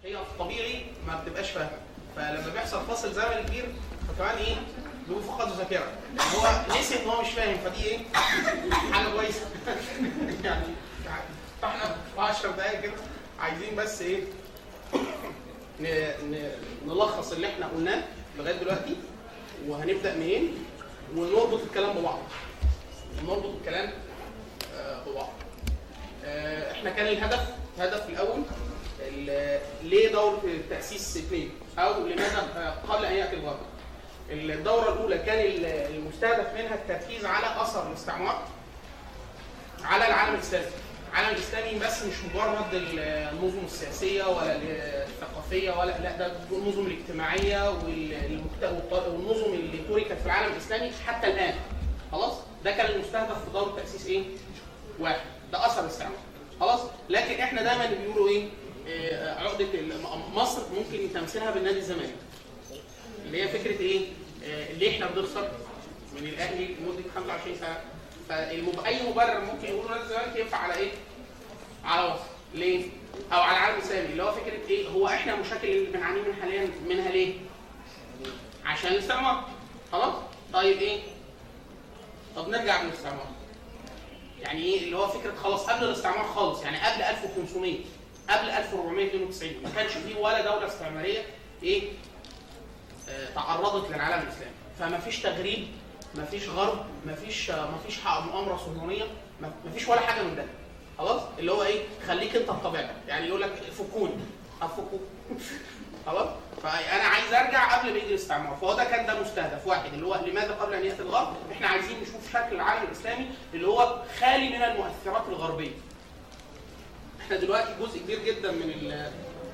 هي في الطبيعي ما بتبقاش فاهمه فلما بيحصل فاصل زمني كبير فكمان ايه بيبقوا فقدوا ذاكره هو نسي ان هو مش فاهم فدي ايه حاجه كويسه يعني فاحنا في 10 دقايق كده عايزين بس ايه ن- ن- نلخص اللي احنا قلناه لغايه دلوقتي وهنبدا منين ونربط الكلام ببعض نربط الكلام آه، ببعض آه، احنا كان الهدف الهدف الاول ال- ليه دورة التأسيس اثنين أو لماذا آه، قبل أن يأتي الغرب الدورة الأولى كان ال- المستهدف منها التركيز على أثر الاستعمار على العالم الإسلامي العالم الإسلامي بس مش مجرد ال- النظم السياسية ولا الثقافية ولا لا ده النظم الاجتماعية والمكت- والط- والنظم اللي تركت في العالم الإسلامي حتى الآن خلاص ده كان المستهدف في دورة تأسيس إيه؟ واحد ده اثر الاستعمار خلاص لكن احنا دايما بيقولوا ايه آه، عقده ال- م- مصر ممكن تمثيلها بالنادي الزمالك اللي هي فكره ايه آه، ليه احنا بنخسر من الاهلي لمده 25 سنه فاي مبرر ممكن يقولوا نادي الزمالك ينفع على ايه على مصر ليه او على العالم الاسلامي اللي هو فكره ايه هو احنا المشاكل اللي بنعاني من حاليا منها ليه عشان الاستعمار خلاص طيب ايه طب نرجع للاستعمار يعني ايه اللي هو فكره خلاص قبل الاستعمار خالص يعني قبل 1500 قبل 1492 ما كانش فيه ولا دوله استعماريه ايه آه تعرضت للعالم الاسلامي فما فيش تغريب ما فيش غرب ما فيش آه ما فيش حق- مؤامره صهيونيه ما ما فيش ولا حاجه من ده خلاص اللي هو ايه خليك انت بطبيعتك يعني يقول لك فكوني افكوا خلاص فانا عايز ارجع قبل ما يجي الاستعمار فهو ده كان ده مستهدف واحد اللي هو لماذا قبل ان ياتي الغرب احنا عايزين نشوف شكل العالم الاسلامي اللي هو خالي من المؤثرات الغربيه احنا دلوقتي جزء كبير جدا من ال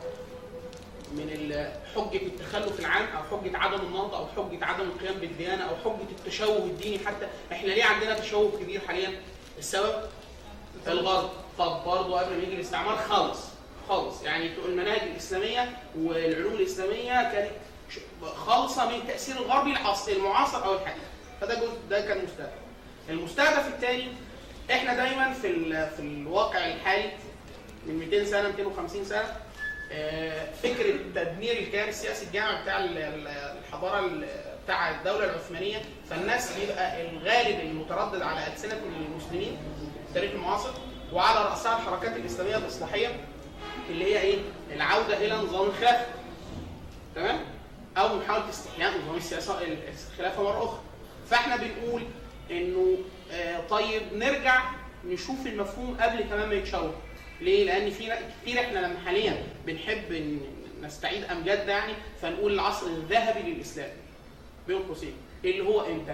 من ال- حجة التخلف العام أو حجة عدم النهضة أو حجة عدم القيام بالديانة أو حجة التشوه الديني حتى إحنا ليه عندنا تشوه كبير حاليا؟ السبب الغرب طب برضه قبل ما يجي الاستعمار خالص خالص يعني المناهج الاسلاميه والعلوم الاسلاميه كانت ش- خالصه من التاثير الغربي العصر المعاصر او الحديث فده جزء ده كان مستهدف المستهدف الثاني احنا دايما في ال- في الواقع الحالي من 200 سنه 250 سنه آه، فكره تدمير الكيان السياسي الجامعي بتاع ال- ال- الحضاره ال- بتاع الدوله العثمانيه فالناس بيبقى الغالب المتردد على السنه المسلمين في التاريخ المعاصر وعلى راسها الحركات الاسلاميه الاصلاحيه اللي هي ايه؟ العوده الى نظام الخلافه. تمام؟ او محاوله استحياء نظام السياسه الخلافه مره اخرى. فاحنا بنقول انه آه طيب نرجع نشوف المفهوم قبل كمان ما يتشوه. ليه؟ لان في كتير احنا لما حاليا بنحب ن- نستعيد امجاد ده يعني فنقول العصر الذهبي للاسلام. بين قوسين اللي هو امتى؟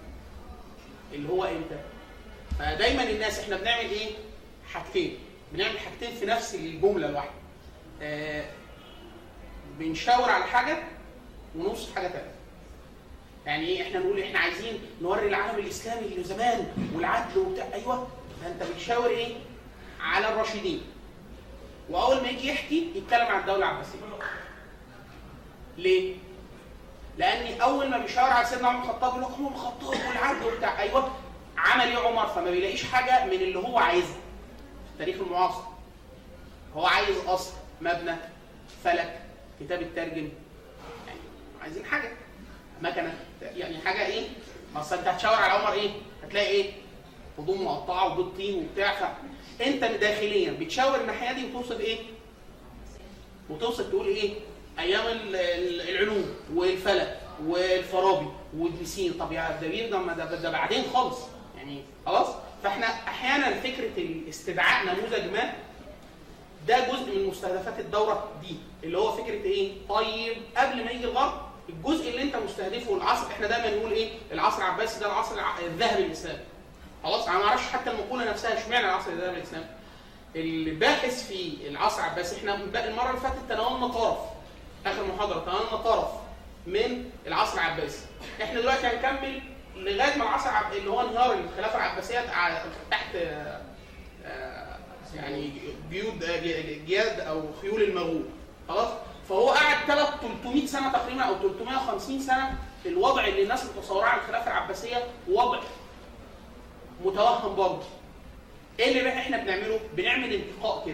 اللي هو امتى؟ فدايما الناس احنا بنعمل ايه؟ حاجتين بنعمل حاجتين في نفس الجمله الواحده. آه بنشاور على حاجه ونوصف حاجه ثانيه. يعني ايه احنا نقول احنا عايزين نوري العالم الاسلامي اللي زمان والعدل وبتاع ايوه فانت بتشاور ايه؟ على الراشدين. واول ما يجي يحكي يتكلم عن الدوله العباسيه. ليه؟ لان اول ما بيشاور على سيدنا عمر الخطاب يقول لك عمر الخطاب والعدل وبتاع ايوه عمل ايه عمر فما بيلاقيش حاجه من اللي هو عايزها في التاريخ المعاصر هو عايز قصر مبنى فلك كتاب الترجم يعني عايزين حاجه مكنه يعني حاجه ايه اصل انت هتشاور على عمر ايه هتلاقي ايه هدوم مقطعه وبيض طين وبتاع فانت داخليا بتشاور الناحيه دي وتوصف ايه وتوصف تقول ايه ايام ال- ال- العلوم والفلك والفارابي وابن سينا طب يا ده بيه ده ما ده, ده بعدين خالص يعني خلاص فاحنا احيانا فكره استدعاء نموذج ما ده جزء من مستهدفات الدوره دي اللي هو فكره ايه طيب قبل ما يجي الغرب الجزء اللي انت مستهدفه العصر احنا دايما نقول ايه العصر العباسي ده العصر الع- الذهبي الاسلامي خلاص انا ما اعرفش حتى المقوله نفسها اشمعنى العصر الذهبي الاسلامي الباحث في العصر العباسي احنا المره اللي فاتت تناولنا طرف اخر محاضره تناولنا طرف من العصر العباسي احنا دلوقتي هنكمل لغايه ما العصر العب... اللي هو انهيار الخلافه العباسيه ع- تحت آه، آه، يعني جيود آه، جي- جياد او خيول المغول خلاص فهو قعد ثلاث 300 سنه تقريبا او 350 سنه الوضع اللي الناس متصوراه عن الخلافه العباسيه وضع متوهم برضه ايه اللي بقى احنا بنعمله؟ بنعمل انتقاء كده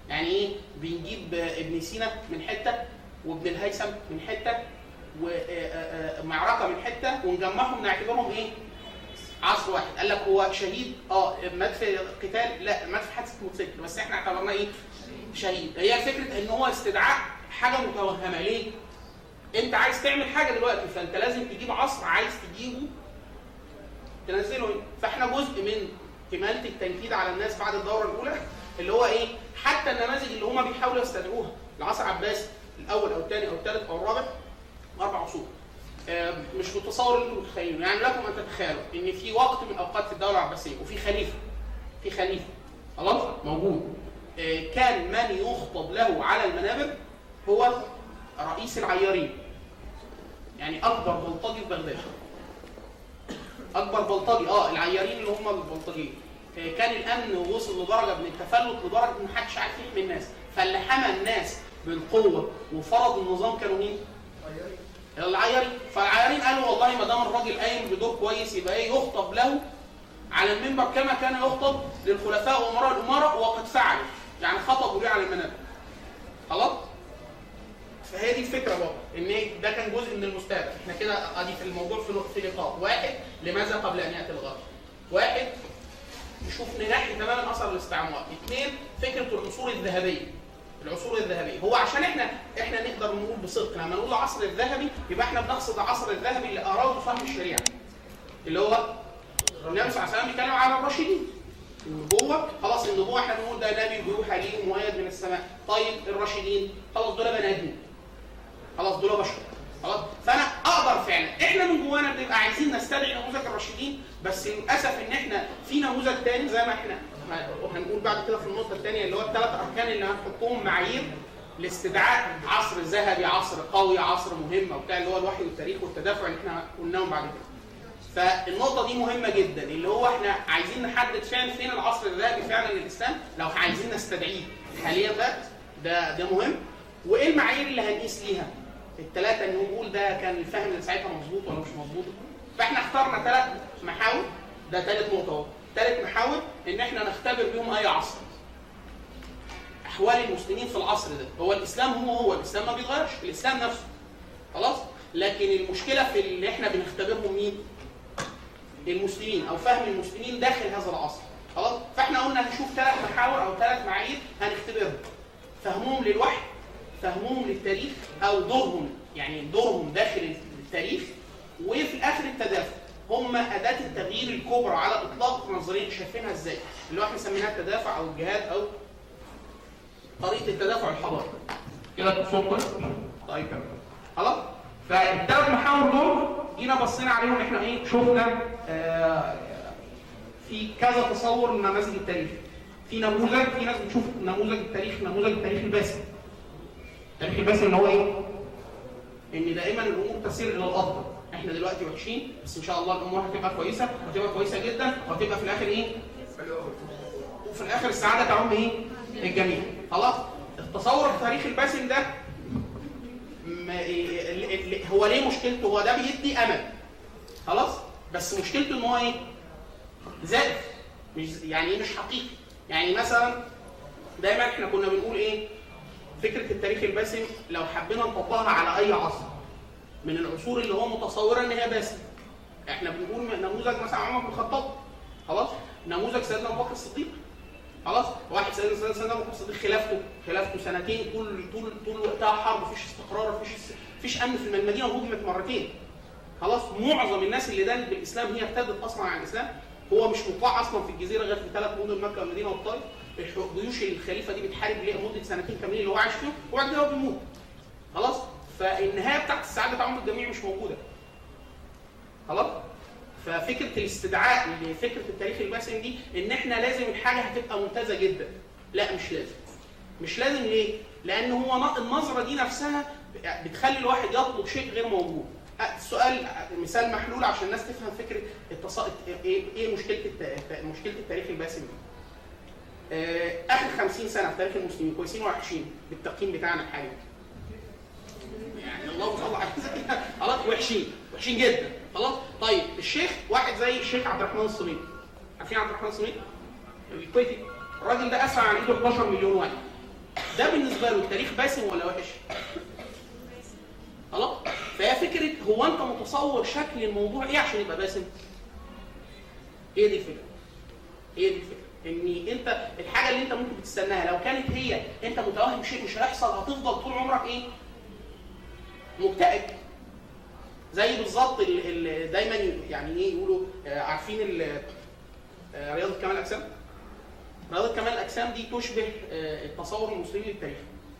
يعني ايه بنجيب ابن سينا من حته وابن الهيثم من حته ومعركه من حته ونجمعهم نعتبرهم ايه عصر واحد قال لك هو شهيد اه مات في قتال لا مات في حادثه موتوسيكل بس احنا اعتبرناه ايه شهيد هي فكره ان هو استدعاء حاجه متوهمه ليه انت عايز تعمل حاجه دلوقتي فانت لازم تجيب عصر عايز تجيبه تنزله هنا فاحنا جزء من كماله التنكيد على الناس بعد الدوره الاولى اللي هو ايه حتى النماذج اللي هم بيحاولوا يستدعوها العصر العباسي الاول او الثاني او الثالث او الرابع اربع عصور آه، مش متصور اللي انتم متخيلينه يعني لكم ان تتخيلوا ان في وقت من اوقات الدوله العباسيه وفي خليفه في خليفه خلاص موجود آه، كان من يخطب له على المنابر هو رئيس العيارين يعني اكبر بلطجي في بغداد اكبر بلطجي اه العيارين اللي هم البلطجيين آه، كان الامن وصل لدرجه من التفلت لدرجه ان محدش عارف يحمي الناس فاللي حمى الناس بالقوه وفرض النظام كانوا مين؟ العيارين فالعيارين قالوا والله ما دام الراجل قايم بدور كويس يبقى ايه يخطب له على المنبر كما كان يخطب للخلفاء وامراء الامراء وقد فعل يعني خطبوا ليه على المنابر خلاص فهي دي الفكره بابا ان ده كان جزء من المستهدف احنا كده ادي في الموضوع في في نقاط واحد لماذا قبل ان ياتي الغرب واحد نشوف ننحي تماما اثر الاستعمار اثنين فكره العصور الذهبيه العصور الذهبيه هو عشان احنا احنا نقدر نقول بصدق لما نقول العصر الذهبي يبقى احنا بنقصد العصر الذهبي اللي اراده فهم الشريعه اللي هو النبي صلى الله عليه وسلم بيتكلم على الراشدين النبوه خلاص النبوه احنا بنقول ده نبي بيوحى ليه ومؤيد من السماء طيب الراشدين خلاص دول بني ادمين خلاص دول بشر خلاص فانا اقدر فعلا احنا من جوانا بنبقى عايزين نستدعي نموذج الراشدين بس للاسف ان احنا في نموذج تاني زي ما احنا وهنقول بعد كده في النقطه الثانيه اللي هو الثلاث اركان اللي هنحطهم معايير لاستدعاء عصر ذهبي عصر قوي عصر مهم وبتاع اللي هو الوحي والتاريخ والتدافع اللي احنا قلناهم بعد كده فالنقطة دي مهمة جدا اللي هو احنا عايزين نحدد فعلا فين العصر الذهبي فعلا للإسلام لو عايزين نستدعيه حاليا ده ده ده مهم وايه المعايير اللي هنقيس ليها الثلاثة اللي نقول ده كان الفهم اللي ساعتها مظبوط ولا مش مظبوط فاحنا اخترنا ثلاث محاور ده ثالث نقطة اهو ثالث محاور ان احنا نختبر بيهم اي عصر احوال المسلمين في العصر ده هو الاسلام هو هو الاسلام ما بيتغيرش الاسلام نفسه خلاص لكن المشكله في اللي احنا بنختبرهم مين المسلمين او فهم المسلمين داخل هذا العصر خلاص فاحنا قلنا هنشوف ثلاث محاور او ثلاث معايير هنختبرهم فهمهم للوحي فهمهم للتاريخ او دورهم يعني دورهم داخل التاريخ وفي الاخر التدافع هم اداه التغيير الكبرى على اطلاق نظريه شايفينها ازاي اللي هو احنا سميناها التدافع او الجهاد او طريقه التدافع الحضاري كده تصور طيب خلاص فالثلاث محاور دول جينا بصينا عليهم احنا ايه شفنا آه في كذا تصور لنماذج التاريخ في نموذج في ناس بتشوف نموذج التاريخ نموذج التاريخ الباسم التاريخ الباسم اللي هو ايه ان دائما الامور تسير الى الافضل احنا دلوقتي وحشين بس ان شاء الله الامور هتبقى كويسه وهتبقى كويسه جدا وهتبقى في الاخر ايه وفي الاخر السعاده تعم ايه الجميع خلاص التصور التاريخي الباسم ده هو ليه مشكلته هو ده بيدي امل خلاص بس مشكلته ان هو ايه زائف مش يعني ايه مش حقيقي يعني مثلا دايما احنا كنا بنقول ايه فكره التاريخ الباسم لو حبينا نطبقها على اي عصر من العصور اللي هو متصوره ان هي باسم احنا بنقول نموذج مثلا عمر بن الخطاب خلاص نموذج سيدنا ابو بكر الصديق خلاص واحد سيدنا سيدنا ابو بكر الصديق خلافته خلافته سنتين طول طول طول وقتها حرب مفيش استقرار مفيش مفيش امن في المدينه هجمت مرتين خلاص معظم الناس اللي دانت بالاسلام هي ارتدت اصلا عن الاسلام هو مش مطلع اصلا في الجزيره غير في ثلاث مدن مكه والمدينه والطائف جيوش الخليفه دي بتحارب لمده سنتين كاملين اللي هو عايش فيهم وبعد كده هو بيموت خلاص فالنهايه بتاعت السعاده تعم الجميع مش موجوده خلاص ففكره الاستدعاء لفكره التاريخ الباسم دي ان احنا لازم الحاجه هتبقى ممتازه جدا لا مش لازم مش لازم ليه لان هو النظره دي نفسها بتخلي الواحد يطلب شيء غير موجود السؤال مثال محلول عشان الناس تفهم فكره التص... ايه ايه مشكله الت... مشكله التاريخ الباسم دي اخر 50 سنه في تاريخ المسلمين كويسين وحشين بالتقييم بتاعنا الحالي يعني الله صل على خلاص وحشين وحشين جدا خلاص طيب الشيخ واحد زي الشيخ عبد الرحمن الصميد عارفين عبد الرحمن الصميد الكويتي الراجل ده اسرع عن ايده 11 مليون واحد ده بالنسبه له التاريخ باسم ولا وحش؟ خلاص فهي فكره هو انت متصور شكل الموضوع ايه عشان يبقى باسم؟ هي دي الفكره هي دي الفكره ان انت الحاجه اللي انت ممكن بتستناها لو كانت هي انت متوهم شيء مش هيحصل هتفضل طول عمرك ايه؟ مكتئب زي بالظبط اللي دايما يعني ايه يقولوا آه، عارفين آه، رياضه كمال الاجسام رياضه كمال الاجسام دي تشبه آه، التصور المسلمي للتاريخ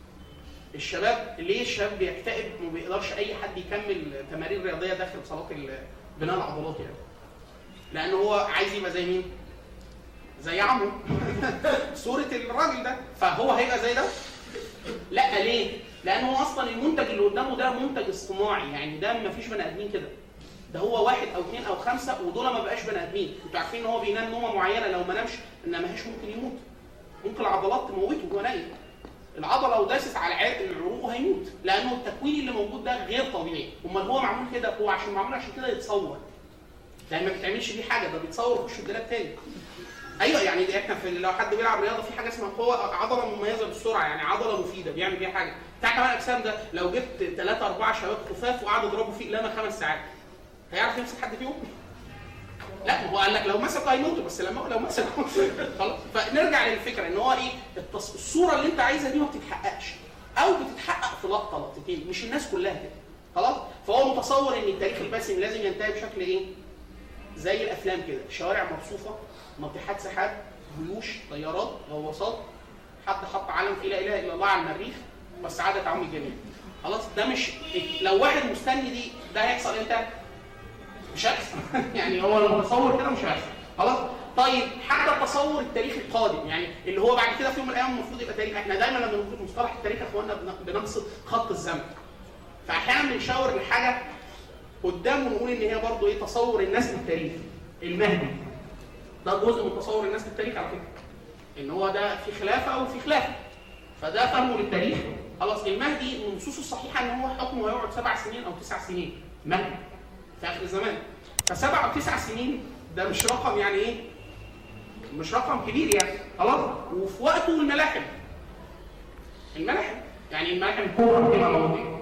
الشباب ليه الشباب بيكتئب وما بيقدرش اي حد يكمل تمارين رياضيه داخل صالات بناء العضلات يعني لان هو عايز يبقى زي مين زي عمه صوره الراجل ده فهو هيبقى زي ده لا ليه لان هو اصلا المنتج اللي قدامه ده منتج اصطناعي يعني ده ما فيش بني ادمين كده ده هو واحد او اثنين او خمسه ودول ما بقاش بني ادمين انتوا عارفين ان هو بينام نومه معينه لو ما نامش ان ما هيش ممكن يموت ممكن العضلات تموته وهو نايم العضله لو داست على العروق هيموت لانه التكوين اللي موجود ده غير طبيعي امال هو معمول كده هو عشان معمول عشان كده يتصور لان ما بتعملش بيه حاجه ده بيتصور يخش الدولاب تاني ايوه يعني دي احنا في لو حد بيلعب رياضه في حاجه اسمها قوه عضله مميزه بالسرعه يعني عضله مفيده بيعمل بيها حاجه بتاع كمال الاجسام ده لو جبت ثلاثه اربعه شباب خفاف وقعدوا يضربوا فيه قلامه خمس ساعات هيعرف يمسك حد فيهم؟ لا هو قال لك لو مسك هيموتوا بس لما لو مسك خلاص فنرجع للفكره ان هو ايه الصوره اللي انت عايزها دي ما بتتحققش او بتتحقق في لقطه لقطتين مش الناس كلها كده خلاص فهو متصور ان التاريخ الباسم لازم ينتهي بشكل ايه؟ زي الافلام كده شوارع مرصوفه ناطحات سحاب جيوش طيارات غواصات حد حط علم في لا اله الا الله على المريخ والسعاده تعم الجميع خلاص ده مش لو واحد مستني دي ده هيحصل امتى؟ مش هيحصل يعني هو المتصور كده مش هيحصل خلاص طيب حتى التصور التاريخي القادم يعني اللي هو بعد كده في يوم من الايام المفروض يبقى تاريخ احنا دايما لما بنقول مصطلح التاريخ يا اخوانا بنقصد خط الزمن فاحيانا بنشاور لحاجه قدامه نقول ان هي برضه ايه تصور الناس للتاريخ المهدي ده جزء من تصور الناس للتاريخ على فكره ان هو ده في خلافه او في خلافه فده فهمه للتاريخ خلاص المهدي من النصوص الصحيحه ان هو حكمه هيقعد سبع سنين او تسع سنين مهدي في اخر الزمان فسبع او تسع سنين ده مش رقم يعني ايه؟ مش رقم كبير يعني خلاص وفي وقته الملاحم الملاحم يعني الملاحم الكبرى كده موجوده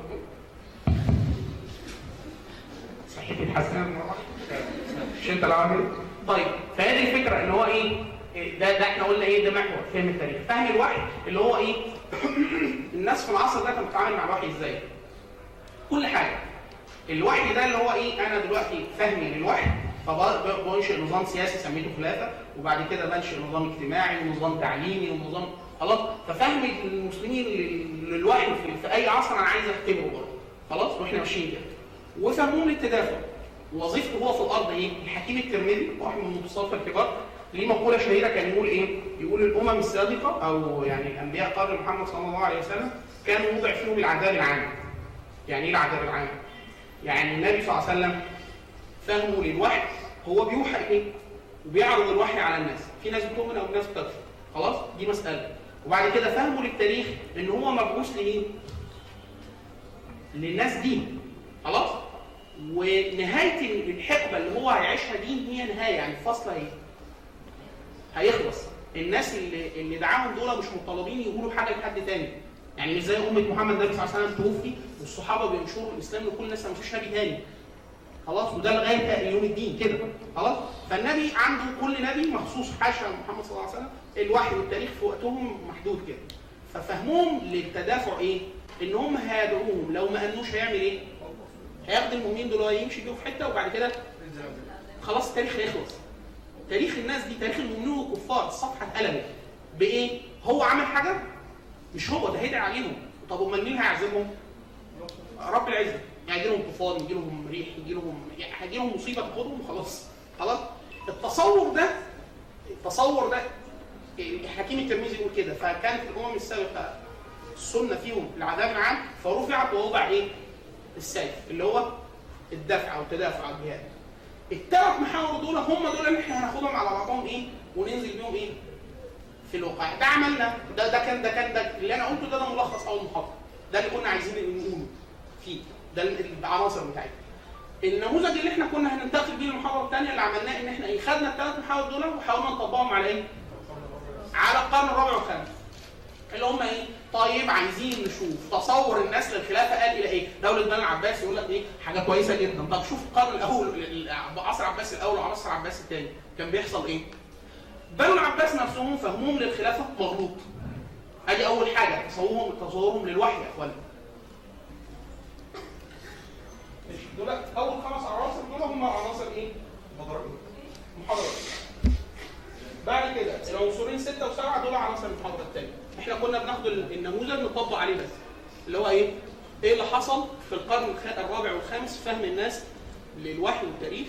صحيح الحسن مش انت اللي عامل طيب فهذه الفكره ان هو ايه ده ده احنا قلنا ايه ده محور فهم التاريخ فهم الوحي اللي هو ايه الناس في العصر ده كانت بتتعامل مع الوحي ازاي كل حاجه الوحي ده اللي هو ايه انا دلوقتي فهمي للوحي فبنشئ نظام سياسي سميته خلافه وبعد كده بنشئ نظام اجتماعي ونظام تعليمي ونظام خلاص ففهم المسلمين للوحي في, اي عصر انا عايز اختبره برضه خلاص واحنا ماشيين كده وفهمهم للتدافع وظيفته هو في الارض ايه؟ الحكيم الترمذي واحد من المتصوفه الكبار ليه مقوله شهيره كان يقول ايه؟ يقول الامم السابقه او يعني انبياء قرن محمد صلى الله عليه وسلم كانوا وضع فيهم العذاب العام. يعني ايه العذاب العام؟ يعني النبي صلى الله عليه وسلم فهمه للوحي هو بيوحى ايه؟ وبيعرض الوحي على الناس، في ناس بتؤمن او ناس بتكفر. خلاص؟ دي مساله. وبعد كده فهمه للتاريخ ان هو مبعوث لمين؟ للناس دي. خلاص؟ ونهايه الحقبه اللي هو هيعيشها دي هي نهايه يعني الفصل هي هيخلص الناس اللي اللي دعاهم دول مش مطالبين يقولوا حاجه لحد تاني يعني مش زي امه محمد النبي صلى الله عليه وسلم توفي والصحابه بينشروا الاسلام لكل الناس ما فيش نبي تاني خلاص وده لغايه يوم الدين كده خلاص فالنبي عنده كل نبي مخصوص حاشا محمد صلى الله عليه وسلم الوحي والتاريخ في وقتهم محدود كده ففهمهم للتدافع ايه؟ ان هم هيدعوهم لو ما انوش هيعمل ايه؟ هياخد المؤمنين دول يمشي بيهم في حته وبعد كده خلاص التاريخ هيخلص تاريخ الناس دي تاريخ المؤمنين والكفار الصفحه اتقلبت بايه؟ هو عمل حاجه مش هو ده هيدعي عليهم طب امال مين هيعزمهم؟ رب العزه يعني يجي لهم طوفان يجي لهم ريح يجي لهم يعني هيجي لهم مصيبه تاخدهم وخلاص خلاص التصور ده التصور ده حكيم الترمذي يقول كده فكانت الامم السابقه السنه فيهم العذاب العام فرفعت ووضع ايه؟ السيف اللي هو الدفع او التدافع او الجهاد الثلاث محاور دول هم دول اللي احنا هناخدهم على بعضهم ايه وننزل بيهم ايه في الواقع ده عملنا ده ده كان ده كان ده اللي انا قلته ده ده ملخص اول محاضره ده اللي كنا عايزين نقوله فيه ده العناصر بتاعتنا النموذج اللي احنا كنا هننتقل بيه المحاضره الثانيه اللي عملناه ان احنا ايه خدنا الثلاث محاور دول وحاولنا نطبقهم على ايه؟ على القرن الرابع والخامس اللي هم ايه؟ طيب عايزين نشوف تصور الناس للخلافه قال الى ايه؟ دوله بني العباس يقول لك ايه؟ حاجه كويسه جدا، طب شوف القرن الاول عصر العباس الاول وعصر العباس الثاني كان بيحصل ايه؟ بنو العباس نفسهم فهمهم للخلافه مغلوط. ادي اول حاجه تصورهم تصورهم للوحي يا اخوانا. دول اول خمس عناصر دول هم عناصر ايه؟ محاضرات. بعد كده العنصرين سته وسبعه دول عناصر المحاضره الثانيه. احنا كنا بناخد النموذج نطبق عليه بس. اللي هو ايه؟ ايه اللي حصل في القرن الرابع والخامس فهم الناس للوحي والتاريخ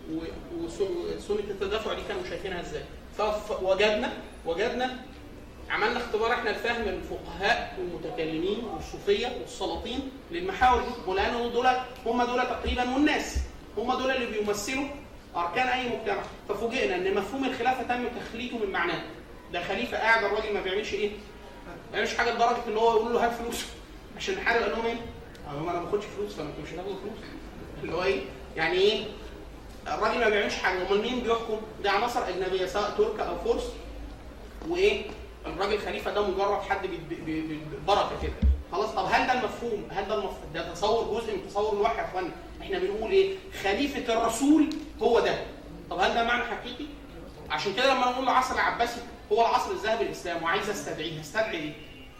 وسنه التدافع دي كانوا شايفينها ازاي؟ فوجدنا وجدنا عملنا اختبار احنا لفهم الفقهاء والمتكلمين والصوفيه والسلاطين للمحاور دي ولان دول هم دول تقريبا والناس هم دول اللي بيمثلوا اركان اي مجتمع ففوجئنا ان مفهوم الخلافه تم تخليته من معناه ده خليفه قاعد الراجل ما بيعملش ايه؟ ما بيعملش حاجه لدرجه ان هو يقول له هات فلوس عشان نحارب قال لهم ايه؟ هم انا ما باخدش فلوس فانتوا مش هتاخدوا فلوس اللي هو ايه؟ يعني ايه؟ الراجل ما بيعملش حاجه امال مين بيحكم؟ دي عناصر اجنبيه سواء ترك او فرس وايه؟ الراجل خليفه ده مجرد حد بركه كده خلاص طب هل ده المفهوم؟ هل ده المفهوم؟ ده تصور جزء من تصور الوحي يا اخوانا احنا بنقول ايه؟ خليفه الرسول هو ده طب هل ده معنى حقيقي؟ عشان كده لما نقول العصر العباسي هو العصر الذهبي الاسلام وعايز استدعيه هستدعي ايه؟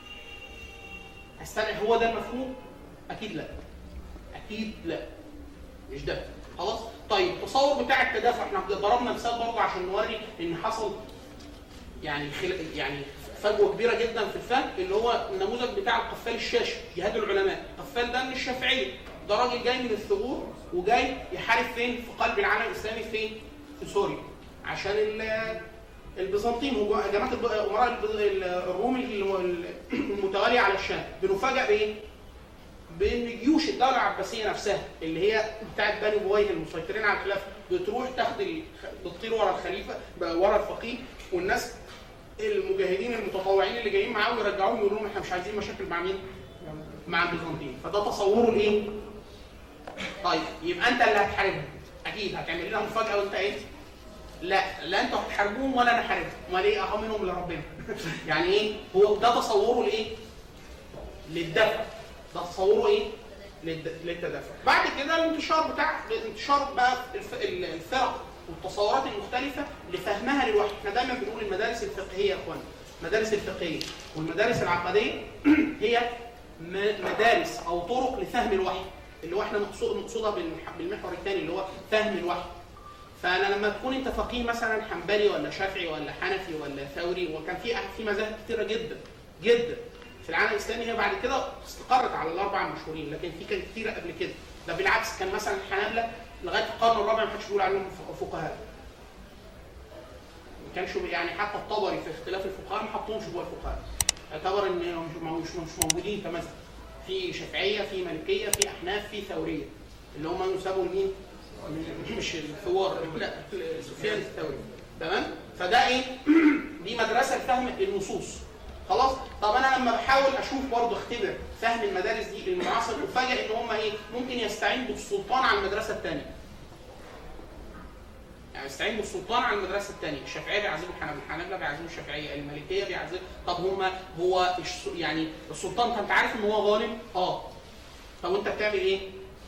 هستدعي هو ده المفهوم؟ اكيد لا اكيد لا مش ده خلاص طيب التصور بتاع التدافع احنا ضربنا مثال برضه عشان نوري ان حصل يعني خل... يعني فجوه كبيره جدا في الفهم اللي هو النموذج بتاع القفال الشاشي جهاد العلماء القفال ده من الشافعيه ده راجل جاي من الثغور وجاي يحارب فين في قلب العالم الاسلامي فين في سوريا عشان البيزنطيين هجمات امراء الروم المتواليه على الشام بنفاجئ بايه؟ بان جيوش الدوله العباسيه نفسها اللي هي بتاعت بني بويه المسيطرين على الخلافه بتروح تاخد بتطير ورا الخليفه ورا الفقيه والناس المجاهدين المتطوعين اللي جايين معاهم يرجعوهم يقولوا لهم احنا مش عايزين مشاكل مع مين؟ مع البيزنطيين فده تصوره الايه؟ طيب يبقى انت اللي هتحاربهم اكيد هتعمل لنا مفاجاه وانت ايه؟ لا لا انتوا هتحاربوهم ولا انا هحاربهم امال ايه اهو منهم لربنا يعني ايه هو ده تصوره لايه للدفع ده تصوره ايه للتدافع بعد كده الانتشار بتاع الانتشار بقى الفرق والتصورات المختلفه لفهمها للوحي احنا دايما بنقول المدارس الفقهيه يا اخوانا المدارس الفقهيه والمدارس العقديه هي مدارس او طرق لفهم الوحي اللي هو احنا نقصد نقصدها بالمحور الثاني اللي هو فهم الوحي فانا لما تكون انت فقيه مثلا حنبلي ولا شافعي ولا حنفي ولا ثوري وكان في في مذاهب كثيره جدا جدا في العالم الاسلامي هي بعد كده استقرت على الاربعه المشهورين لكن في كان كثيره قبل كده ده بالعكس كان مثلا الحنابله لغايه القرن الرابع ما حدش بيقول عليهم فقهاء ما كانش يعني حتى الطبري في اختلاف الفقهاء ما حطهمش جوه الفقهاء اعتبر ان مش مش موجودين كمذهب في شافعيه في مالكيه في احناف في ثوريه اللي هم يسابوا لمين؟ مش الثوار لا سفيان الثوري تمام فده ايه دي مدرسه لفهم النصوص خلاص طب انا لما بحاول اشوف برضه اختبر فهم المدارس دي المعاصر افاجئ ان هم ايه ممكن يستعين بالسلطان على المدرسه الثانيه يعني يستعين بالسلطان على المدرسه الثانيه الشافعيه بيعذبوا الحنابله الحنابله بيعذبوا الشافعيه المالكيه بيعذبوا طب هم هو يعني السلطان انت عارف ان هو ظالم اه طب وانت بتعمل ايه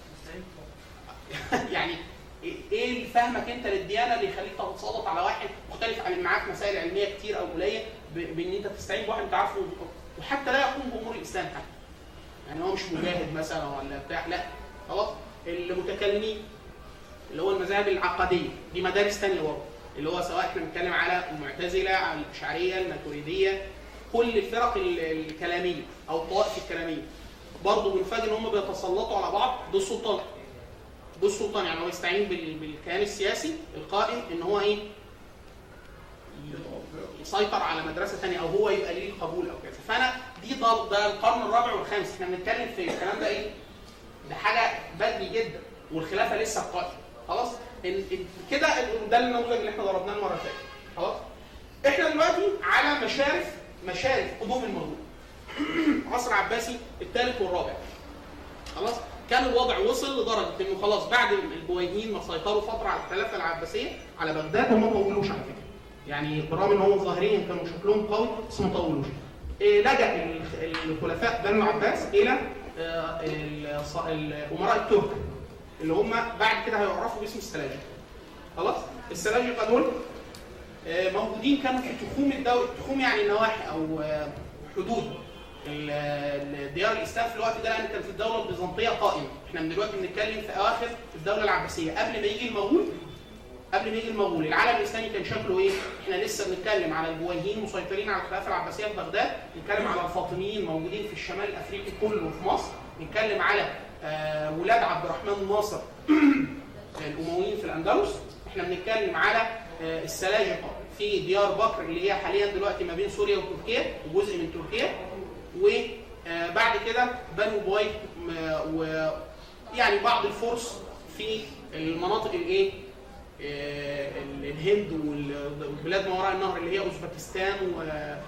يعني ايه فهمك انت للديانه اللي يخليك تتسلط على واحد مختلف عن معاك مسائل علميه كتير او قليله بان انت تستعين بواحد انت عارفه وحتى لا يقوم بامور الاسلام حتى يعني هو مش مجاهد مثلا ولا بتاع لا خلاص المتكلمين اللي هو المذاهب العقديه دي مدارس ثانيه برضه اللي هو سواء احنا بنتكلم على المعتزله على الاشعريه الماتريديه كل الفرق الكلاميه او الطوائف الكلاميه برضه بنفاجئ ان هم بيتسلطوا على بعض بالسلطان بالسلطان يعني هو يستعين بالكيان السياسي القائم ان هو ايه يسيطر على مدرسه ثانيه او هو يبقى ليه قبول او كذا فانا دي ده, ده القرن الرابع والخامس احنا بنتكلم في الكلام ده ايه ده حاجه بدري جدا والخلافه لسه قائمه خلاص كده ده النموذج اللي احنا ضربناه المره اللي فاتت خلاص احنا دلوقتي على مشارف مشارف قدوم المغول عصر عباسي الثالث والرابع خلاص كان الوضع وصل لدرجه انه خلاص بعد البويهيين ما سيطروا فتره على الخلافه العباسيه على بغداد وما طولوش على فكره يعني بالرغم ان هم ظاهريا كانوا شكلهم قوي بس ما طولوش لجا الخلفاء بنو العباس الى الامراء الترك اللي هم بعد كده هيعرفوا باسم السلاجقه خلاص السلاجقه دول موجودين كانوا في تخوم الدوله تخوم يعني نواحي او حدود ديار الاسلام في الوقت ده لان كانت الدوله البيزنطيه قائمه احنا من دلوقتي بنتكلم في اواخر الدوله العباسيه قبل ما يجي المغول قبل ما يجي المغول العالم الاسلامي كان شكله ايه احنا لسه بنتكلم على البويهيين مسيطرين على الخلافه العباسيه في بغداد بنتكلم على الفاطميين موجودين في الشمال الافريقي كله في مصر بنتكلم على آه ولاد عبد الرحمن الناصر الامويين في الاندلس احنا بنتكلم على آه السلاجقه في ديار بكر اللي هي حاليا دلوقتي ما بين سوريا وتركيا وجزء من تركيا وبعد كده بنو بوي ويعني بعض الفرس في المناطق الايه الهند والبلاد ما وراء النهر اللي هي اوزبكستان و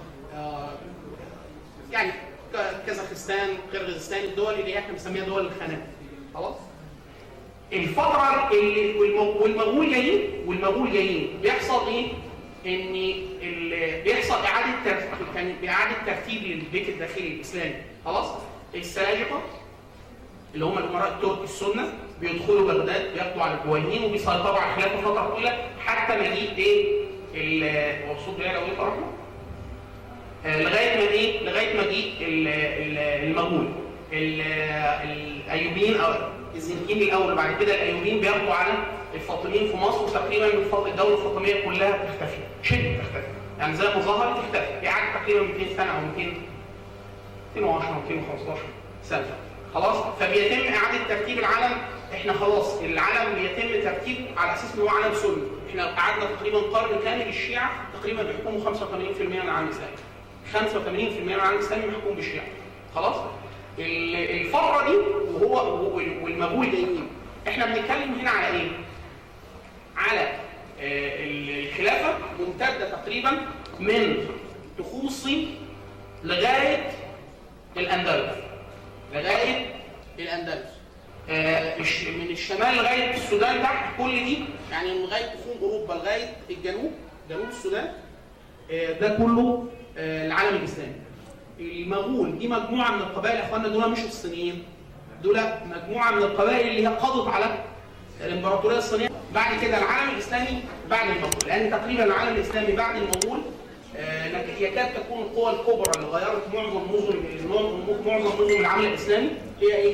يعني كازاخستان قرغيزستان الدول اللي احنا بنسميها دول الخناق خلاص الفتره اللي والمغول جايين والمغول جايين بيحصل ايه ان بيحصل اعاده ترتيب كان اعاده ترتيب للبيت الداخلي الاسلامي خلاص السلاجقه اللي هم الامراء الترك السنه بيدخلوا بغداد بياخدوا على الجوينين وبيسيطروا على الخلافه فتره طويله حتى مجيء ايه هو الصوت جاي لو ايه فرحنا لغايه ما ايه لغايه ما جه المغول الايوبيين او الزنكيين الاول بعد كده الايوبيين بياخدوا على الفاطميين في مصر وتقريبا الدوله الفاطميه كلها تختفي شبه تختفي يعني زي ما ظهرت تختفي قعدت تقريبا 200 سنه او 200 210 215 سنه خلاص فبيتم اعاده ترتيب العالم احنا خلاص العالم بيتم ترتيبه على اساس ان هو عالم سني احنا قعدنا تقريبا قرن كامل الشيعه تقريبا بيحكموا 85% من العالم الاسلامي 85% من العالم الاسلامي محكوم بالشيعه خلاص الفتره دي وهو والمغول جايين احنا بنتكلم هنا على ايه على الخلافه ممتده تقريبا من تخوم الصين لغايه الاندلس لغايه الاندلس آه من الشمال لغايه السودان تحت كل دي يعني لغايه تخوم اوروبا لغايه الجنوب جنوب السودان آه ده كله آه العالم الاسلامي المغول دي مجموعه من القبائل يا اخوانا دول مش الصينيين دول مجموعه من القبائل اللي هي قضت على الامبراطوريه الصينيه بعد كده العالم الاسلامي بعد المغول لان تقريبا العالم الاسلامي بعد المغول يكاد تكون القوى الكبرى اللي غيرت معظم نظم معظم نظم العالم الاسلامي هي ايه؟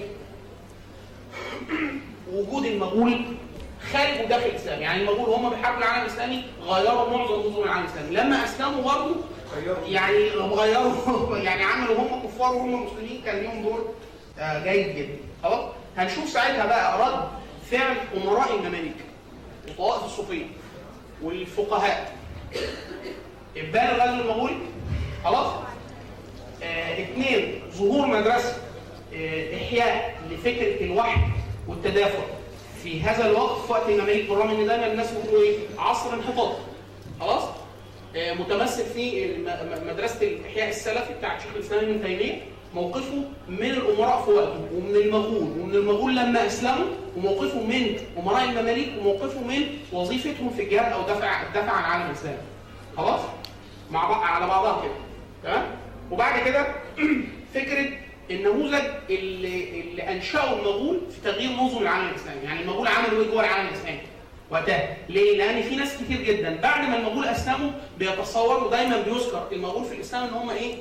وجود المغول خارج وداخل الاسلام يعني المغول هم بيحاربوا العالم الاسلامي غيروا معظم نظم العالم الاسلامي لما اسلموا برضه يعني غيروا يعني عملوا هم كفار وهم مسلمين كان ليهم دور جيد جدا خلاص هنشوف ساعتها بقى رد فعل امراء المماليك وطوائف الصوفيه والفقهاء ابان الغزو المغولي خلاص آه اثنين ظهور مدرسه آه احياء لفكره الوحي والتدافع في هذا الوقت في وقت المماليك بالرغم ان دايما الناس بيقولوا ايه عصر انحطاط خلاص آه متمثل في مدرسه الاحياء السلفي بتاع شيخ الاسلام ابن تيميه موقفه من الامراء في وقته ومن المغول ومن المغول لما اسلموا وموقفه من امراء المماليك وموقفه من وظيفتهم في الجهاد او دفع الدفع عن العالم الاسلامي خلاص مع بعض على بعضها كده تمام وبعد كده فكره النموذج اللي, اللي انشاه المغول في تغيير نظم العالم الاسلامي يعني المغول عملوا ايه جوه العالم الاسلامي وقتها ليه لان في ناس كتير جدا بعد ما المغول اسلموا بيتصوروا دايما بيذكر المغول في الاسلام ان هم ايه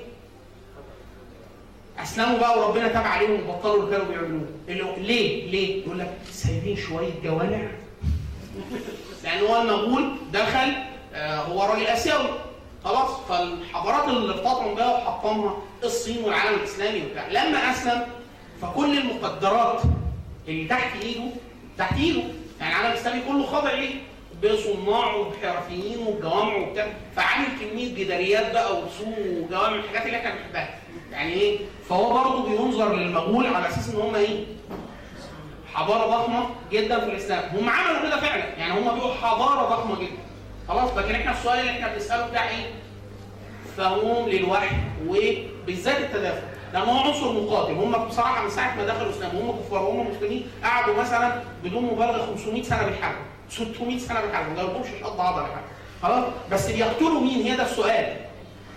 اسلموا بقى وربنا تاب عليهم وبطلوا اللي كانوا بيعملوه ليه ليه يقول لك سايبين شويه جوامع لان هو المغول دخل آه هو راجل اسيوي خلاص فالحضارات اللي ارتطموا بها وحطمها الصين والعالم الاسلامي وبتاع لما اسلم فكل المقدرات اللي تحت ايده تحت ايده يعني العالم الاسلامي كله خاضع ليه بصناعه وبحرفيين وبجوامع وبتاع فعامل كميه جداريات بقى ورسوم وجوامع الحاجات اللي احنا بنحبها يعني ايه فهو برضه بينظر للمغول على اساس ان هم ايه حضاره ضخمه جدا في الاسلام هم عملوا كده فعلا يعني هم بيقولوا حضاره ضخمه جدا خلاص لكن احنا السؤال اللي احنا بنساله بتاع ايه فهمهم للوحي وبالذات التدافع لان هو عنصر مقاتل هم بصراحه من ساعه ما دخلوا الاسلام هم كفار وهم مسلمين قعدوا مثلا بدون مبالغه 500 سنه بيحاربوا 600 سنه بيحاربوا ما جابلهمش شق عضله حاجه خلاص بس بيقتلوا مين هي ده السؤال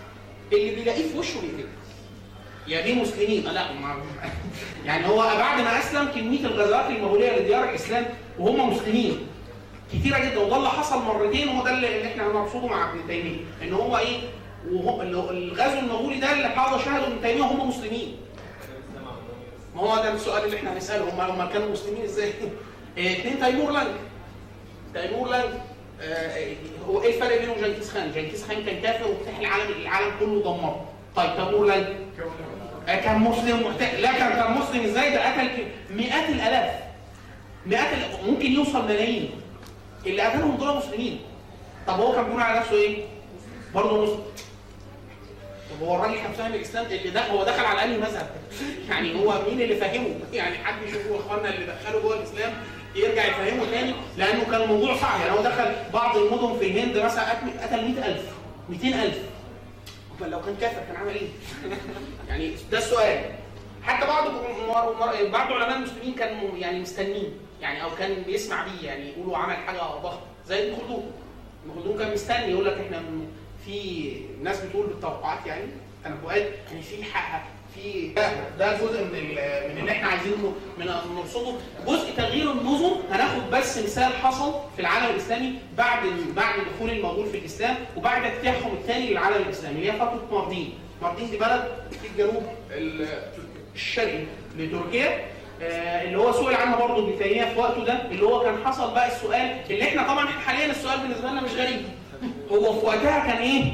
اللي بيلاقيه في وشه بيقتله يا دي مسلمين لا ما يعني هو بعد ما اسلم كميه الغزوات المغوليه لديار الاسلام وهم مسلمين كتيره جدا وده اللي حصل مرتين وهو ده اللي احنا هنقصده مع ابن تيميه ان هو ايه وهو الغزو المغولي ده اللي حاضر شهدوا ابن تيميه وهم مسلمين ما هو ده السؤال اللي احنا هنساله هم هم كانوا مسلمين ازاي؟ اثنين تيمور لانج تيمور لانج آه هو ايه الفرق بينه وجنكيز خان؟ جنكيز خان كان كافر وفتح العالم العالم كله دمره طيب تيمور لانج آه كان مسلم محتاج لا كان كان مسلم ازاي ده قتل مئات الالاف مئات ممكن يوصل ملايين اللي قتلهم دول مسلمين طب هو كان بيقول على نفسه ايه؟ برضه مسلم طب هو الراجل كان فاهم الاسلام اللي ده هو دخل على انهي مذهب يعني هو مين اللي فاهمه يعني حد يشوفوا اخواننا اللي دخلوا جوه الاسلام يرجع يفهمه تاني لانه كان الموضوع صعب يعني هو دخل بعض المدن في الهند مثلا قتل 100000 200000 امال لو كان كافر كان عمل ايه؟ يعني ده السؤال حتى بعض بعض علماء المسلمين كانوا يعني مستنين يعني او كان بيسمع بيه يعني يقولوا عمل حاجه ضخمه زي ابن خلدون ابن خلدون كان مستني يقول لك احنا في ناس بتقول بالتوقعات يعني تنبؤات يعني في حق في ده جزء من من اللي احنا عايزين من نرصده جزء تغيير النظم هناخد بس مثال حصل في العالم الاسلامي بعد بعد دخول المغول في الاسلام وبعد اجتياحهم الثاني للعالم الاسلامي اللي هي فتره ماردين ماردين دي بلد في الجنوب الشرقي لتركيا آه اللي هو سئل عنها برضه ابن تيميه في وقته ده اللي هو كان حصل بقى السؤال اللي احنا طبعا احنا حاليا السؤال بالنسبه لنا مش غريب هو في وقتها كان ايه؟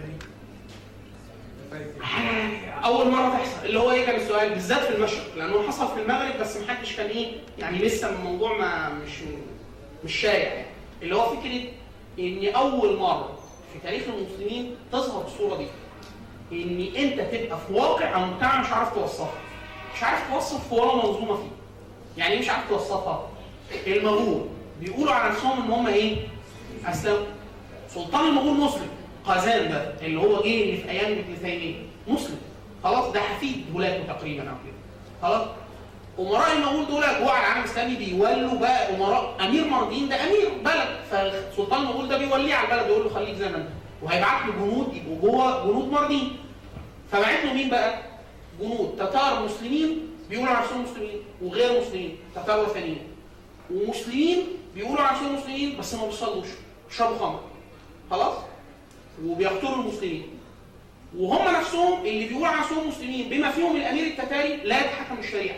اول مره تحصل اللي هو ايه كان السؤال بالذات في المشرق لانه حصل في المغرب بس ما حدش كان ايه يعني لسه الموضوع ما مش مش شائع يعني اللي هو فكره ان اول مره في تاريخ المسلمين تظهر الصوره دي ان انت تبقى في واقع او مجتمع مش عارف توصفها مش عارف توصف ولا منظومه فيه يعني ايه مش عارف توصفها المغول بيقولوا على نفسهم ان هم ايه اسلموا سلطان المغول مسلم قازان ده اللي هو جه اللي في ايام ابن تيميه مسلم خلاص ده حفيد ولاده تقريبا او كده خلاص امراء المغول دول جوه على العالم الاسلامي بيولوا بقى امراء امير ماردين ده امير بلد فسلطان المغول ده بيوليه على البلد يقول له خليك زي ما انت وهيبعت له جنود يبقوا جوه جنود ماردين فبعت له مين بقى؟ جنود تتار مسلمين بيقولوا على نفسهم مسلمين وغير مسلمين تتار وثنيين ومسلمين بيقولوا على نفسهم مسلمين بس ما بيصلوش بيشربوا خمر خلاص وبيقتلوا المسلمين وهم نفسهم اللي بيقولوا على نفسهم مسلمين بما فيهم الامير التتاري لا يتحكم الشريعه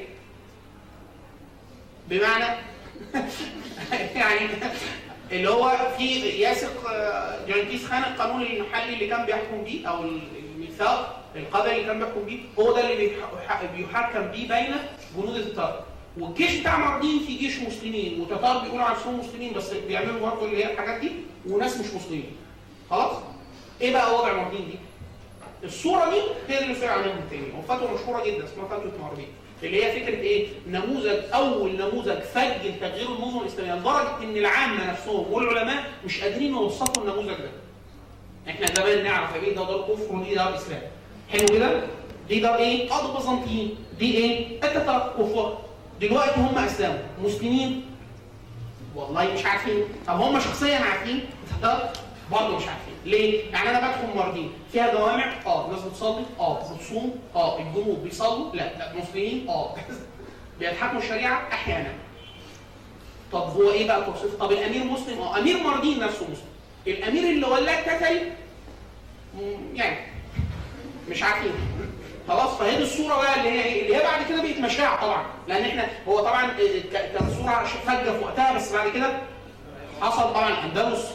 بمعنى يعني اللي هو في ياسق جنكيز خان القانون المحلي اللي كان بيحكم بيه او الميثاق القضائي اللي كان بيحكم بيه هو ده اللي بيحكم بيه بين جنود التتار والجيش بتاع ماردين في جيش مسلمين وتتار بيقولوا على نفسهم مسلمين بس بيعملوا برضه اللي هي الحاجات دي وناس مش مسلمين خلاص ايه بقى وضع ماردين دي الصوره دي هي اللي سئل عليها ابن تيميه وفتوى مشهوره جدا اسمها فتوى ماردين اللي هي فكره ايه نموذج اول نموذج فج لتغيير النظم الاسلاميه لدرجه ان العامه نفسهم والعلماء مش قادرين يوصفوا النموذج ده احنا زمان نعرف ايه ده دار كفر ودي دار اسلام حلو كده دي دار ايه قاضي بيزنطيين دي ايه التتار كفار دلوقتي هم اسلموا مسلمين والله مش عارفين طب هم شخصيا عارفين التتار برضه مش عارفين ليه؟ يعني انا بدخل ماردين فيها جوامع اه الناس بتصلي اه بتصوم اه الجنود بيصلوا لا لا مسلمين اه بيتحكموا الشريعه احيانا طب هو ايه بقى توصيف طب الامير مسلم اه امير ماردين نفسه مسلم الامير اللي ولاه التتري يعني مش عارفين خلاص فهي دي الصوره بقى اللي هي ايه اللي هي بعد كده بقت مشاع طبعا لان احنا هو طبعا كان صوره فجه في وقتها بس بعد كده حصل طبعا اندلس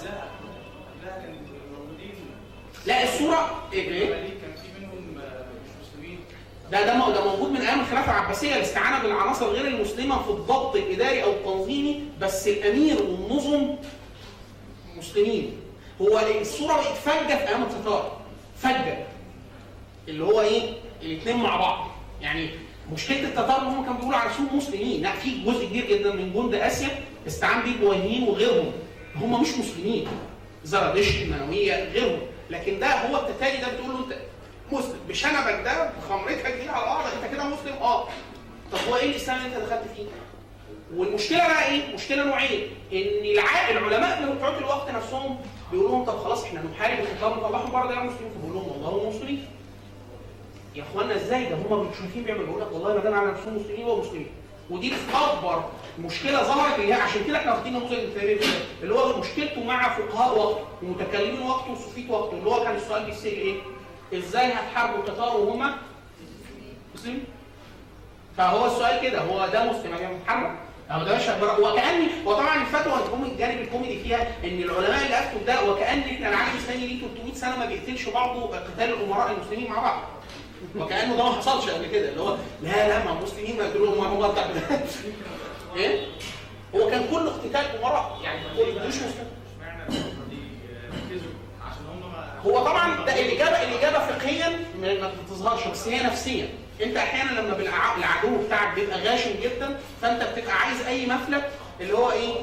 لا الصوره ايه كان في منهم مش مسلمين ده ده ده موجود من ايام الخلافه العباسيه الاستعانه بالعناصر غير المسلمه في الضبط الاداري او التنظيمي بس الامير والنظم مسلمين هو الصوره بقت فجه في ايام التتار فجه اللي هو ايه الاثنين مع بعض يعني مشكله التتار ان هم كانوا بيقولوا على نفسهم مسلمين لا في جزء كبير جدا من جند اسيا استعان بيه بويهيين وغيرهم هم مش مسلمين زرادشت المنويه غيرهم لكن ده هو التتالي ده بتقول له انت مسلم بشنبك ده بخمرتك دي على بعض انت كده مسلم اه طب هو ايه الاسلام اللي انت دخلت فيه؟ والمشكله بقى ايه؟ مشكله نوعين ان الع... العلماء بتوع الوقت نفسهم بيقول لهم طب خلاص احنا نحارب التتار نطلعهم بره دايره المسلمين فبيقول لهم والله هم مسلمين يا اخوانا ازاي ده هم شايفين بيعملوا يقول لك والله ما دام على نفسهم مسلمين هو مسلمين ودي اكبر مشكله ظهرت اللي هي عشان كده احنا واخدين نموذج التاريخ اللي هو مشكلته مع فقهاء وقته ومتكلمين وقته وصوفيه وقته اللي هو كان السؤال بيسال ايه؟ ازاي هتحاربوا التتار وهم مسلمين؟ فهو السؤال كده هو ده مسلم يا محمد هو ده مش وكان وطبعا الفتوى الكومي الجانب الكوميدي فيها ان العلماء اللي افتوا ده وكان احنا العالم الاسلامي ليه 300 سنه ما بيقتلش بعضه قتال الامراء المسلمين مع بعض وكانه ده ما حصلش قبل كده اللي هو لا لا ما المسلمين ما يقتلوهم ما هم بتاع ايه هو كان كله اقتتال امراء يعني كل مش مسلم اشمعنى الفترة دي ركزوا عشان هم ما هو طبعا ده الاجابه الاجابه فقهيا ما ما بتظهرش بس هي نفسيا انت احيانا لما بالع- العدو بتاعك بيبقى غاشم جدا فانت بتبقى عايز اي مفلت اللي هو ايه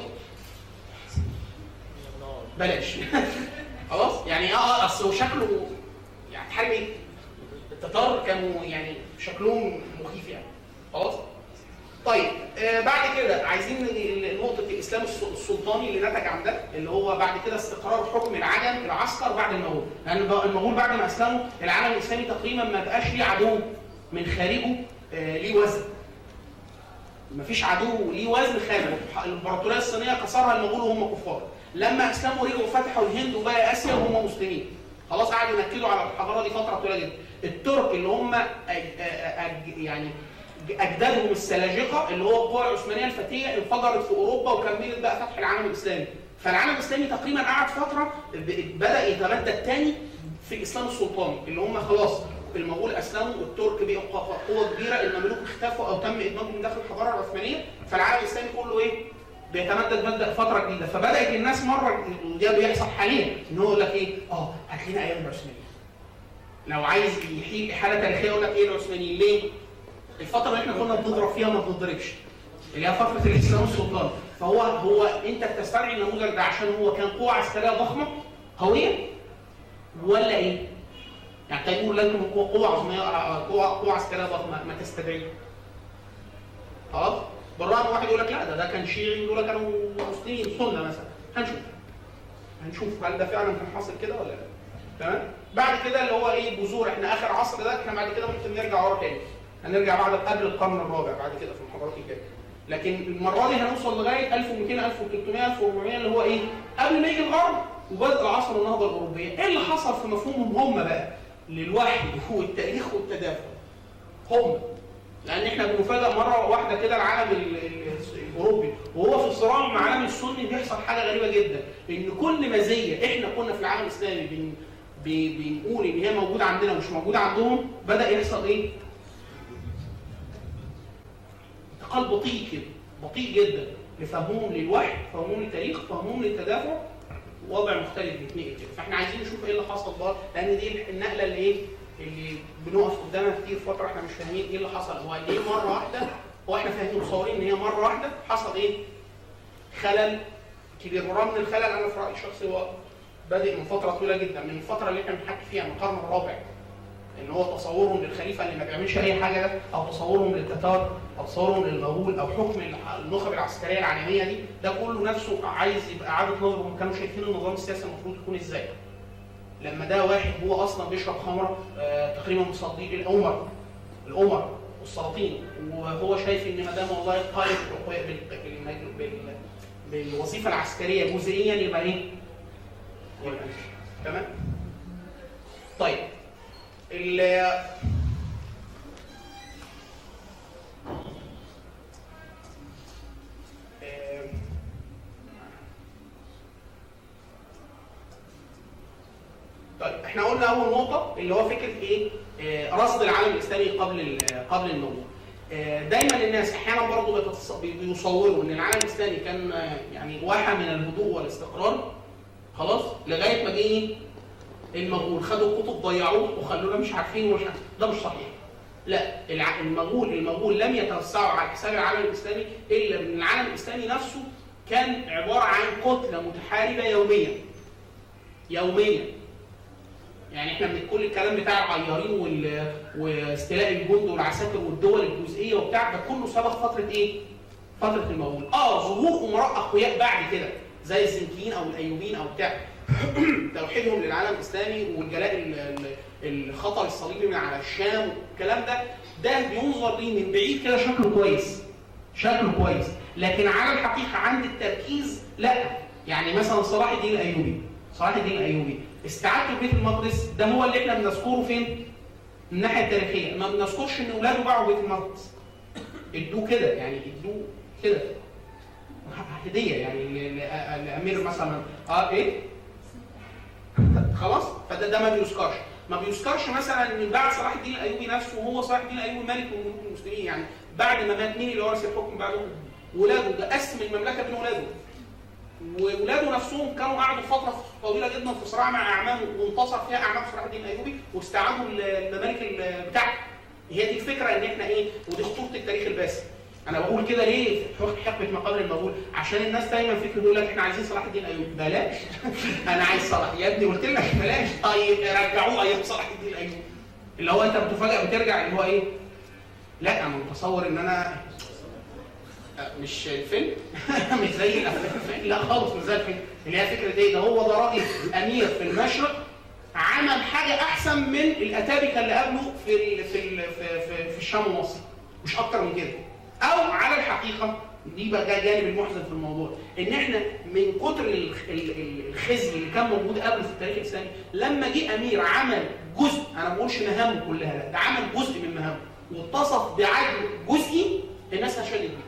بلاش خلاص يعني اه اه اصل هو شكله يعني تحارب ايه التتار كانوا يعني شكلهم مخيف يعني خلاص طيب آه بعد كده عايزين ن- نقطة الإسلام الس- السلطاني اللي نتج عن ده اللي هو بعد كده استقرار حكم العجم العسكر بعد المغول لأن ب- المغول بعد ما أسلموا العالم الإسلامي تقريبا ما بقاش ليه عدو من خارجه آه ليه وزن مفيش عدو ليه وزن خارجه الإمبراطورية الصينية كسرها المغول وهم كفار لما أسلموا رجعوا فتحوا الهند وباقي آسيا وهم مسلمين خلاص قعدوا ينكدوا على الحضارة دي فترة طويلة جدا الترك اللي هم أج... أج... يعني اجدادهم السلاجقه اللي هو القوى العثمانيه الفتيه انفجرت في اوروبا وكملت بقى فتح العالم الاسلامي فالعالم الاسلامي تقريبا قعد فتره ب- بدا يتمدد تاني في الاسلام السلطاني اللي هم خلاص المغول اسلموا والترك بقوا ق- قوه كبيره المملوك اختفوا او تم ادماجهم داخل الحضاره العثمانيه فالعالم الاسلامي كله ايه بيتمدد مبدا فتره جديده فبدات الناس مره وده بيحصل حاليا ان هو يقول لك ايه اه هات لنا ايام العثمانيه لو عايز يحيي حاله تاريخيه يقول لك ايه العثمانيين ليه؟ الفتره اللي احنا كنا بنضرب فيها ما بنضربش اللي هي فتره الاسلام السلطاني فهو هو انت بتستدعي النموذج ده عشان هو كان قوه عسكريه ضخمه قويه ولا ايه؟ يعني تقول لازم قوه قوه عظميه قوه قوه عسكريه ضخمه ما تستدعيه خلاص بالرغم واحد يقول لك لا ده ده كان شيعي يقول لك كانوا مسلمين سنه مثلا هنشوف هنشوف هل ده فعلا كان حاصل كده ولا لا تمام بعد كده اللي هو ايه بذور احنا اخر عصر ده احنا بعد كده ممكن نرجع ورا تاني هنرجع بعد قبل القرن الرابع بعد كده في المحاضرات الجايه لكن المره دي هنوصل لغايه 1200 1300 1400 اللي هو ايه قبل ما يجي الغرب وبدء العصر النهضه الاوروبيه ايه اللي حصل في مفهومهم هم بقى للوحي والتاريخ والتدافع هم لان احنا بنفاجئ مره واحده كده العالم ال- ال- الاوروبي وهو في الصراع مع العالم السني بيحصل حاجه غريبه جدا ان كل مزيه احنا كنا في العالم الاسلامي بن ب- بنقول ان هي موجوده عندنا ومش موجوده عندهم بدا يحصل ايه؟ انتقال بطيء كده بطيء جدا لفهمهم للوحي فهمهم للتاريخ فهمهم للتدافع وضع مختلف بيتنقل كده فاحنا عايزين نشوف ايه اللي حصل بقى لان دي النقله اللي ايه اللي بنقف قدامها كتير فتره احنا مش فاهمين ايه اللي حصل هو ليه مره واحده هو احنا فاهمين متصورين ان هي مره واحده حصل ايه خلل كبير ورغم من الخلل انا في رايي الشخصي هو بادئ من فتره طويله جدا من الفتره اللي احنا بنحكي فيها من القرن الرابع ان هو تصورهم للخليفه اللي ما بيعملش اي حاجه ده او تصورهم للتتار او تصورهم للمغول او حكم الع- النخب العسكريه العالميه دي ده كله نفسه عايز يبقى اعاده نظر هم كانوا شايفين النظام السياسي المفروض يكون ازاي لما ده واحد هو اصلا بيشرب خمره آه تقريبا مصدق الامر الامر والسلاطين وهو شايف ان ما دام والله قائد بال- بال- بال- بال- بالوظيفه العسكريه جزئيا يبقى ايه؟ يبقى تمام؟ طيب ال آم، طيب احنا قلنا اول نقطه اللي هو فكره ايه؟ آه، رصد العالم الاسلامي قبل ال- قبل الموضوع. آه، دايما الناس احيانا برضه بيتص- بي- بيصوروا ان العالم الاسلامي كان آه، يعني واحه من الهدوء والاستقرار خلاص لغايه ما جه ايه؟ المغول خدوا الكتب ضيعوه وخلونا مش عارفين ومش عارفين ده مش صحيح. لا الع- المغول المغول لم يتوسعوا على حساب العالم الاسلامي الا ان العالم الاسلامي نفسه كان عباره عن كتله متحاربه يوميا. يوميا. يعني احنا من كل الكلام بتاع العيارين وال... واستيلاء الجند والعساكر والدول الجزئيه وبتاع ده كله سبق فتره ايه؟ فتره المغول. اه ظهور امراء اقوياء بعد كده زي الزنكيين او الايوبيين او بتاع توحيدهم للعالم الاسلامي والجلاء الخطر الصليبي من على الشام والكلام ده ده بينظر ليه من بعيد كده شكله كويس شكله كويس لكن على الحقيقه عند التركيز لا يعني مثلا صلاح الدين الايوبي صلاح الدين الايوبي استعادته بيت المقدس ده هو اللي احنا بنذكره فين؟ من الناحيه التاريخيه ما بنذكرش ان اولاده باعوا بيت المقدس ادوه كده يعني ادوه كده هديه يعني لامير مثلا اه ايه؟ خلاص فده ده ما بيذكرش ما بيذكرش مثلا ان بعد صلاح الدين الايوبي نفسه وهو صلاح الدين الايوبي ملك من ملوك المسلمين يعني بعد ما مات مين اللي ورث الحكم بعده؟ ولاده ده قسم المملكه بين ولاده وولاده نفسهم كانوا قعدوا فتره طويله جدا في صراع مع اعمامه وانتصر فيها اعمام صلاح الدين الايوبي واستعادوا الممالك بتاعته هي دي الفكره ان احنا ايه ودي خطوره التاريخ الباسم انا بقول كده ليه في حقبه مقابر المغول عشان الناس دايما فكره يقول لك احنا عايزين صلاح الدين الايوبي بلاش انا عايز صلاح يا ابني قلت لك بلاش طيب رجعوه ايام صلاح الدين الايوبي اللي هو انت بتفاجئ بترجع اللي هو ايه لا انا متصور ان انا مش الفيلم مش زي الافلام لا خالص مش زي الفيلم اللي هي فكره ايه ده هو ده راي امير في المشرق عمل حاجه احسن من الاتابكه اللي قبله في في في, في, في الشام ومصر مش اكتر من كده او على الحقيقه دي بقى جانب المحزن في الموضوع ان احنا من كتر الخزي اللي كان موجود قبل في التاريخ الاسلامي لما جه امير عمل جزء انا ما بقولش مهامه كلها لا ده عمل جزء من مهامه واتصف بعدل جزئي الناس هتشدد بيه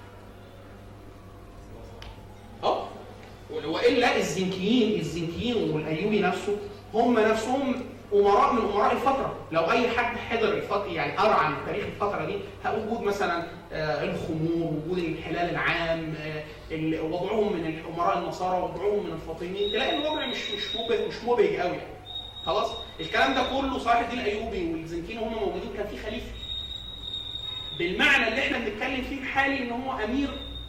اه والا الزنكيين الزنكيين والايوبي نفسه هم نفسهم امراء من امراء الفتره لو اي حد حضر الفتره يعني قرا عن تاريخ الفتره دي وجود مثلا آه، الخمور وجود الانحلال العام آه، وضعهم من الامراء النصارى وضعهم من الفاطميين تلاقي الوضع مش مش مبهج مش مبهج قوي يعني خلاص الكلام ده كله صلاح الدين الايوبي والزنكيين وهم موجودين كان في خليفه بالمعنى اللي احنا بنتكلم فيه الحالي ان هو امير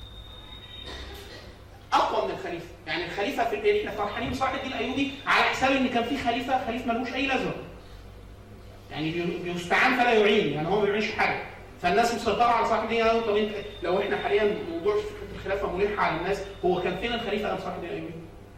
اقوى من الخليفه يعني الخليفه في احنا فرحانين بصلاح الدين الايوبي على حساب ان كان في خليفه خليفه ملوش اي لازمه يعني بيستعان فلا يعين يعني هو ما بيعينش حاجه فالناس مسيطره على صلاح الدين الايوبي طب انت لو احنا حاليا موضوع فكره الخلافه ملحه على الناس هو كان فين الخليفه قبل صلاح الدين الايوبي؟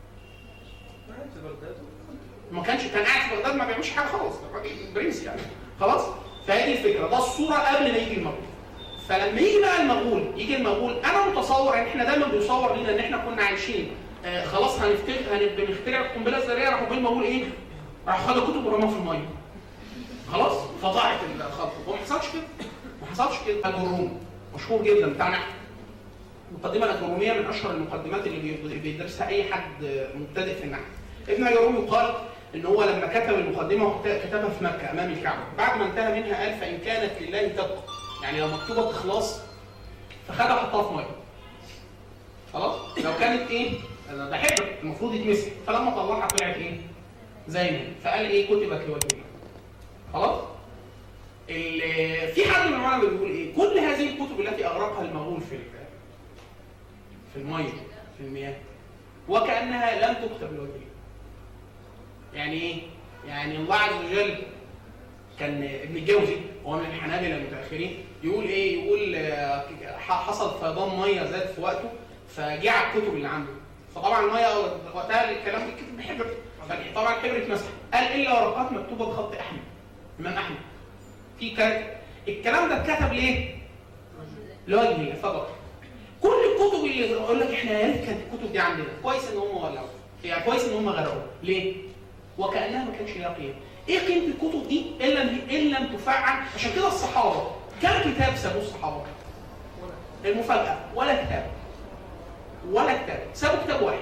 ما كانش كان قاعد في بغداد ما بيعملش حاجه خالص الراجل برنس يعني خلاص فهي دي الفكره ده الصوره قبل ما يجي المغرب فلما يجي بقى المغول يجي المغول انا متصور ان احنا دايما بيصور لنا ان احنا كنا عايشين آه خلاص هنفتكر هنخترع القنبله الذريه راحوا بين المغول ايه؟ راحوا خدوا كتب ورموها في الميه خلاص فضاعت الخلطه وما حصلش كده ما حصلش كده الاجروم مشهور جدا بتاعنا المقدمه الاجروميه من اشهر المقدمات اللي بيدرسها اي حد مبتدئ في النحو ابن اجروم يقال ان هو لما كتب المقدمه كتبها في مكه امام الكعبه بعد ما انتهى منها قال فان كانت لله تبقى يعني لو مكتوبه اخلاص فخدها حطها في ميه خلاص لو كانت ايه ده حبر المفروض يتمسك فلما طلعها طلعت ايه زي ما فقال ايه كتبت لوجه الله خلاص في حد من العلماء بيقول ايه كل هذه الكتب التي اغرقها المغول في في الميه في المياه وكانها لم تكتب لوجه الله يعني ايه يعني الله عز وجل كان ابن الجوزي هو من الحنابلة المتأخرين يقول ايه يقول آه، حصل فيضان ميه زاد في وقته فجه على الكتب اللي عنده فطبعا الميه وقتها الكلام بيتكتب بحبر فطبعا الحبر اتمسح قال الا ورقات مكتوبه بخط احمد امام احمد في كارت الكلام ده اتكتب ليه؟ لوجه الله فقط كل الكتب اللي يقول لك احنا يا ريت كانت الكتب دي عندنا كويس ان هم ولعوا يعني كويس ان هم غرقوا ليه؟ وكانها ما كانش ليها قيمه ايه قيمه الكتب دي ان لم ان لم تفعل عشان كده الصحابه كم كتاب سابوه الصحابه المفاجاه ولا كتاب ولا كتاب سابوا كتاب واحد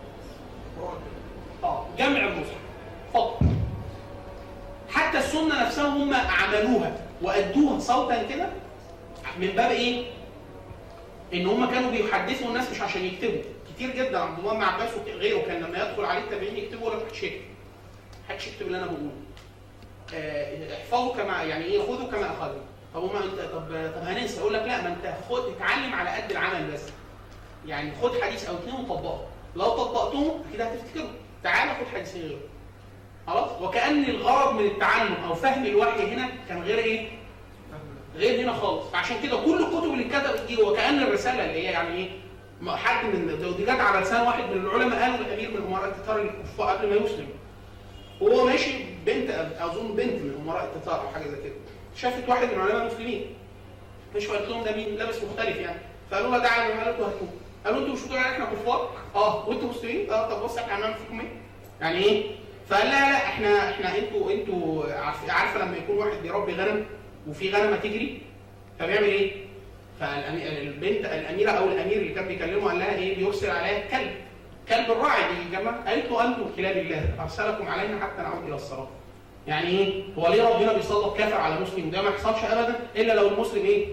اه جمع المصحف فقط حتى السنه نفسها هم عملوها وادوها صوتا كده من باب ايه ان هم كانوا بيحدثوا الناس مش عشان يكتبوا كتير جدا عبد الله بن عباس وغيره كان لما يدخل عليه التابعين يكتبوا ولا محدش يكتب محدش يكتب اللي انا بقوله آه، احفظوا كما يعني ايه خذوا كما اخذوا طب وما انت طب طب هننسى يقول لك لا ما انت خد اتعلم على قد العمل بس يعني خد حديث او اثنين وطبقه لو طبقتهم كده هتفتكروا تعالى خد حديثين غيره خلاص وكان الغرض من التعلم او فهم الوحي هنا كان غير ايه غير هنا خالص فعشان كده كل الكتب اللي اتكتبت دي وكان الرساله اللي هي يعني ايه ما حد من دي جت على لسان واحد من العلماء قالوا الامير من امراء التتار الكفار قبل ما يسلم وهو ماشي بنت اظن بنت من امراء التتار او حاجه زي كده شافت واحد من علماء المسلمين مش قالت لهم ده مين لابس مختلف يعني فقالوا لها ده عالم قالت له هاتوه قالوا انتوا مش بتقولوا علينا احنا كفار؟ اه وانتوا مسلمين؟ اه طب بص احنا هنعمل فيكم ايه؟ يعني ايه؟ فقال لها لا احنا احنا انتوا انتوا عارفه عارفه لما يكون واحد بيربي غنم وفي غنمه تجري فبيعمل ايه؟ فالبنت الاميره او الامير اللي كان بيكلمه قال لها ايه؟ بيرسل عليها كلب كلب الراعي بيجمع قالت له انتم كلاب الله ارسلكم علينا حتى نعود الى الصلاه يعني ايه؟ هو ليه ربنا بيسلط كافر على مسلم؟ ده ما يحصلش ابدا الا لو المسلم ايه؟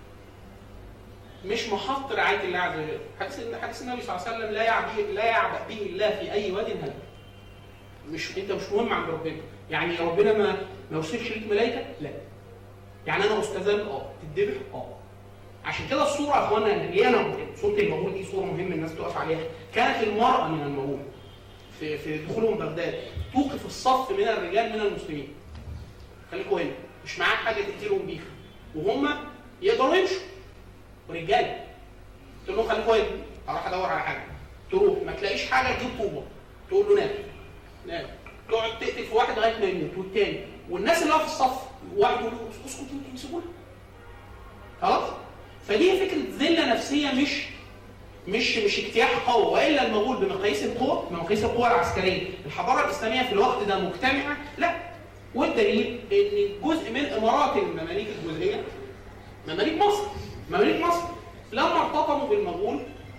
مش محط رعايه الله عز وجل، حديث حديث النبي صلى الله عليه وسلم لا يعبأ لا يعبأ به الله في اي واد هلك. مش انت مش مهم عند ربنا، يعني ربنا ما ما يرسلش ليك ملائكه؟ لا. يعني انا استاذان اه، تتذبح اه. عشان كده الصوره يا اخوانا اللي انا صوره المغول دي صوره مهمه الناس تقف عليها، كانت المراه من المغول في في دخولهم بغداد توقف الصف من الرجال من المسلمين. خليكوا هنا، مش معاك حاجه تقتلهم بيها. وهم يقدروا يمشوا. رجاله تقول له خليك واقف اروح ادور على حاجه تروح ما تلاقيش حاجه تجيب طوبه تقول له نام نام تقعد تقتل في واحد لغايه ما يموت والتاني والناس اللي واقفه في الصف واحد يقول له اسكت انتوا تمسكوها خلاص فدي فكره ذله نفسيه مش مش مش اجتياح قوه والا المغول بمقاييس القوه بمقاييس القوه العسكريه الحضاره الاسلاميه في الوقت ده مجتمعه لا والدليل ان جزء من امارات المماليك الجزئيه مماليك مصر مماليك مصر لما ارتطموا بالمغول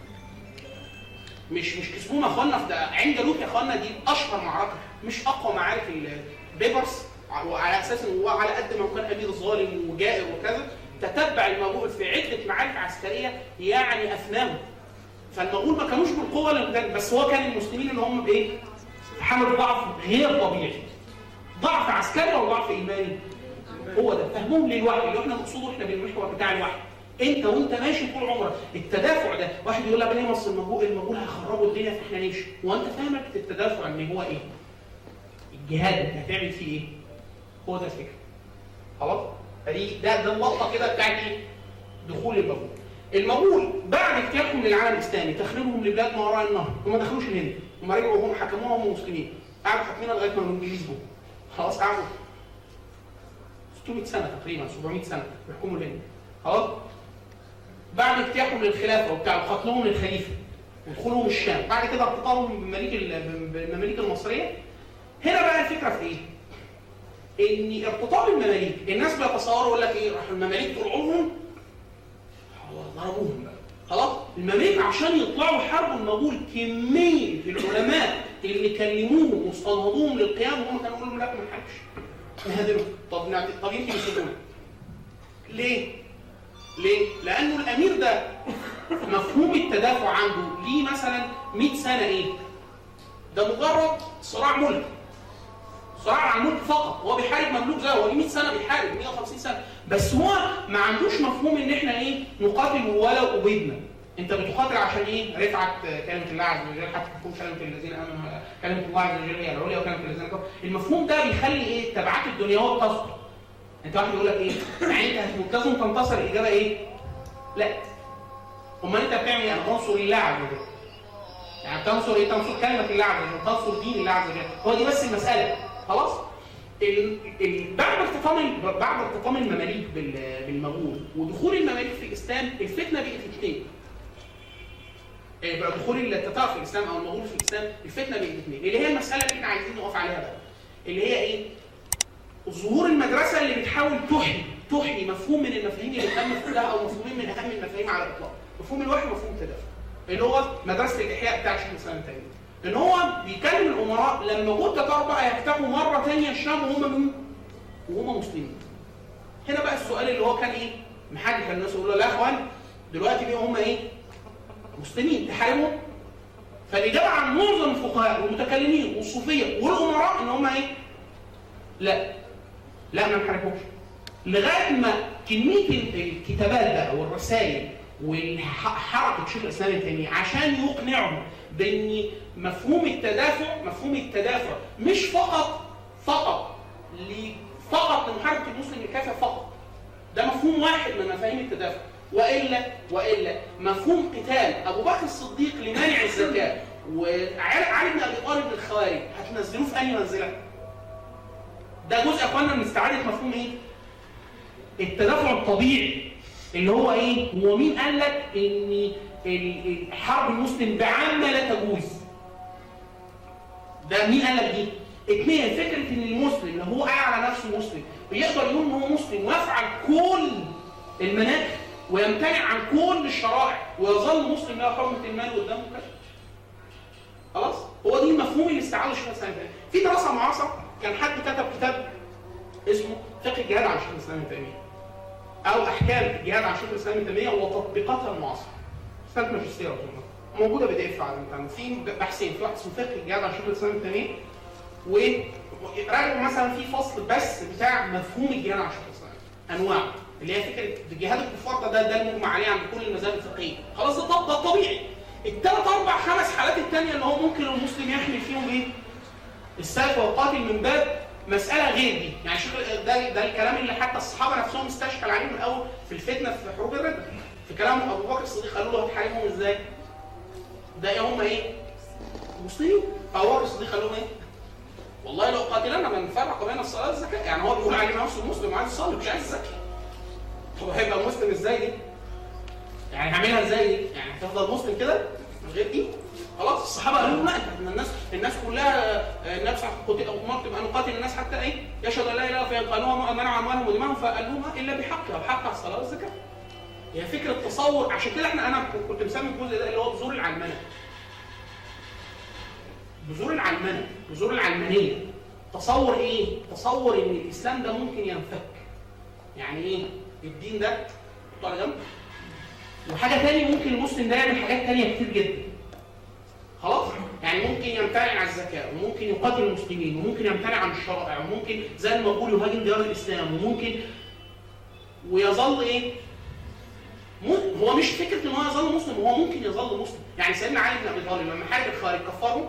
مش مش كسبوهم يا اخوانا في ده عين جالوت يا اخوانا دي اشهر معركه مش اقوى معارك البيبرس وعلى اساس ان هو على قد ما كان امير ظالم وجائر وكذا تتبع المغول في عده معارك عسكريه يعني افناهم فالمغول ما كانوش بالقوه اللي بس هو كان المسلمين اللي هم بايه؟ في حاله ضعف غير طبيعي ضعف عسكري او ضعف ايماني هو ده فهمهم للوحي اللي احنا نقصده احنا بالمحور بتاع الوحي انت وانت ماشي طول عمرك التدافع ده واحد يقول لك ليه مصر المجهول المجهول هيخربوا الدنيا فاحنا نمشي وانت فاهمك التدافع ان هو ايه؟ الجهاد انت هتعمل فيه ايه؟ هو ده الفكره خلاص؟ فدي ده ده اللقطه كده بتاعت ايه؟ دخول المغول المغول بعد اجتياحهم للعالم الاسلامي تخريبهم لبلاد ما وراء النهر هم ما دخلوش الهند هم رجعوا هم حكموها هم مسلمين قعدوا حاكمينها لغايه ما الانجليز جم خلاص قعدوا 600 سنه تقريبا 700 سنه بيحكموا الهند خلاص بعد اجتياحهم للخلافه وبتاع قتلهم للخليفه ودخولهم الشام بعد كده ارتطامهم بالمماليك بالمماليك المصريه هنا بقى الفكره في ايه؟ ان ارتطام المماليك الناس بيتصوروا يقول لك ايه راح المماليك طول عمرهم ضربوهم بقى خلاص المماليك عشان يطلعوا يحاربوا المغول كميه العلماء اللي كلموهم واستنهضوهم للقيام وهم كانوا يقولوا لا ما نحاربش نهدمهم طب نعت... طب يمكن يسيبونا ليه؟ ليه؟ لأنه الأمير ده مفهوم التدافع عنده ليه مثلا 100 سنة إيه؟ ده مجرد صراع ملك صراع على الملك فقط هو بيحارب مملوك زيه هو 100 سنة بيحارب 150 سنة بس هو ما عندوش مفهوم إن إحنا إيه؟ نقاتل ولو أبيدنا انت بتقاتل عشان ايه؟ رفعت كلمه الله عز وجل حتى تكون كلمه الذين امنوا كلمه الله عز وجل هي العليا وكلمه الذين كفروا المفهوم ده بيخلي ايه؟ التبعات الدنيويه بتسقط انت واحد يقول لك ايه؟ يعني انت لازم تنتصر الاجابه ايه؟ لا امال انت بتعمل ايه؟ انا بنصر الله عز وجل يعني بتنصر ايه؟ تنصر كلمه الله عز وجل تنصر دين الله عز وجل هو دي بس المساله خلاص؟ ال... ال... بعد ارتطام بعد ارتطام المماليك بال... بالمغول ودخول المماليك في الاسلام الفتنه بقت اثنين بقى دخول التتار في الاسلام او المغول في الاسلام الفتنه بين الاثنين اللي هي المساله اللي احنا عايزين نقف عليها بقى اللي هي ايه؟ ظهور المدرسه اللي بتحاول تحيي تحيي مفهوم من المفاهيم اللي بتم كلها او مفهومين من اهم المفاهيم على الاطلاق مفهوم الوحي ومفهوم التدافع اللي هو مدرسه الاحياء بتاع شيخ الاسلام تاني ان هو بيكلم الامراء لما جم التتار بقى يفتحوا مره ثانيه الشام وهم مين؟ وهم مسلمين هنا بقى السؤال اللي هو كان ايه؟ محل كان الناس يقولوا لا يا اخوان دلوقتي بقى هم ايه؟ مسلمين تحاربهم فالاجابه عن معظم الفقهاء والمتكلمين والصوفيه والامراء ان هم ايه؟ لا لا ما نحاربهمش لغايه ما كميه الكتابات بقى والرسائل وحركه شيخ الاسلام ابن تيميه عشان يقنعهم بان مفهوم التدافع مفهوم التدافع مش فقط فقط فقط لمحاربه المسلم الكافر فقط ده مفهوم واحد من مفاهيم التدافع والا والا مفهوم قتال ابو بكر الصديق لمانع الزكاه وعلي بن ابي طالب للخوارج هتنزلوه في اي منزله؟ ده جزء يا اخوانا من استعاده مفهوم ايه؟ التدافع الطبيعي اللي هو ايه؟ هو مين قال لك ان حرب المسلم بعامه لا تجوز؟ ده مين قال لك دي؟ اثنين فكره ان المسلم لو هو قاعد على نفسه مسلم بيقدر يقول ان هو مسلم ويفعل كل المناهج ويمتنع عن كل الشرائع ويظل مسلم له حرمه المال قدامه كده خلاص هو دي المفهوم اللي استعاده الشيخ الاسلام في دراسه معاصره كان حد كتب كتاب اسمه فقه الجهاد عن الشيخ الاسلام ابن تيميه او احكام الجهاد عن الشيخ الاسلام ابن تيميه وتطبيقاتها المعاصره سنه ماجستير اظن موجوده بي دي اف على الانترنت في بحثين في واحد اسمه فقه الجهاد عن الشيخ الاسلام ابن تيميه وراجعوا مثلا في فصل بس بتاع مفهوم الجهاد عن الشيخ الاسلام انواعه اللي هي فكره جهاد الكفار ده ده المجمع عليه عند كل المذاهب الفقهيه خلاص ده ده طبيعي الثلاث اربع خمس حالات الثانيه اللي هو ممكن المسلم يحمل فيهم ايه السيف والقاتل من باب مساله غير دي يعني شوف ده ده الكلام اللي حتى الصحابه نفسهم استشكل عليهم الاول في الفتنه في حروب الرده في كلام ابو بكر الصديق قالوا له هتحاربهم ازاي ده ايه هم ايه مسلمين فابو بكر الصديق قال لهم ايه والله لو قاتلنا ما نفرق بين الصلاه والزكاه يعني هو بيقول عليه نفسه مسلم وعايز يصلي مش عايز يزكي طب هيبقى مسلم ازاي دي يعني هعملها ازاي دي يعني هتفضل مسلم كده من غير دي خلاص الصحابه قالوا لا ان الناس الناس كلها النبي صلى الله عليه وسلم امرت بان نقاتل الناس حتى ايه يشهد ان لا اله الا الله فقالوا منعوا اموالهم ودماءهم فقال لهم الا بحقها بحقها الصلاه والزكاه هي فكره تصور عشان كده احنا انا كنت مسمي الجزء ده اللي هو بذور العلمنه بذور العلمنه بذور العلمانيه تصور ايه تصور ان الاسلام ده ممكن ينفك يعني ايه الدين ده على جنب وحاجه ثانيه ممكن المسلم ده يعمل حاجات ثانيه كتير جدا خلاص يعني ممكن يمتنع عن الزكاه وممكن يقاتل المسلمين وممكن يمتنع عن الشرائع وممكن زي ما بقول يهاجم ديار الاسلام وممكن ويظل ايه هو مش فكره ان هو يظل مسلم هو ممكن يظل مسلم يعني سيدنا علي بن ابي طالب لما حارب الخارج كفرهم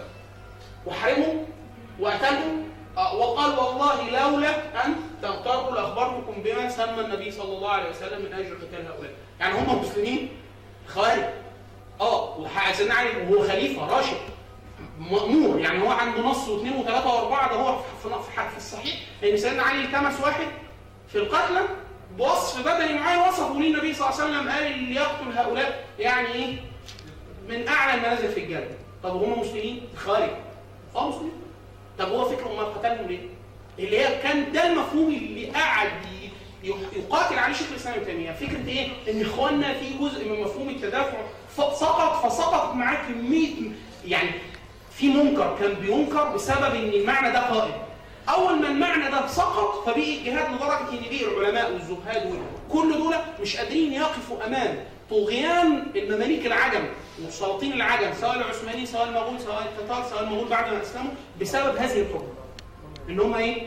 وحاربهم وقتلهم آه، وقال والله لولا ان تغتروا لاخبرتكم بما سمى النبي صلى الله عليه وسلم من اجل قتال هؤلاء يعني هم مسلمين خوارج اه وسيدنا علي وهو خليفه راشد مأمور يعني هو عنده نص واثنين وثلاثه واربعه ده هو في الصحيح لان سيدنا علي التمس واحد في القتلى بوصف بدني معين وصفه ليه النبي صلى الله عليه وسلم قال اللي يقتل هؤلاء يعني ايه من اعلى المنازل في الجنه طب هم مسلمين خارج اه مسلمين طب هو فكره امال قتلهم ليه اللي هي كان ده المفهوم اللي قعد يقاتل عليه شيخ الاسلام ابن تيميه فكره ايه ان اخواننا في جزء من مفهوم التدافع سقط فسقط معاه كميه يعني في منكر كان بينكر بسبب ان المعنى ده قائم اول ما المعنى ده سقط فبقي الجهاد لدرجه ان بقي العلماء والزهاد كل دول مش قادرين يقفوا امام طغيان المماليك العجم والسلاطين العجم سواء العثمانيين سواء المغول سواء التتار سواء المغول بعد ما اسلموا بسبب هذه الحكم ان هم ايه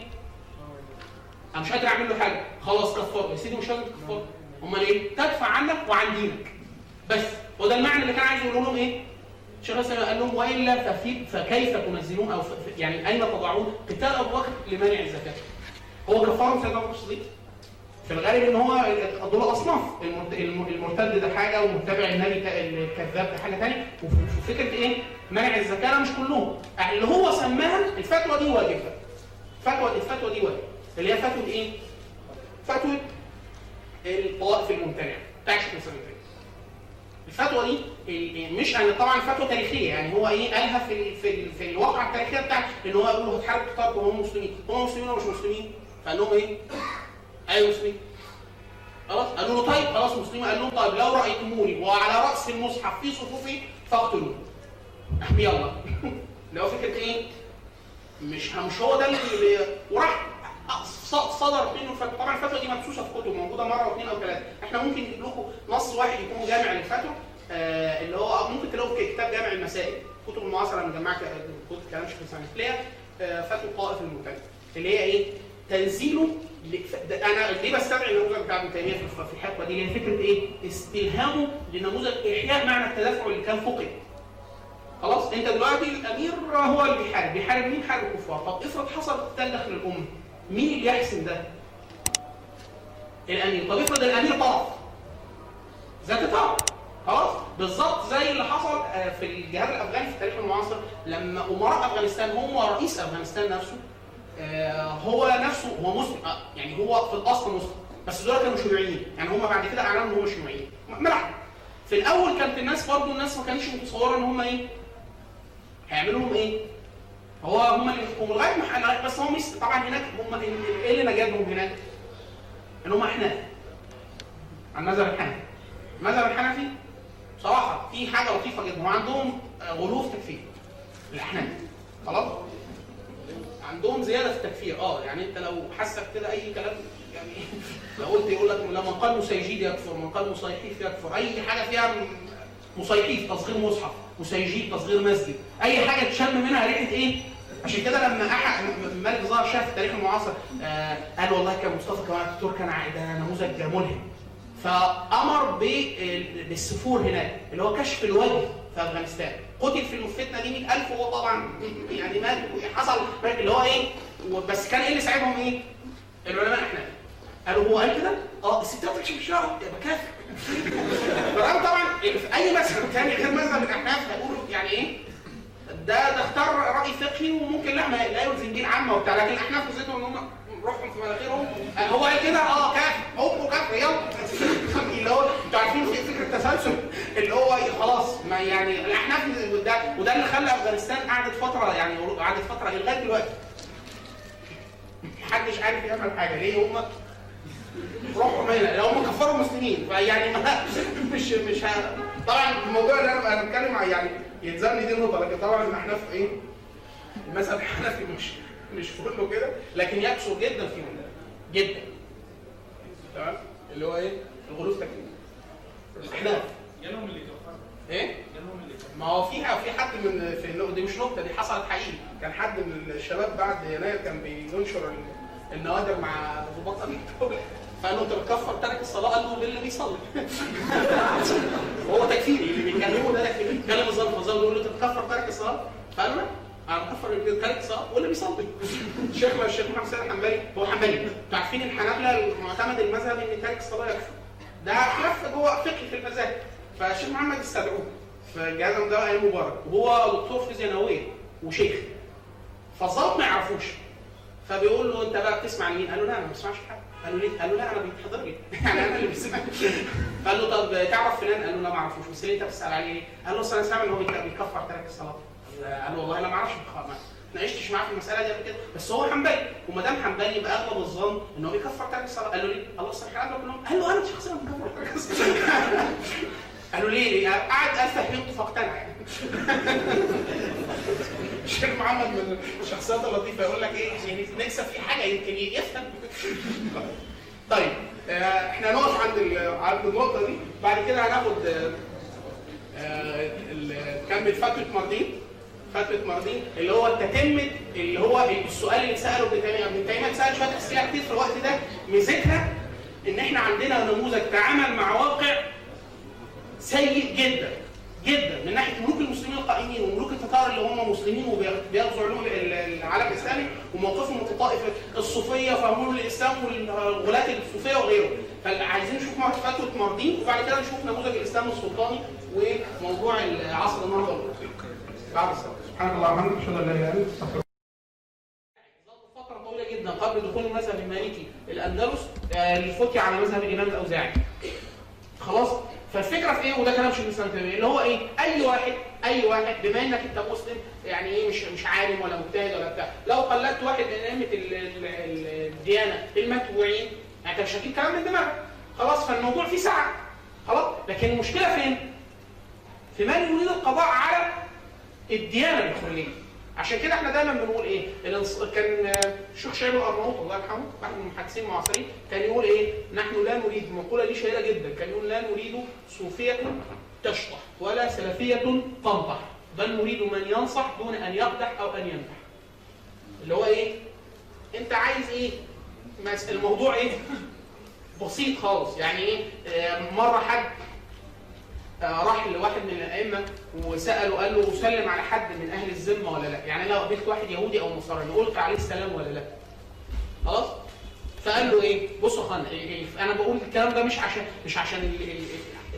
انا مش قادر اعمل له حاجه خلاص كفار يا سيدي مش لازم تكفر امال ايه تدفع عنك وعن دينك بس وده المعنى اللي كان عايز يقول لهم ايه الشيخ الاسلام قال لهم والا ففي فكيف تنزلون او يعني اين تضعون قتال ابو بكر لمانع الزكاه هو كفرهم سيدنا ابو بكر الصديق في الغالب ان هو دول اصناف المرتد ده حاجه ومتبع النبي الكذاب ده حاجه ثانيه وفكره ايه منع الزكاه مش كلهم اللي هو سماها الفتوى دي واجبه فتوى الفتوى دي واجبه اللي هي فتوى ايه فتوى الطوائف الممتنعه بتاع شيخ الاسلام الفتوى دي مش يعني طبعا فتوى تاريخيه يعني هو ايه قالها في في في الواقعه التاريخيه بتاعته ان هو يقول له هتحارب كتاب وهم مسلمين هم مسلمين ولا مش مسلمين فقال لهم ايه ايوه مسلمين خلاص قالوا له طيب خلاص مسلمين قال لهم طيب لو رايتموني وعلى راس المصحف في صفوفي فاقتلوني يلا لو فكره ايه مش مش هو ده اللي وراح صدر منه الفتوى طبعا الفتوى دي مبثوثه في كتب موجوده مره واثنين او ثلاثه احنا ممكن نجيب لكم نص واحد يكون جامع للفتوى آه اللي هو ممكن تلاقوه في كتاب جامع المسائل كتب المعاصره مجمعه كتب كلام شيخ الاسلام تلاقيها آه فتوى الطائف المبتدئ اللي هي ايه تنزيله انا ليه بستدعي النموذج بتاع ابن تيميه في الحقبه دي؟ لان فكره ايه؟ استلهامه لنموذج احياء معنى التدافع اللي كان فقد. خلاص انت دلوقتي الامير هو اللي بيحارب، بيحارب مين؟ حارب الكفار، طب افرض حصل قتال داخل الامه، مين اللي يحسم ده؟ الامير، طب افرض الامير طرف ذات اطار خلاص بالظبط زي اللي حصل آه، في الجهاد الافغاني في التاريخ المعاصر لما امراء افغانستان هم رئيس افغانستان نفسه آه، هو نفسه هو مسلم آه، يعني هو في الاصل مسلم بس دول كانوا شيوعيين يعني هم بعد كده اعلنوا ان هم شيوعيين ملحد في الاول كانت الناس برضو الناس ما كانتش متصوره ان هم ايه هيعملوا لهم ايه هو هم اللي يحكموا لغايه ما لغاية- بس هم يس- طبعا هناك هم ايه اللي نجدهم هناك؟ ان هم احناف عن المذهب الحنفي المذهب الحنفي بصراحه في حاجه لطيفه جدا هم عندهم آه، غلو في التكفير الاحناف خلاص عندهم زياده في التكفير اه يعني انت لو حسك كده اي كلام يعني لو قلت يقول لك لما قال مسيجيد يكفر من قال مصيحيف يكفر اي حاجه فيها م- مصيحيف تصغير مصحف مسيجيد تصغير مسجد اي حاجه تشم منها ريحه ايه عشان كده لما احد ملك ظاهر شاف التاريخ المعاصر آه قال والله كان مصطفى كمال اتاتورك كان ع- ده نموذج ملهم فامر ب- بالسفور هناك اللي هو كشف الوجه في افغانستان قتل في الفتنه دي 100000 وهو طبعا يعني مات حصل اللي هو ايه بس كان ايه اللي ساعدهم ايه؟ العلماء احنا قالوا هو قال كده؟ اه الستات تكشف الشعر يبقى كافر فرغم طبعا في اي مذهب ثاني غير مذهب الاحناف هيقولوا يعني ايه؟ ده ده اختار راي فقهي وممكن لا ما لا يلزم دين عامه وبتاع لكن الاحناف وزيتهم ان هم روحهم في مناخيرهم آه، هو قال كده اه كافر امه كافر يلا اللي هو انتوا عارفين في فكره التسلسل اللي هو خلاص ما يعني الاحناف وده وده اللي خلى افغانستان قعدت فتره يعني قعدت فتره إيه لغايه دلوقتي محدش عارف يعمل حاجه ليه هم روحهم هنا لو هم كفروا مسلمين فيعني ما- مش مش ه... طبعا الموضوع اللي انا انا بتكلم عن يعني يلزمني دي نقطه لكن طبعا الاحناف ايه المذهب الحنفي مش مش كله كده لكن يكثر جدا فيهم جدا تمام اللي هو ايه الغلو في التكليف الاحناف جالهم اللي كفروا ايه جالهم اللي كفروا ما هو فيها في حد من في النقطة دي مش نقطة دي حصلت حقيقي كان حد من الشباب بعد يناير كان بينشر ال- النوادر مع ضباط امن الدولة فقال له انت بتكفر تارك الصلاة قال له باللي بيصلي هو تكفيري اللي بيكلمه ده تكفيري بيتكلم الظابط فالظابط يقول له انت بتكفر تارك الصلاة فقال له لا انا بكفر اللي تارك الصلاة واللي بيصلي شيخنا الشيخ محمد سيد الحنبلي هو حنبلي انتوا عارفين الحنابلة المعتمد المذهب ان تارك الصلاة يكفر ده خلاف جوه فقه في المذاهب فالشيخ محمد استدعوه فالجهاز ده ايام مبارك وهو دكتور فيزياء نوويه وشيخ فالظابط ما يعرفوش فبيقول له انت بقى بتسمع لمين؟ قال له لا انا ما بسمعش حد قال له ليه؟ قال له لا انا بيتحضر لي يعني انا اللي بسمع قال له طب تعرف فلان؟ قال له لا ما اعرفوش بس ليه انت بتسال عليه ليه؟ قال له اصل انا سامع ان هو بيك- بيكفر ترك الصلاه قال له والله انا ما اعرفش بخ- ما اتناقشتش معاه في المساله دي قبل كده بس هو حنبلي وما دام حنبلي يبقى اغلب الظن ان هو بيكفر ترك الصلاه قال له ليه؟ الله يصلح الكلام كلهم قال له انا شخصيا بكفر ترك الصلاه قالوا ليه؟ قعد قال فهمته فاقتنع يعني الشيخ محمد من الشخصيات اللطيفه يقول لك ايه يعني نكسب في حاجه يمكن يفهم طيب آه، احنا هنقف عند ال- عند النقطه دي بعد كده هناخد آه، آه، ال- نكمل فتوى ماردين فتوى ماردين اللي هو تتمه اللي هو السؤال اللي اتساله ابن تيميه ابن تيميه اتسال شويه اسئله كتير في الوقت ده ميزتها ان احنا عندنا نموذج تعامل مع واقع سيء جدا جدا من ناحيه ملوك المسلمين القائمين وملوك التتار اللي هم مسلمين وبيغزوا علوم ال- العالم الاسلامي وموقفهم متطائف الصوفيه فهمهم الاسلام والغلاة الصوفيه وغيره فعايزين نشوف مر- فتوى ماردين وبعد كده نشوف نموذج الاسلام السلطاني وموضوع العصر النهضه بعد الصلاه سبحان الله وبحمده اشهد ان لا اله الا انت استغفرك فترة طويلة جدا قبل دخول المذهب المالكي الأندلس آه، الفتي على مذهب الإمام الأوزاعي. خلاص؟ فالفكرة في إيه وده كلام شيخ الإسلام تيمية اللي هو إيه؟ أي واحد أي واحد بما إنك أنت مسلم يعني إيه مش مش عالم ولا مجتهد ولا بتاع، لو قلدت واحد من أئمة ال- ال- ال- الديانة المتبوعين يعني أنت مش هتجيب كلام من دماغك. خلاص فالموضوع فيه سعة. خلاص؟ لكن المشكلة فين؟ في من يريد القضاء على الديانة الكلية. عشان كده احنا دايما بنقول ايه؟ الانص... كان آه، الشيخ شعيب الارناؤوط الله يرحمه واحد من المحدثين المعاصرين كان يقول ايه؟ نحن لا نريد مقوله دي شهيره جدا كان يقول لا نريد صوفيه تشطح ولا سلفيه تنطح بل نريد من ينصح دون ان يقدح او ان يمدح. اللي هو ايه؟ انت عايز ايه؟ مس- الموضوع ايه؟ بسيط خالص يعني ايه؟ آه، مره حد آه، راح لواحد من الائمه وساله قال له اسلم على حد من اهل الذمه ولا لا؟ يعني لو قابلت واحد يهودي او نصراني القي عليه السلام ولا لا؟ خلاص؟ فقال له ايه؟ بص يا اخوانا إيه- إيه، انا بقول الكلام ده مش عشان مش عشان ال- ال-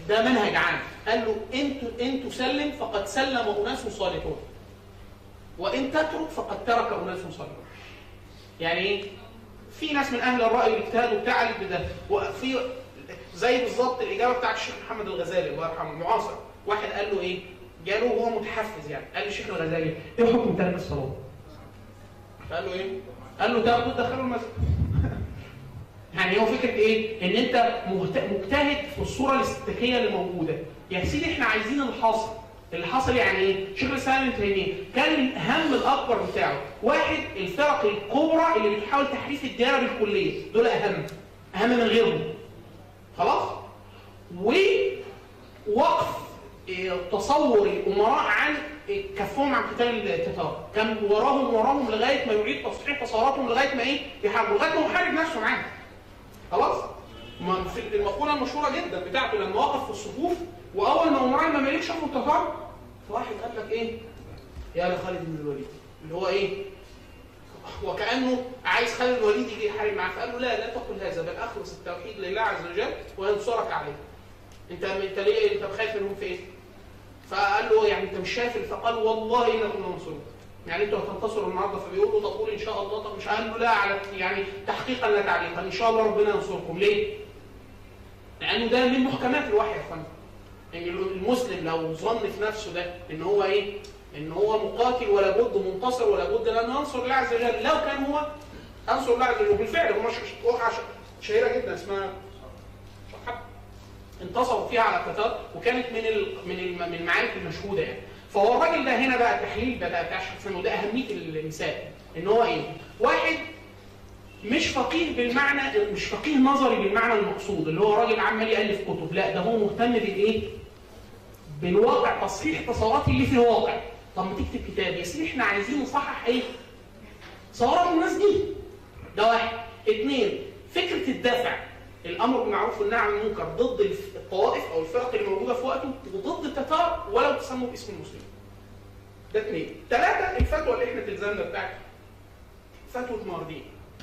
ده منهج عام قال له انتوا انتوا سلم فقد سلم اناس صالحون وان تترك فقد ترك اناس صالحون يعني ايه في ناس من اهل الراي والاجتهاد وبتاع بده وفي زي بالظبط الاجابه بتاعت الشيخ محمد الغزالي الله يرحمه المعاصر واحد قال له ايه جاله وهو متحفز يعني قال للشيخ الغزالي ايه حكم ترك الصلاه فقال له ايه قال له تاخده تدخله المسجد يعني هو فكره ايه ان انت مهت- مجتهد في الصوره الاستاتيكيه اللي موجوده يا سيدي احنا عايزين الحاصل اللي حصل يعني ايه شيخ الاسلام ابن تيميه كان الهم الاكبر بتاعه واحد الفرق الكبرى اللي بتحاول تحريف الدائره بالكليه دول اهم اهم من غيرهم خلاص ووقف إيه، تصور الامراء عن إيه، كفهم عن قتال التتار كان وراهم وراهم لغايه ما يعيد تصحيح تصوراتهم لغايه ما ايه يحاربوا لغايه ما هو حارب نفسه معاهم خلاص ما في المقوله المشهوره جدا بتاعته لما وقف في الصفوف واول ما امراء المماليك شافوا التتار فواحد قال لك ايه يا لخالد بن الوليد اللي هو ايه وكانه عايز خالد بن الوليد يجي يحارب معاه فقال له لا لا تقل هذا بل اخلص التوحيد لله عز وجل وينصرك عليه انت انت ليه انت خايف منهم في ايه؟ فقال له يعني انت مش شايف فقال والله انكم لمنصورون يعني انتوا هتنتصروا النهارده فبيقول له طب قول ان شاء الله طب مش قال له لا على يعني تحقيقا لا تعليقا ان شاء الله ربنا ينصركم ليه؟ لانه ده من محكمات الوحي يا اخوانا ان المسلم لو ظن في نفسه ده ان هو ايه؟ ان هو مقاتل ولا بد منتصر ولا بد لانه ينصر الله عز وجل لو كان هو انصر الله عز وجل وبالفعل هم وقعه شهيره جدا اسمها صفحه انتصروا فيها على التتار وكانت من ال... من الم... من المعارك المشهوده يعني فهو الراجل ده هنا بقى التحليل ده بتاع شخص وده اهميه المثال ان هو ايه؟ واحد مش فقيه بالمعنى مش فقيه نظري بالمعنى المقصود اللي هو راجل عمال يالف كتب لا ده هو مهتم بالايه؟ بالواقع تصحيح تصورات اللي في الواقع طب ما تكتب كتاب يا سيدي احنا عايزين نصحح ايه؟ تصورات الناس دي ده واحد اثنين فكره الدفع الامر بالمعروف والنهي عن المنكر ضد الف- الطوائف او الفرق اللي موجوده في وقته وضد التتار ولو تسموا باسم المسلمين. ده اثنين. ثلاثه الفتوى اللي احنا تلزمنا بتاعت فتوى ماردين.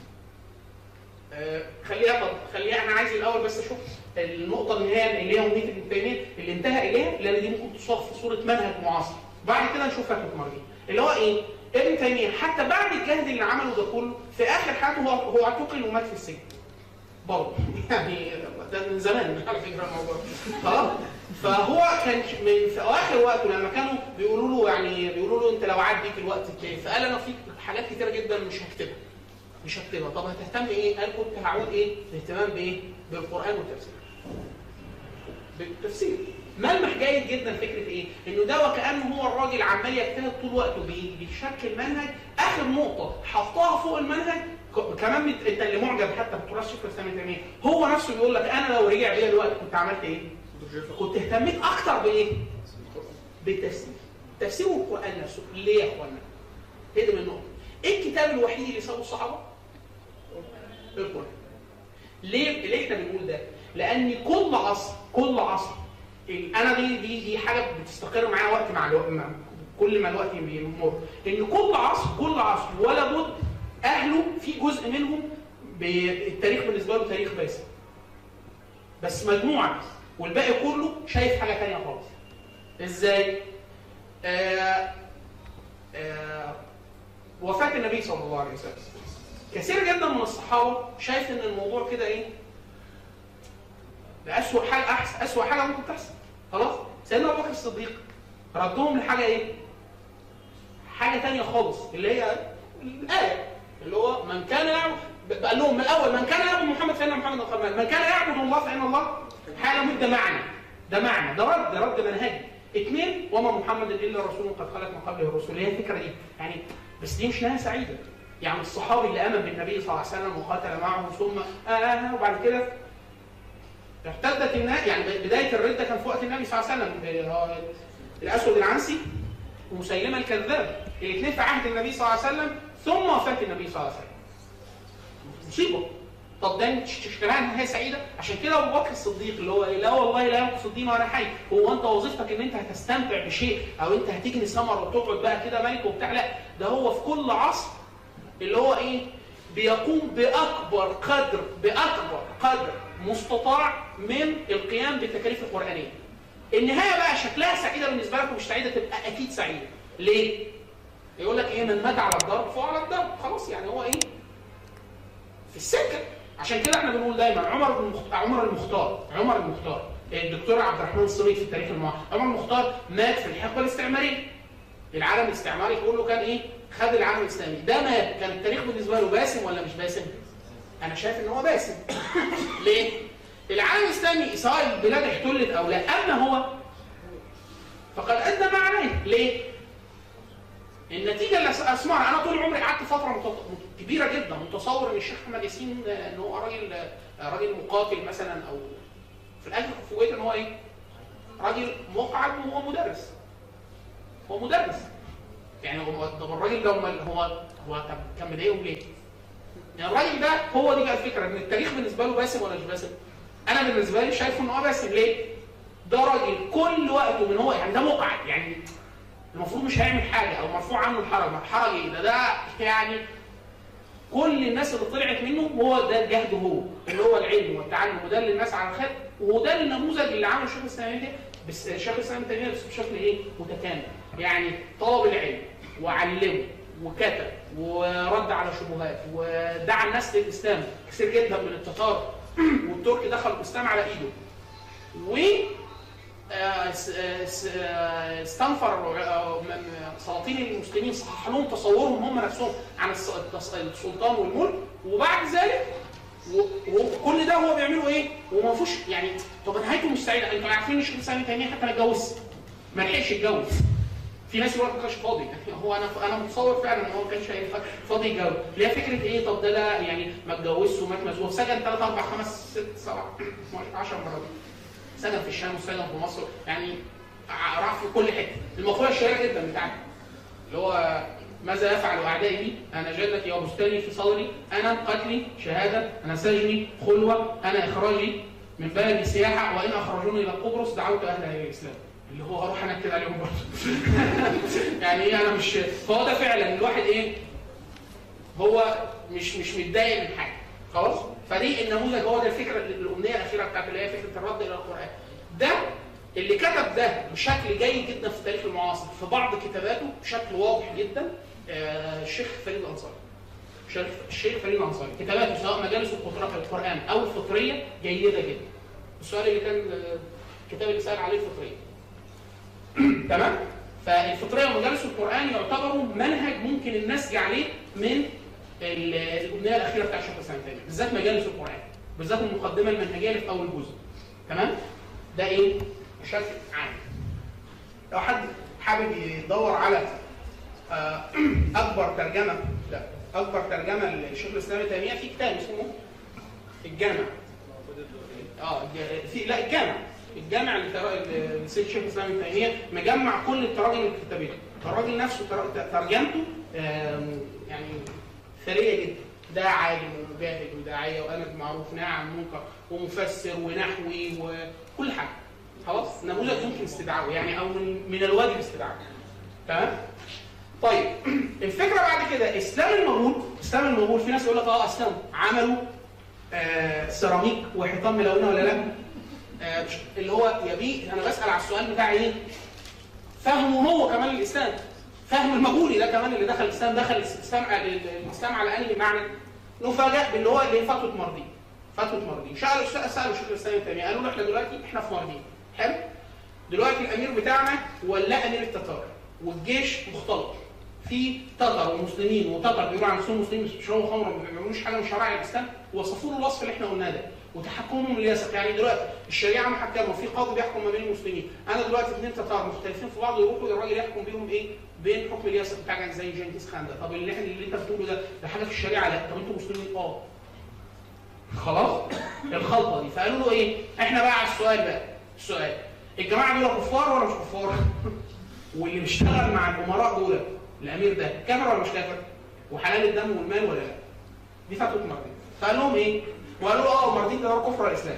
آه خليها طب خليها انا عايز الاول بس اشوف النقطه اللي هي اللي هي امنيه ابن تيميه اللي انتهى اليها لان دي ممكن تصاغ في صوره منهج معاصر. بعد كده نشوف فتوى ماردين. اللي هو ايه؟ ابن تيميه حتى بعد الجهد اللي عمله ده كله في اخر حياته هو هو اعتقل ومات في السجن. برضه يعني ده من زمان على فكره الموضوع خلاص فهو كان من في اواخر وقته لما كانوا بيقولوا له يعني بيقولوا له انت لو عاد بيك الوقت التاني فقال انا في حاجات كتيره جدا مش هكتبها مش هكتبها طب هتهتم ايه؟ قال كنت هعود ايه؟ الاهتمام بايه؟ بالقران والتفسير بالتفسير ملمح جيد جدا فكره ايه؟ انه ده وكانه هو الراجل عمال يجتهد طول وقته بي- بيشكل منهج اخر نقطه حطها فوق المنهج ك- كمان بت- انت اللي معجب حتى بتراث شيخ الاسلام ابن تيميه هو نفسه بيقول لك انا لو رجع بيا الوقت كنت عملت ايه؟ كنت اهتميت اكتر بايه؟ بالتفسير تفسير القران نفسه ليه يا اخوانا؟ هي دي من النقطه ايه الكتاب الوحيد اللي سابه الصحابه؟ القران ليه ليه احنا بنقول ده؟ لان كل عصر كل عصر ال- انا دي دي دي حاجه بتستقر معايا وقت مع الوقت مع كل ما الوقت بيمر ان كل عصر كل عصر ولا بد اهله في جزء منهم ب- التاريخ بالنسبه له تاريخ باسم بس مجموعه بس والباقي كله شايف حاجه ثانيه خالص ازاي؟ آه آه وفاه النبي صلى الله عليه وسلم كثير جدا من الصحابه شايف ان الموضوع كده ايه؟ ده اسوء حاجه احسن اسوء حاجه ممكن تحصل خلاص سيدنا ابو بكر الصديق ردهم لحاجه ايه؟ حاجه ثانيه خالص اللي هي الايه اللي هو من كان يعبد قال لهم من الاول من كان يعبد محمد فان محمد قد مات من كان يعبد الله فان الله حال مد معنى ده معنى ده رد رد منهجي اثنين وما محمد الا رسول قد خلت من قبله الرسل هي الفكره دي يعني بس دي مش نهايه سعيده يعني الصحابي اللي امن بالنبي صلى الله عليه وسلم وقاتل معه ثم آه وبعد كده ارتدت الناس يعني بدايه الرده كان في وقت النبي صلى الله عليه وسلم آه، الاسود العنسي ومسيلمه الكذاب الاثنين في عهد النبي صلى الله عليه وسلم ثم وفاه النبي صلى الله عليه وسلم مصيبه طب ده تشتغلها نهايه سعيده عشان كده ابو بكر الصديق اللي هو إيه؟ لا والله لا ينقص الدين وانا حي هو انت وظيفتك ان انت هتستمتع بشيء او انت هتجني ثمر وتقعد بقى كده ملك وبتاع لا ده هو في كل عصر اللي هو ايه بيقوم باكبر قدر باكبر قدر مستطاع من القيام بالتكاليف القرانيه النهايه بقى شكلها سعيده بالنسبه لك ومش سعيده تبقى اكيد سعيده ليه يقول لك ايه من مات على الضرب فهو على الضرب خلاص يعني هو ايه في السكه عشان كده احنا بنقول دايما عمر بن المخ- عمر المختار عمر المختار الدكتور عبد الرحمن الصميد في التاريخ المعاصر عمر المختار مات في الحقبه الاستعماريه العالم الاستعماري كله كان ايه خد العالم الاسلامي ده مات كان التاريخ بالنسبه له باسم ولا مش باسم انا شايف ان هو باسم ليه العالم الاسلامي سواء البلاد احتلت او لا اما هو فقد ادى ما عليه ليه النتيجه اللي اسمعها انا طول عمري قعدت فتره مت- كبيره جدا متصور ان الشيخ احمد ياسين آه، ان هو راجل آه، راجل مقاتل مثلا او في الاخر فوجئت ان هو ايه؟ راجل مقعد وهو مدرس هو مدرس يعني هو طب الراجل ده امال هو هو طب كان مضايقهم ليه؟ يعني الراجل ده هو دي بقى الفكره ان التاريخ بالنسبه له باسم ولا مش باسم؟ انا بالنسبه لي شايفه ان هو باسم ليه؟ ده راجل كل وقته من هو يعني ده مقعد يعني المفروض مش هيعمل حاجه او مرفوع عنه الحرج ما الحرج ايه ده ده يعني كل الناس اللي طلعت منه هو ده جهده هو اللي هو العلم والتعلم وده اللي الناس على الخير وده النموذج اللي عمله الشيخ الاسلام ده بس الشيخ الاسلام تيميه بس بشكل ايه متكامل يعني طلب العلم وعلمه وكتب ورد على شبهات ودعا الناس للاسلام كثير جدا من التتار والترك دخلوا الاسلام على ايده و آه، س- آه، س- آه، استنفر آه، م- م- سلاطين المسلمين صحح لهم تصورهم هم نفسهم عن الس- التص- السلطان والملك وبعد ذلك و- وكل ده هو بيعمله ايه؟ وما فيهوش يعني طب نهايته مش سعيده انتوا عارفين الشيخ الاسلام ابن تيميه حتى ما اتجوزش ما لحقش يتجوز في ناس يقول لك ما كانش فاضي يعني هو انا انا متصور فعلا ان هو ما كانش هينفع فاضي يتجوز اللي هي فكره ايه طب ده لا يعني ما اتجوزش ومات مزوج سجن 3 4 5 6 7 10 مرات سجن في الشام وسجن في مصر يعني ع- راح في كل حته المقوله الشهيره جدا بتاعته اللي هو ماذا يفعل اعدائي بي؟ انا جلتي وبستاني في صدري انا قتلي شهاده انا سجني خلوه انا اخراجي من بلدي سياحه وان اخرجوني الى قبرص دعوت اهلها الى الاسلام اللي هو هروح انكد عليهم برضه يعني ايه انا مش فهو ده فعلا الواحد ايه هو مش مش متضايق من حاجه خلاص فدي النموذج هو ده الفكره الامنيه الاخيره بتاعت اللي هي فكره الرد الى القران ده اللي كتب ده بشكل جيد جدا في التاريخ المعاصر في بعض كتاباته بشكل واضح جدا آه، الشيخ فريد الانصاري الشيخ الشيخ فريد الانصاري كتاباته سواء مجالس القرآن- القران او الفطريه جيده جدا السؤال اللي كان آه، الكتاب اللي سال عليه الفطريه تمام فالفطريه ومجالس القران يعتبروا منهج ممكن الناس عليه من ال- الامنيه الاخيره بتاع الشيخ الاسلام تيميه بالذات مجالس القران بالذات المقدمه المنهجيه اللي في اول جزء تمام ده ايه بشكل عام لو حد حابب يدور على آه، اكبر ترجمه لا اكبر ترجمه للشيخ الاسلام ابن تيميه في كتاب اسمه الجامع اه الج- في لا الجامع الجامع اللي تر- اللي سيد الشيخ الاسلام ابن تيميه مجمع كل التراجم الكتابيه الراجل نفسه تر- ترجمته آم، يعني ثريه جدا ده عالم ومجاهد وداعيه وامر بالمعروف نهى عن المنكر ومفسر ونحوي وكل حاجه خلاص نموذج يمكن استدعائه يعني او من من الواجب استدعائه تمام طيب الفكره بعد كده اسلام المغول اسلام المغول في ناس يقول لك اه اسلموا عملوا آه سيراميك وحيطان ملونه ولا لا آه اللي هو يبي انا بسال على السؤال بتاع ايه فهمه هو كمان الاسلام فهم المغولي ده كمان اللي دخل الاسلام دخل الاسلام على الاسلام على انهي معنى نفاجأ باللي هو اللي هي فتوى مردين فتوى مردين سالوا سالوا شيخ الاسلام ابن تيميه قالوا له احنا دلوقتي احنا في مردين حلو دلوقتي الامير بتاعنا ولا امير التتار والجيش مختلط في تتر ومسلمين وتتر بيقولوا عن نفسهم مسلمين بس بيشربوا خمر ما بيعملوش حاجه من شرائع الاسلام وصفوا له الوصف اللي احنا قلناه ده وتحكمهم لليسق يعني دلوقتي الشريعه محكمه وفي قاضي بيحكم ما بين المسلمين انا دلوقتي اثنين تتار مختلفين في بعض يروحوا الراجل يحكم بيهم ايه بين حكم اليسق بتاع زي جنكيز خان ده طب اللي احنا اللي انت بتقوله ده ده حاجه في الشريعه لا طب انتوا مسلمين اه خلاص الخلطه دي فقالوا له ايه احنا بقى على السؤال بقى السؤال الجماعه دول كفار ولا مش كفار واللي بيشتغل مع الامراء دول الامير ده كافر ولا مش كافر وحلال الدم والمال ولا لا دي فتوى مردين فقال لهم ايه وقالوا له اه مردين ده دار كفر الاسلام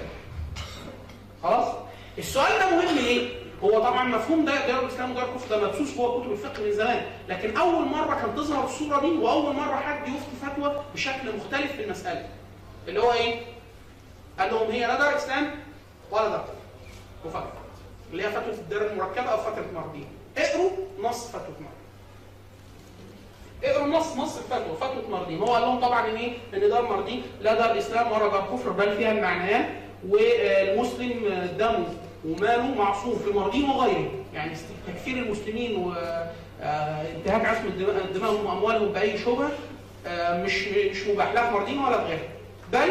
خلاص السؤال ده مهم ليه هو طبعا مفهوم ده دار الاسلام ودار الكفر ده مبثوث جوه كتب الفقه من زمان لكن اول مره كانت تظهر الصوره دي واول مره حد يفتي فتوى بشكل مختلف في المساله اللي هو ايه قال لهم هي لا دار اسلام ولا دار كفر وفقط اللي هي فتوى الدار المركبه او فتره مردين اقروا نص فتوى مردين اقروا النص نص الفتوى فتوى مردين هو قال لهم طبعا ان ايه ان دار مردين لا دار اسلام ولا دار كفر بل فيها المعنيان والمسلم دمه وماله معصوم في مردين وغيره يعني تكفير المسلمين وانتهاك عصمه دماء- دمائهم واموالهم باي شبهه آه، مش مش مباح لا في مردين ولا في غيره بل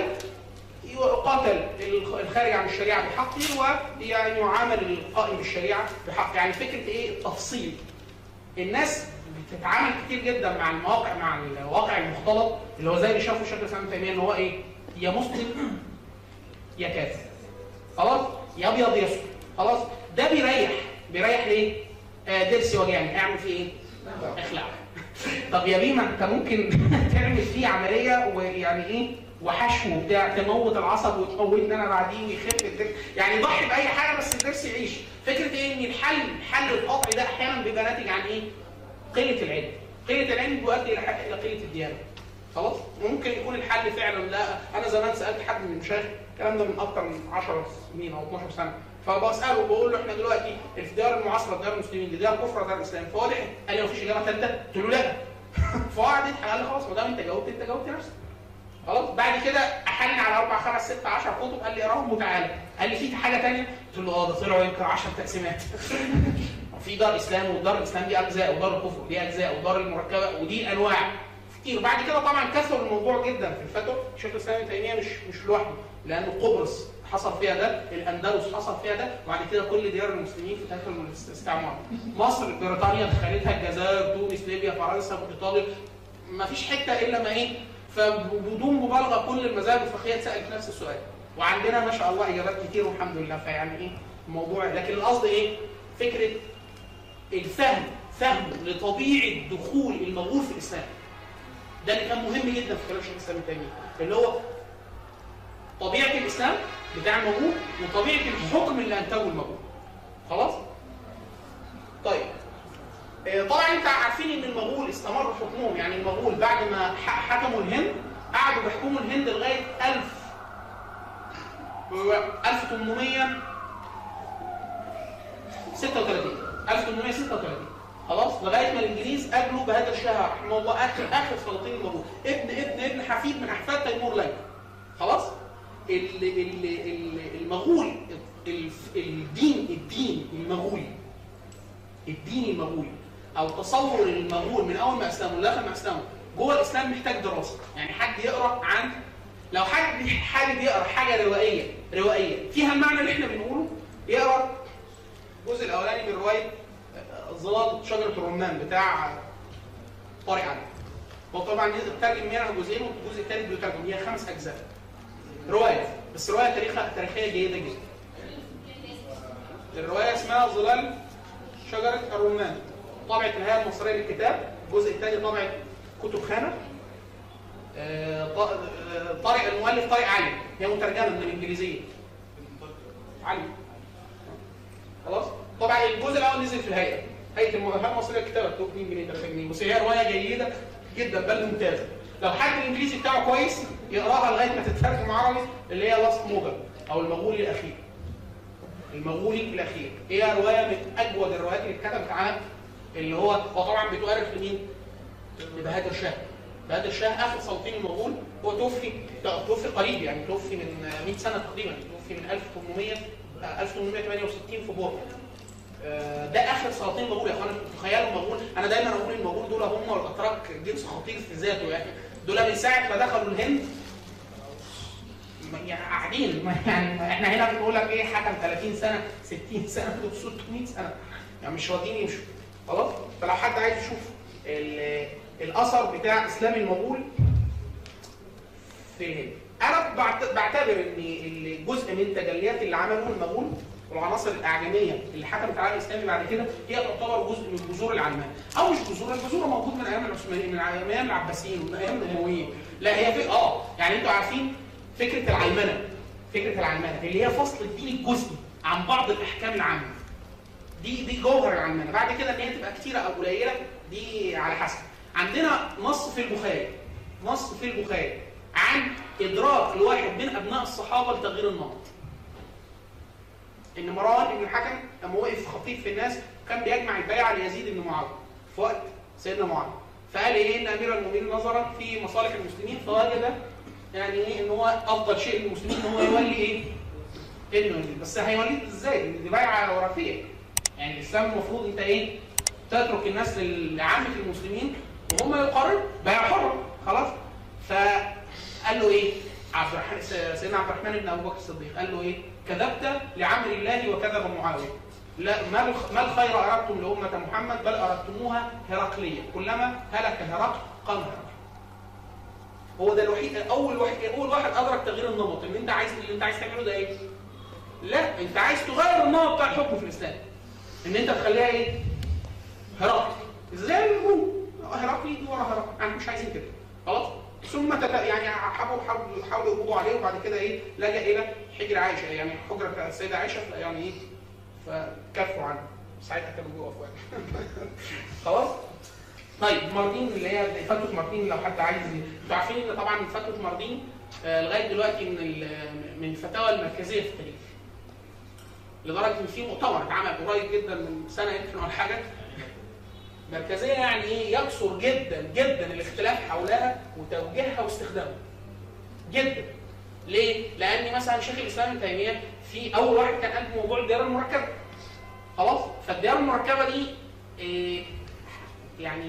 يقاتل الخارج عن الشريعه بحقه ويعني يعامل القائم بالشريعه بحق يعني فكره ايه التفصيل الناس بتتعامل كتير جدا مع المواقع مع الواقع المختلط اللي هو زي اللي شافه شيخ الاسلام ابن تيميه ان هو ايه يا مسلم يا كافر خلاص يا ابيض يا اسود خلاص ده بيريح بيريح ليه؟ آه درسي وجعني اعمل فيه ايه؟ اخلع طب يا بيما انت ممكن تعمل فيه عمليه ويعني ايه وحشو وبتاع تموت العصب وتموتني انا بعديه ويخف الدرس يعني ضحي باي حاجه بس الدرس يعيش فكره ايه ان الحل حل القطع ده احيانا بيبقى ناتج عن ايه؟ قله العلم قله العلم بيؤدي الى الى قله الديانه خلاص ممكن يكون الحل فعلا لا انا زمان سالت حد من المشايخ الكلام ده من اكتر من 10 سنين او 12 سنه فبساله بقول له احنا دلوقتي الديار المعاصره ديار المسلمين دي ديار كفر ديار الاسلام فهو ضحك قال لي مفيش اجابه ثالثه قلت له لا فقعد يضحك قال لي خلاص ما دام انت جاوبت انت جاوبت نفسك خلاص بعد كده احن على اربع خمس ست 10 كتب قال لي اقراهم وتعالى قال لي في حاجه ثانيه قلت له اه ده طلعوا يمكن 10 تقسيمات في دار اسلام ودار الاسلام دي اجزاء ودار الكفر دي اجزاء ودار المركبه ودي انواع كتير بعد كده طبعا كثر الموضوع جدا في الفتوى شيخ الاسلام ابن تيميه مش مش لوحده لان قبرص حصل فيها ده الاندلس حصل فيها ده وبعد كده كل ديار المسلمين في تاريخ الاستعمار مصر بريطانيا دخلتها الجزائر تونس ليبيا فرنسا ايطاليا ما فيش حته الا ما ايه فبدون مبالغه كل المذاهب الفقهيه اتسالت نفس السؤال وعندنا ما شاء الله اجابات كتير والحمد لله فيعني ايه الموضوع لكن القصد ايه فكره الفهم فهم لطبيعه دخول المغول في الاسلام ده اللي كان مهم جدا في كلام شيخ الاسلام ابن تيميه اللي هو طبيعه الاسلام بتاع المغول وطبيعه الحكم اللي انتجه المغول خلاص طيب آه، طبعا انت عارفين ان المغول استمر حكمهم يعني المغول بعد ما ح- حكموا الهند قعدوا بيحكموا الهند لغايه 1000 1836 1836 خلاص لغايه ما الانجليز قابلوا بهذا الشاه رحمه الله اخر اخر سلاطين المغول ابن ابن ابن حفيد من احفاد تيمور ليك خلاص ال- ال- ال- المغول ال- الدين الدين المغولي الدين المغولي او تصور المغول من اول ما اسلموا لغايه ما اسلموا جوه الاسلام محتاج دراسه يعني حد يقرا عن لو حد حابب يقرا حاجه روائيه روائيه فيها المعنى اللي احنا بنقوله يقرا الجزء الاولاني من روايه ظلال شجره الرمان بتاع طارق علي هو طبعا ترجم منها جزئين والجزء الثاني بيترجم هي خمس اجزاء روايه بس روايه تاريخها تاريخيه جيده جدا الروايه اسمها ظلال شجره الرمان طبعه الهيئه المصريه للكتاب الجزء الثاني طبعه كتب خانه آه، ط- آه، طارق المؤلف طارق علي هي مترجمه من الانجليزيه علي خلاص طبعا الجزء الاول نزل في الهيئه هيئه الم- الهيئه المصريه للكتاب مكتوب 2 جنيه 3 جنيه بس هي روايه جيده جدا بل ممتازه لو حد الانجليزي بتاعه كويس يقراها لغايه ما تترجم عربي اللي هي لاست موجل او المغولي الاخير المغولي الاخير هي روايه من اجود الروايات اللي اتكتبت عنها اللي هو هو طبعا بتؤرخ لمين؟ لبهادر شاه بهادر شاه اخر سلاطين المغول هو توفي لا، توفي قريب يعني توفي من 100 سنه تقريبا توفي من 1800 آه، 1868 في بورما آه، ده اخر سلاطين المغول يا اخوانا تخيلوا المغول انا دايما اقول المغول دول هم الاتراك جنس خطير في ذاته يعني دول من ساعه ما دخلوا الهند يعني قاعدين ما يعني احنا هنا بنقول لك ايه حكم 30 سنه 60 سنه دول 600 سنه يعني مش راضيين يمشوا خلاص فلو حد عايز يشوف ال- الاثر بتاع اسلام المغول في الهند انا بعت- بعتبر ان الجزء من تجليات اللي عملوه المغول والعناصر الاعجميه اللي حكمت على الاسلام بعد كده هي تعتبر جزء من جذور العلمان او مش جذور الجذور موجود من ايام العثمانيين من ايام العباسيين ومن ايام الامويين لا هي في اه يعني انتوا عارفين فكره العلمنه فكره العلمنه اللي هي فصل الدين الجزئي عن بعض الاحكام العامه دي دي جوهر العلمانه بعد كده ان هي تبقى كتيره او قليله دي على حسب عندنا نص في البخاري نص في البخاري عن ادراك لواحد من ابناء الصحابه لتغيير النمط ان مروان بن الحكم لما وقف خطيب في الناس كان بيجمع البيعه ليزيد بن معاويه في وقت سيدنا معاويه فقال ايه ان امير المؤمنين نظر في مصالح المسلمين فوجد يعني ايه ان هو افضل شيء للمسلمين ان هو يولي ايه؟ ابنه يزيد بس هيوليه ازاي؟ لان دي بيعه وراثيه يعني الاسلام المفروض انت ايه؟ تترك الناس لعامه المسلمين وهم يقرروا بيع حره خلاص فقال له ايه؟ عبد الرحمن سيدنا عبد الرحمن بن ابو بكر الصديق قال له ايه؟ كذبت لعمر الله وكذب معاويه لا ما الخ- ما الخير اردتم لامه محمد بل اردتموها هرقليه كلما هلك هرقل قام هرقل هو ده الوحيد اول واحد اول واحد ادرك تغيير النمط اللي انت عايز اللي انت عايز تعمله ده ايه؟ لا انت عايز تغير النمط بتاع الحكم في الاسلام ان انت تخليها ايه؟ هرقل ازاي الهجوم؟ هرقل يجي ورا هرقل احنا مش عايزين كده خلاص؟ ثم تت... يعني حاولوا حاولوا حاولوا يقبضوا عليه وبعد كده ايه لجأ الى حجر عائشه يعني حجره السيده عائشه يعني ايه فكفوا عنه ساعتها كانوا بيقفوا يعني خلاص طيب ماردين اللي هي فتوى ماردين لو حد عايز انتوا عارفين ان طبعا فتوى ماردين آه، لغايه دلوقتي من ال- من الفتاوى المركزيه في التاريخ لدرجه ان في مؤتمر اتعمل قريب جدا من سنه يمكن ولا حاجه مركزيه يعني ايه يكثر جدا جدا الاختلاف حولها وتوجيهها واستخدامها جدا ليه؟ لان مثلا شيخ الاسلام ابن تيميه في اول واحد كان قال موضوع الديار المركبه خلاص فالديار المركبه دي إيه يعني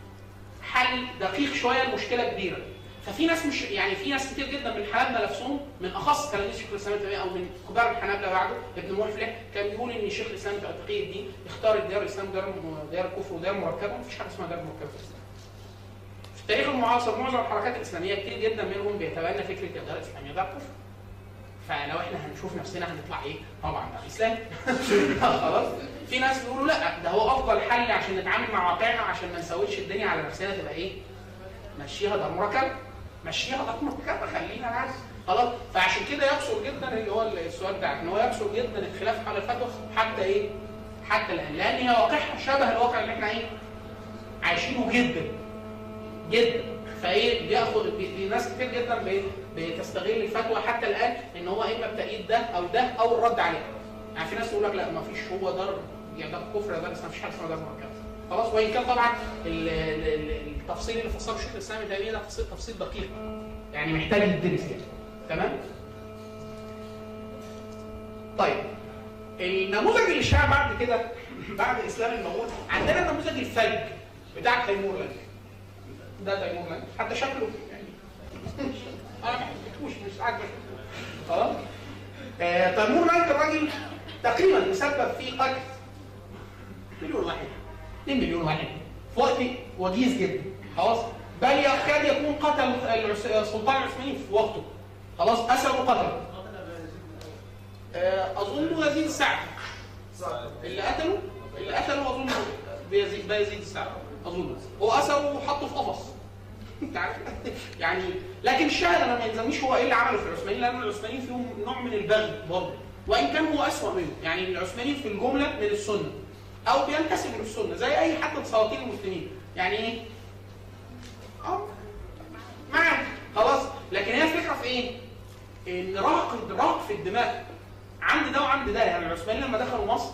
حل دقيق شويه لمشكله كبيره ففي ناس مش يعني في ناس كتير جدا من حنابله نفسهم من اخص تلاميذ شيخ الاسلام ابن تيميه او من كبار الحنابله بعده ابن مفلح كان بيقول ان شيخ الاسلام تقي الدين اختار الديار الاسلام ديار ديار الكفر وديار مركبه مفيش حاجه اسمها ديار مركبه في الاسلام. في التاريخ المعاصر معظم الحركات الاسلاميه كتير جدا منهم بيتبنى فكره الديار الاسلاميه ديار كفر. فلو احنا هنشوف نفسنا هنطلع ايه؟ طبعا ده اسلام خلاص في ناس بيقولوا لا ده هو افضل حل عشان نتعامل مع واقعنا عشان ما نسويش الدنيا على نفسنا تبقى ايه؟ مشيها ده مركب مشيها ده مركب خلينا نعرف خلاص فعشان كده يكثر جدا اللي هو السؤال بتاعك ان هو يكثر جدا الخلاف حول الفتوى حتى ايه؟ حتى الان لان هي واقعها شبه الواقع اللي احنا ايه؟ عايشينه جدا جدا فايه بياخد بي- بي- ناس كتير جدا بي- بتستغل الفتوى حتى الان ان هو اما بتأييد ده او ده او الرد عليه يعني في ناس تقول لك لا ما فيش هو ده يعني ده كفر ده بس ما فيش حاجه اسمها ده مركب خلاص وان كان طبعا ال- ال- ال- التفصيل اللي فصله شيخ الاسلام ابن تيميه ده تفصيل تفصيل دقيق يعني محتاج يدرس يعني تمام طيب النموذج اللي شاع بعد كده بعد اسلام المغول عندنا النموذج الفج بتاع تيمور لانك ده تيمور لانك حتى شكله يعني انا ما حبيتهوش مش عاجبك خلاص آه، تيمور لانك الراجل تقريبا مسبب في قتل مليون واحد 2 مليون واحد في وقت وجيز جدا خلاص بل يكاد يكون قتل العس- السلطان العثماني في وقته خلاص اسره قتل آه، اظن يزيد السعد اللي قتله اللي قتله اظن بيزيد بيزيد السعد اظن هو اسره وحطه في قفص انت عارف يعني لكن الشاهد انا ما يلزمنيش هو ايه اللي عمله في العثمانيين لان العثمانيين فيهم نوع من البغي برضه وان كان هو اسوء منه يعني العثمانيين في الجمله من السنه او بينتسب للسنه زي اي حد من سلاطين المسلمين يعني ايه؟ اه معاك خلاص لكن هي الفكره في ايه؟ ان رهق رهق في الدماء عند ده وعند ده يعني العثمانيين لما دخلوا مصر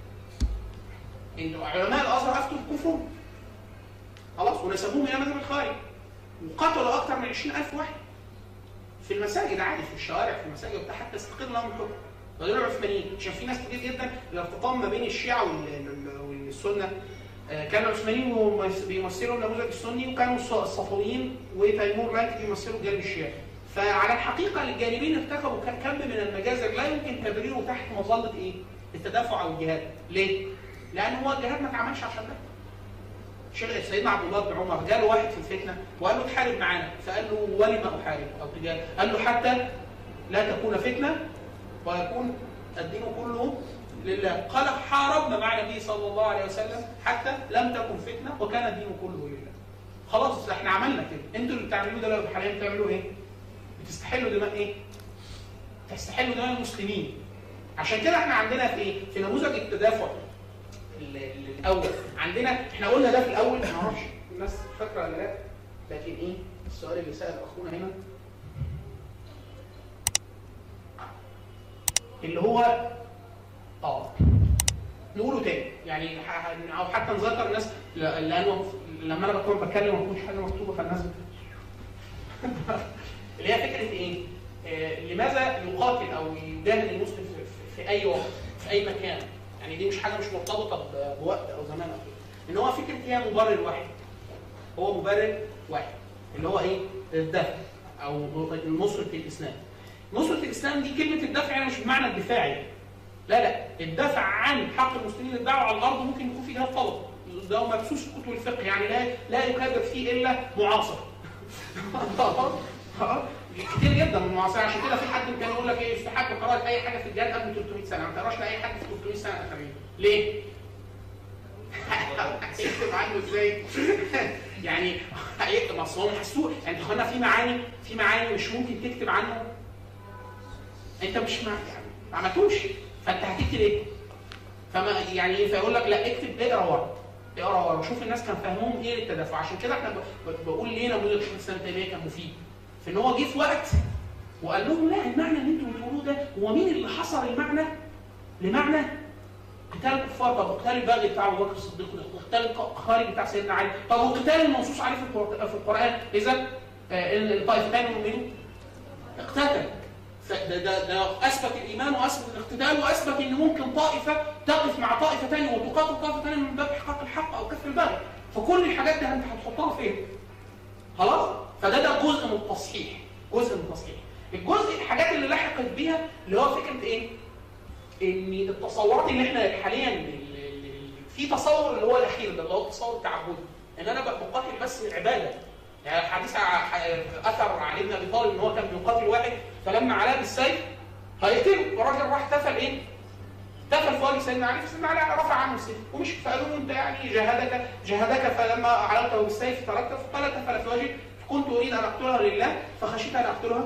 ان علماء الازهر افتوا بكفرهم خلاص ونسبوهم الى مذهب الخوارج وقتلوا اكثر من 20000 واحد في المساجد عادي في الشوارع في المساجد وبتاع حتى استقر لهم الحكم ودول العثمانيين عشان في ناس كتير جدا الارتقام ما بين الشيعه وال- والسنه آه، كان العثمانيين ممس- بيمثلوا النموذج السني وكانوا الص- الصفويين وتيمور لانك بيمثلوا الجانب الشيعي فعلى الحقيقه الجانبين ارتكبوا ك- كم من المجازر لا يمكن تبريره تحت مظله ايه؟ التدافع او الجهاد ليه؟ لان هو الجهاد ما اتعملش عشان ده شيخ سيدنا عبد الله بن عمر جاله واحد في الفتنه وقال له تحارب معانا فقال له ولم احارب او تجاه قال له حتى لا تكون فتنه ويكون الدين كله لله قال حاربنا مع النبي صلى الله عليه وسلم حتى لم تكن فتنه وكان الدين كله لله خلاص احنا عملنا كده انتوا اللي بتعملوه ده لو حاليا بتعملوا ايه؟ بتستحلوا دماء ايه؟ تستحلوا دماء المسلمين عشان كده احنا عندنا في ايه؟ في نموذج التدافع ال- ال- الاول عندنا احنا قلنا ده في الاول ما اعرفش الناس فاكره ولا لا لكن ايه السؤال اللي سال اخونا هنا اللي هو اه نقوله تاني يعني ح- ح- او حتى نذكر الناس ل- لانه لما انا بكون بتكلم ما بكونش حاجه مكتوبه فالناس بت... اللي هي فكره ايه؟ آه لماذا يقاتل او يجاهد المسلم في, في, في اي وقت في اي مكان؟ يعني دي مش حاجه مش مرتبطه ب- بوقت او زمان او كده ان هو فكره هي مبرر واحد هو مبرر واحد اللي هو ايه؟ الدفع او نصره الاسلام نصره الاسلام دي كلمه الدفع يعني مش بمعنى الدفاعي لا لا الدفع عن حق المسلمين الدعوه على الارض ممكن يكون في جهاد طلب ده مبسوط في كتب الفقه يعني لا لا يكذب فيه الا معاصر كتير جدا من المعاصرين عشان كده في حد كان يقول لك ايه يستحب قراءه اي حاجه في الجهاد قبل 300 سنه ما تقراش لاي حد في 300 سنه اخرين ليه؟ هيكتب عنه ازاي؟ يعني هيكتب اصل هو محسوب يعني اخوانا في معاني في معاني مش ممكن تكتب عنه انت مش مع يعني ما عملتوش فانت هتكتب ايه؟ فما يعني ايه فيقول لك لا اكتب اقرا ورا اقرا ورا شوف الناس كان فاهمهم ايه للتدافع عشان كده احنا ب- ب- بقول ليه نموذج شيخ الاسلام تيميه كان مفيد في ان هو جه في وقت وقال لهم لا المعنى اللي انتم بتقولوه ده هو مين اللي حصر المعنى لمعنى قتال الكفار طب وقتال البغي بتاع ابو بكر الصديق ده وقتال الخارج بتاع سيدنا علي طب وقتال المنصوص عليه في القر- في القران اذا آه، الطائفتان المؤمنين اقتتل فده ده ده اثبت الايمان واثبت الاقتتال واثبت ان ممكن طائفه تقف مع طائفه ثانيه وتقاتل طائفه ثانيه من باب احقاق الحق او كف البغي فكل الحاجات دي انت هتحطها فين؟ خلاص؟ فده ده جزء من التصحيح جزء من التصحيح الجزء الحاجات اللي لحقت بيها اللي هو فكره ايه؟ ان التصورات اللي احنا حاليا ال- ال- ال- في تصور اللي هو الاخير ده اللي هو التصور التعبدي ان انا بقى بقاتل بس عباده يعني حديث ع- ح- اثر علي بن ابي طالب ان هو كان بيقاتل واحد فلما علاه بالسيف هيقتله والراجل راح تفل ايه؟ دخل في وجه سيدنا علي فسيدنا علي رفع عنه السيف ومش فقالوا له انت يعني جاهدك جاهدك فلما علمته بالسيف تركته فقال تفل في وجهي كنت اريد ان اقتلها لله فخشيت ان اقتلها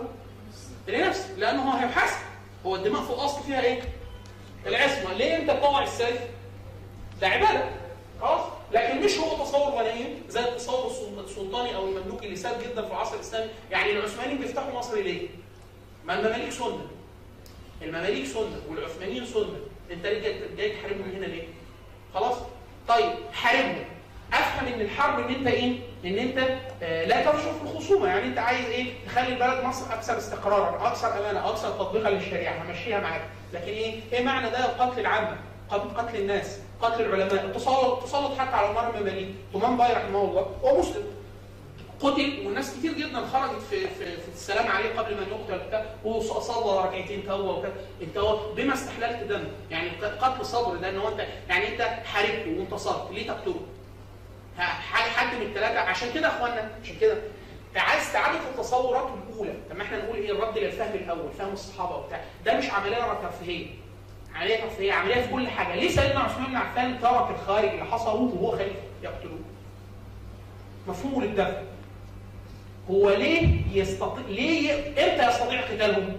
لنفسي لانه هو هيحاسب هو الدماء في الاصل فيها ايه؟ العصمه ليه انت تطوع السيف؟ ده عباده خلاص لكن مش هو تصور غنيم زي التصور السل- السلطاني او المملوكي اللي ساد جدا في العصر الاسلامي يعني العثمانيين بيفتحوا مصر ليه؟ ما المماليك سنه المماليك سنه والعثمانيين سنه انت ليه جاي- جاي تحاربهم هنا ليه؟ خلاص؟ طيب حاربهم افهم ان الحرب ان انت ايه؟ ان انت آه لا تفشل في الخصومه يعني انت عايز ايه؟ تخلي البلد مصر اكثر استقرارا، اكثر امانه، اكثر تطبيقا للشريعه، همشيها معاك، لكن ايه؟ ايه معنى ده قتل العامه؟ قتل قتل الناس، قتل العلماء، التسلط التسلط حتى على عمر المماليك، ثمان باي رحمه الله هو مسلم قتل والناس كتير جدا خرجت في في, في السلام عليه قبل ما يقتل بتاع وصلى ركعتين توبه وكده انت هو بما استحللت دم يعني قتل صبر ده ان هو انت يعني انت حاربته وانتصرت ليه تقتله؟ ه- حاجه حد من الثلاثه عشان كده يا اخوانا عشان كده عايز تعرف التصورات الاولى طب ما احنا نقول ايه الرد للفهم الاول فهم الصحابه وبتاع ده مش عمليه ترفيهيه عمليه ترفيهيه عمليه في كل حاجه ليه سيدنا عثمان بن عفان ترك الخارج اللي حصروه وهو خليفه يقتلوه مفهوم للدفع هو ليه يستطيع ليه ي... امتى يستطيع قتالهم؟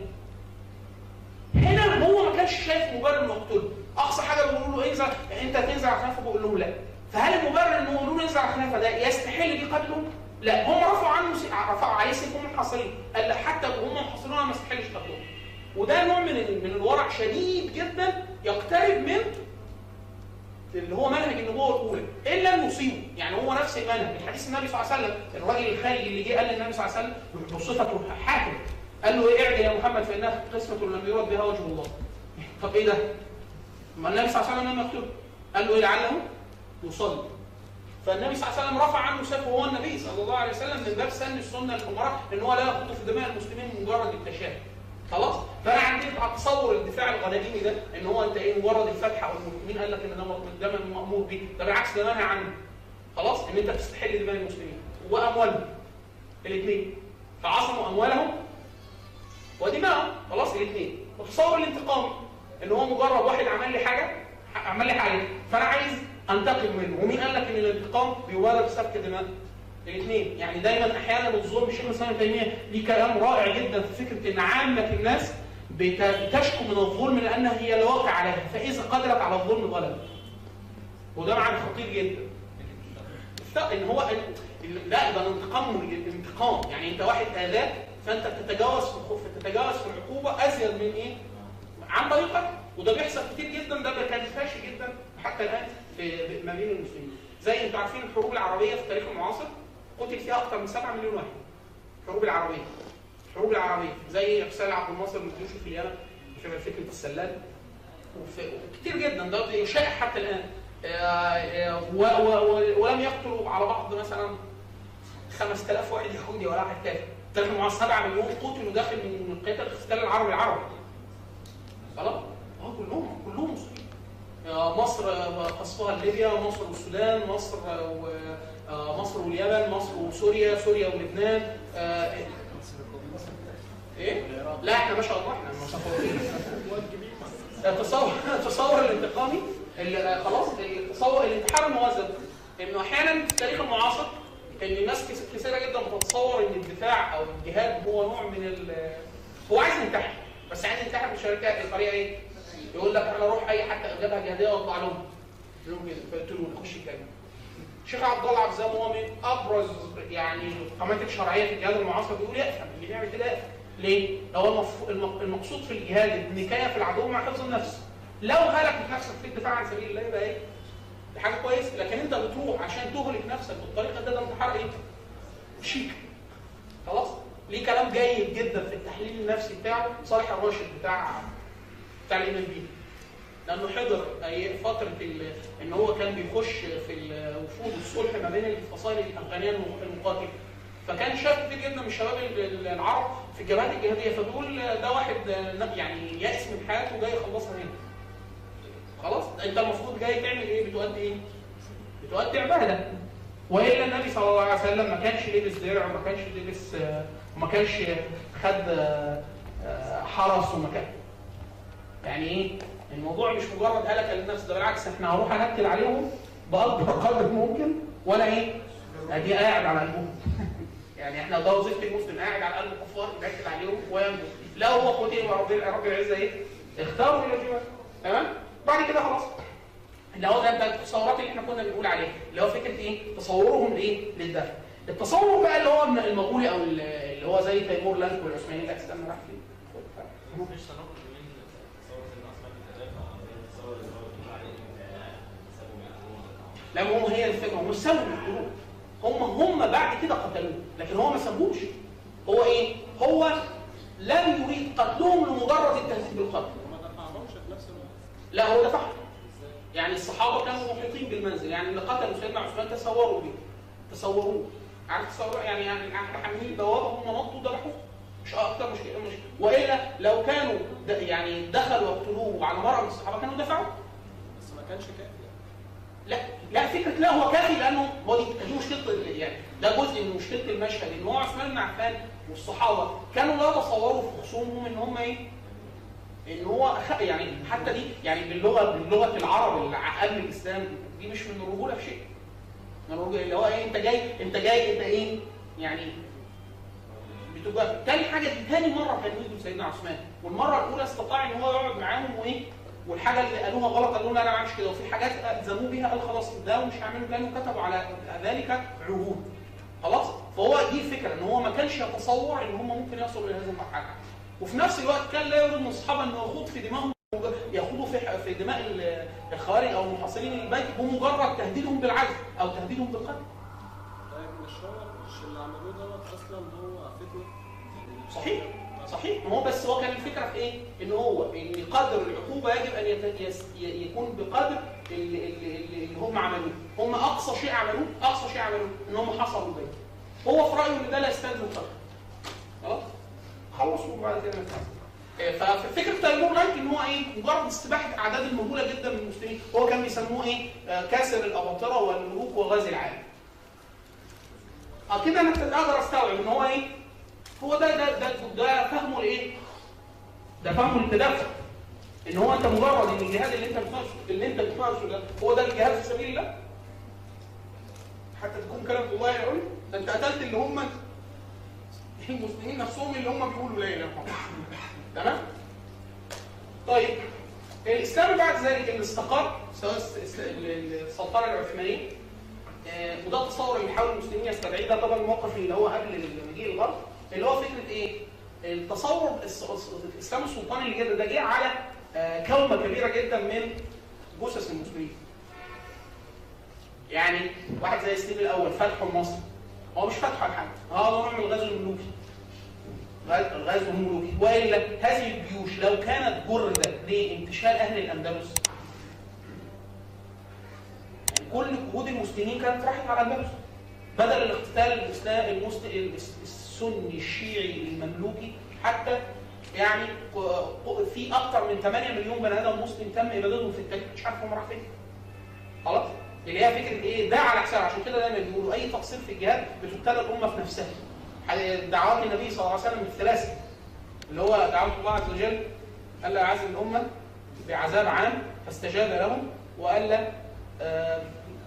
هنا هو ما كانش شايف مبرر انه يقتله اقصى حاجه بيقولوا له انزل انت تنزل على الخلافه بيقول لهم لا فهل المبرر انه يقولوا له انزل على الخلافه ده يستحل بيه قتله؟ لا هم رفعوا عنه س... رفعوا عليه سيف هم محاصرين قال لا حتى وهم محاصرين ما يستحلش قتله وده نوع من ال- من الورع شديد جدا يقترب من اللي هو منهج النبوه الاولى ان لم يصيبه يعني هو نفس المنهج من حديث النبي صلى الله عليه وسلم الراجل الخارجي اللي جه قال للنبي صلى الله عليه وسلم بصفته حاكم قال له ايه اعدل يا محمد فانها قسمه لم يرد بها وجه الله طب ايه ده؟ ما النبي صلى الله عليه وسلم لم يقتله قال له ايه لعله يصلي فالنبي صلى الله عليه وسلم رفع عنه سيفه وهو النبي صلى الله عليه وسلم من باب سن السنه الامراء ان هو لا يخوض في دماء المسلمين مجرد التشاهد خلاص فانا عندي تصور الدفاع الغنائمي ده ان هو انت ايه مجرد الفتح او المسلمين قال لك ان ده ده مامور به ده بالعكس ده منهي عنه خلاص ان انت تستحل دماء المسلمين واموالهم الاثنين فعصموا اموالهم ودماءهم خلاص الاثنين وتصور الانتقام ان هو مجرد واحد عمل لي حاجه عمل لي حاجه فانا عايز انتقم منه ومين قال لك ان الانتقام بيبرر بسفك دماء الاثنين يعني دايما احيانا الظلم الشيخ الاسلام ابن تيميه ليه كلام رائع جدا في فكره ان عامه الناس بت- بتشكو من الظلم لانها هي الواقع عليها فاذا قدرت على الظلم ظلمت وده معنى خطير جدا ف- ان هو ال- لا ده الانتقام الانتقام يعني انت واحد اذاك فانت تتجاوز في الخوف تتجاوز في العقوبه ازيد من ايه عن طريقه وده بيحصل كتير جدا ده كان فاشل جدا حتى الان في ما بين المسلمين زي انتوا عارفين الحروب العربيه في التاريخ المعاصر قتل فيها اكثر من 7 مليون واحد الحروب العربيه الحروب العربيه زي ارسال عبد الناصر من جيوشه في اليمن شبه فكره السلال وفي- وكتير جدا ده يشاع حتى الان آه، آه، و- و- و- ولم يقتلوا على بعض مثلا 5000 واحد يهودي ولا واحد كافر تاريخ المعاصر 7 مليون قتلوا داخل من قتال الاحتلال العربي العربي خلاص اه كلهم كلهم مسلمين آه، مصر آه، قصفها ليبيا مصر والسودان مصر آه، و- آه، مصر واليمن مصر وسوريا سوريا ولبنان آه، ايه لا احنا ما شاء الله احنا متفوقين تصور تصور الانتقامي اللي خلاص التصور الانتحار المهذب انه احيانا في التاريخ المعاصر ان ناس كس- كثيره جدا بتتصور ان الدفاع او الجهاد هو نوع من ال هو عايز ينتحر بس عايز ينتحر بالشركه الطريقه ايه؟ يقول لك انا اروح اي حتى جبهه جهاديه واطلع لهم يقول لهم كده فيقتلوني اخش الجنه الشيخ عبد الله عبد السلام هو من ابرز يعني القامات الشرعيه في الجهاد المعاصر بيقول يأثم اللي بيعمل كده يأثم ليه؟ هو المف... الم- المقصود في الجهاد النكايه في العدو مع حفظ النفس لو هلكت نفسك في الدفاع عن سبيل الله يبقى ايه؟ دي حاجه كويسه لكن انت بتروح عشان تهلك نفسك بالطريقه ده ده انتحار ايه؟ شيك خلاص؟ ليه كلام جيد جدا في التحليل النفسي بتاعه صالح الراشد بتاع بتاع الايمان بيه لانه حضر أي فتره ال- ان هو كان بيخش في الوفود الصلح ما بين الفصائل الافغانيه الم- المقاتله فكان شاب كتير جدا من الشباب ال- العرب في الجبهات الجهاديه فبيقول ده واحد يعني يائس من حياته جاي يخلصها هنا خلاص انت المفروض جاي تعمل ايه بتؤدي ايه بتؤدي عباده والا النبي صلى الله عليه وسلم ما كانش لبس درع وما كانش لبس آه، وما كانش خد آه، آه، حرس وما كان يعني ايه الموضوع مش مجرد هلكه للنفس ده بالعكس احنا هروح انكد عليهم باكبر قدر ممكن وانا ايه ادي قاعد على قلبهم يعني احنا ده وظيفه المسلم قاعد على قلب الكفار ينكد عليهم وينجو لا هو قتل ورب رب العزه ايه اختاروا الى الجبال تمام بعد كده خلاص اللي هو ده ده التصورات اللي احنا كنا بنقول عليها اللي هو فكره ايه تصورهم لايه للدفع التصور بقى اللي هو المغولي او اللي هو زي تيمور لانك والعثمانيين لا استنى راح فين مفيش تناقض بين تصور سيدنا عثمان في التدافع وبين التصور اللي هو بيقول عليه ان سابوا يعلمون لا ما هم هي الفكره هم سابوا الحروب هم هم بعد كده قتلوه لكن هو ما سابوش هو ايه هو لم يريد قتلهم لمجرد التهديد بالقتل وما دفعهمش في نفس الوقت لا هو دفعهم يعني الصحابه كانوا محيطين بالمنزل يعني اللي قتلوا سيدنا عثمان تصوروا بيه تصوروه عارف تصور يعني يعني حاملين بوابه هم نطوا ذبحوه مش اكتر مش كده مش والا لو كانوا د- يعني دخلوا وقتلوه على مرأة من الصحابه كانوا دفعوا بس ما كانش كافي لا لا فكره لا هو كافي لانه هو دي دي مشكله ال- يعني ده جزء من مشكله المشهد ان هو عثمان بن عفان والصحابه كانوا لا يتصوروا في خصومهم ان هم ايه؟ ان هو أخ- يعني حتى دي يعني باللغه باللغه العرب اللي قبل الاسلام دي مش من الرجوله في شيء. من الرجوله اللي هو ايه انت جاي انت جاي انت ايه؟ يعني بتبقى تاني حاجه دي تاني مره كان يجوا سيدنا عثمان والمره الاولى استطاع ان هو يقعد معاهم وايه؟ والحاجه اللي قالوها غلط قالوا لا انا ما بعملش كده وفي حاجات الزموه بيها قال خلاص ده ومش هعمله كانوا كتبوا على ذلك عهود خلاص فهو دي الفكره ان هو ما كانش يتصور ان هم ممكن يصلوا الى هذه المرحله وفي نفس الوقت كان لا يريد من الصحابه انه يخوض في دمائهم يخوضوا في في دماء ال- الخوارج او المحاصرين البيت بمجرد تهديدهم بالعزل او تهديدهم بالقتل طيب مش هو مش اللي عملوه دوت اصلا هو فتنه صحيح صحيح ما هو بس هو كان الفكره في ايه؟ ان هو ان قدر العقوبه يجب ان يت- يس- ي- يكون بقدر اللي, اللي, اللي هم عملوه، هم اقصى شيء عملوه اقصى شيء عملوه ان هم حصروا البيت. هو في رايه ان ده لا يستلزم القتل. خلاص؟ خلصوا وبعد كده نتحاسب. إيه، ففكره تيمور لايك ان هو ايه؟ مجرد استباحه اعداد المهوله جدا من المسلمين، هو كان بيسموه ايه؟ آه، كاسر الاباطره والملوك وغازي العالم. اه كده انا اقدر استوعب ان هو ايه؟ هو ده ده ده, ده فهمه لايه؟ ده فهمه للتدفع ان هو انت مجرد ان الجهاد اللي انت بتمارسه اللي انت بتمارسه ده هو ده الجهاد في سبيل الله حتى تكون كلمه الله يقول ده انت قتلت اللي هم المسلمين نفسهم اللي هم بيقولوا لا اله الا الله تمام؟ طيب الاسلام بعد ذلك اللي استقر سواء الس- الس- السلطنه العثمانيه آه، وده التصور اللي حاول المسلمين يستبعديه ده طبعا الموقف اللي هو قبل مجيء الغرب اللي هو فكره ايه؟ التصور الس- الس- الاسلام السلطاني اللي جه ده جه على آه، كومه كبيره جدا من جثث المسلمين يعني واحد زي ستيف الاول فتحه مصر هو مش فتحه لحد هو نوع من الغزو الملوكي الغزو الملوكي والا هذه الجيوش لو كانت جرده لانتشال اهل الاندلس يعني كل جهود المسلمين كانت راحت على الاندلس بدل الاقتتال الاسلام المسلم السني الشيعي المملوكي حتى يعني ق- ق- في اكثر من 8 مليون بني ادم مسلم تم ابادتهم في التاريخ مش عارف هم راح فين خلاص اللي هي فكره ايه ده على حساب عشان كده دايما بيقولوا اي تقصير في الجهاد بتبتلى الامه في نفسها دعوات النبي صلى الله عليه وسلم الثلاثه اللي هو دعوه الله عز وجل الا يعذب الامه بعذاب عام فاستجاب لهم والا آه،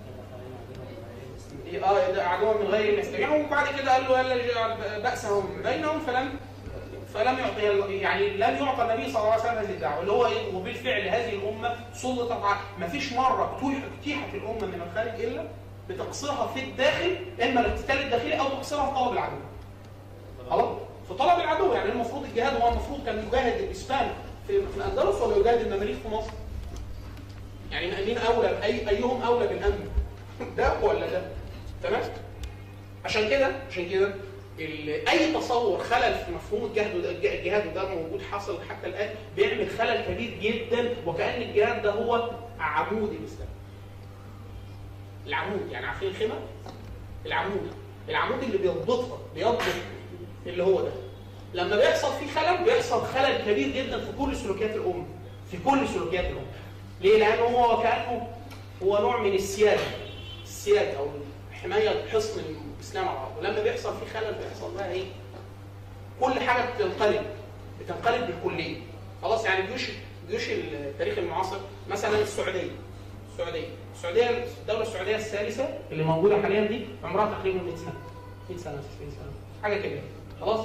اه ده عدوا من غير يستجيبهم وبعد كده قال له الا يجعل باسهم بينهم فلم فلم يعطي يعني لم يعطى النبي صلى الله عليه وسلم هذه الدعوه اللي هو ايه وبالفعل هذه الامه سلطت على ما فيش مره اتيح- اتيحت الامه من الخارج الا بتقصيرها في الداخل اما الاقتتال الداخلي او تقصيرها في طلب العدو خلاص في طلب العدو يعني المفروض الجهاد هو المفروض كان يجاهد الاسلام في, في الاندلس ولا يجاهد المماليك في مصر؟ يعني مين اولى أي ايهم اولى بالامن؟ ده ولا ده؟ تمام؟ عشان كده عشان كده ال- اي تصور خلل في مفهوم الجهاد وده الج- الجهاد وده موجود حصل حتى الان بيعمل خلل كبير جدا وكان الجهاد ده هو عمود الاسلام. العمود يعني عارفين الخيمه؟ العمود العمود اللي بيضبطها بيضبط اللي هو ده لما بيحصل فيه خلل بيحصل خلل كبير جدا في كل سلوكيات الامه في كل سلوكيات الامه ليه؟ لانه هو كانه هو نوع من السياده السياده او حمايه حصن الاسلام على الارض ولما بيحصل فيه خلل بيحصل بقى ايه؟ كل حاجه بتنقلب بتنقلب بالكليه خلاص يعني جيوش جيوش التاريخ المعاصر مثلا السعوديه السعوديه السعوديه الدوله السعوديه الثالثه اللي موجوده حاليا دي عمرها تقريبا 100 سنه 100 سنه 60 سنه حاجه كده خلاص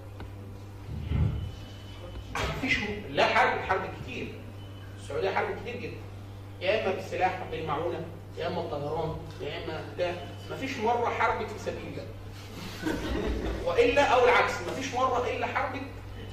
مفيش م- لا حرب حرب كتير السعوديه حرب كتير جدا يا اما بالسلاح بالمعونه يا اما الطيران يا اما بتاع مفيش مره حرب في سبيل الله والا او العكس مفيش مره الا حرب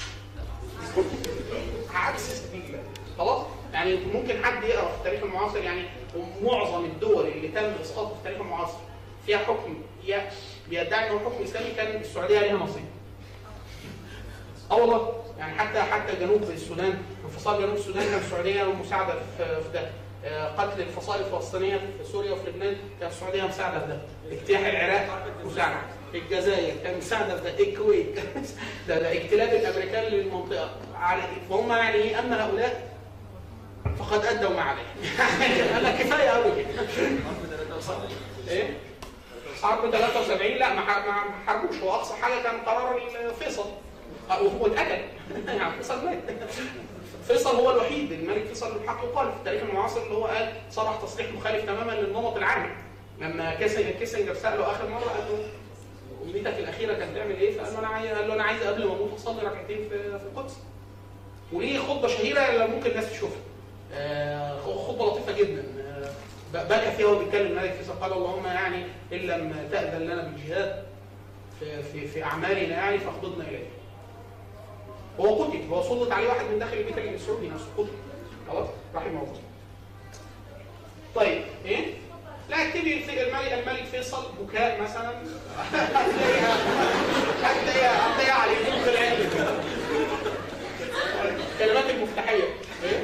عكس سبيل الله خلاص يعني ممكن حد يقرا في التاريخ المعاصر يعني معظم الدول اللي تم اسقاطها في التاريخ المعاصر فيها حكم يا- بيدعي انه حكم اسلامي كان السعوديه ليها نصيب اه والله يعني حتى حتى جنوب السودان انفصال جنوب السودان كان السعوديه مساعده في في ده آه، قتل الفصائل الفلسطينيه في سوريا وفي لبنان كانت السعوديه مساعده في ده اجتياح العراق مساعده في الجزائر كان مساعده في ده الكويت ده ده اجتلاب الامريكان للمنطقه على فهم يعني ايه اما هؤلاء فقد ادوا ما عليه قال لك كفايه قوي ايه حرب 73 لا ما ح- ما حاربوش هو اقصى حاجه كان قرار فيصل آه، وهو اتقتل يعني فيصل مات فيصل هو الوحيد الملك فيصل اللي بحق يقال في التاريخ المعاصر اللي هو قال صرح تصريح مخالف تماما للنمط العامي لما كيسنجر كيسنجر ساله اخر مره قال له امنيتك الاخيره كانت تعمل ايه؟ فقال له انا عايز قال له انا عايز قبل ما اموت اصلي ركعتين في في القدس وليه خطبه شهيره اللي ممكن الناس تشوفها آه، خطبه لطيفه جدا آه، ب- بكى فيها وهو بيتكلم الملك فيصل قال اللهم يعني ان لم تاذن لنا بالجهاد في في في اعمالنا يعني فاقبضنا اليه. هو قتل هو سلط عليه واحد من داخل البيت السعودي نفسه قتل خلاص رحمه الله. طيب ايه؟ لا اكتبي في الملك الملك فيصل بكاء مثلا هتلاقيها هتلاقيها هتلاقيها على اليوتيوب العلمي الكلمات المفتاحيه إيه؟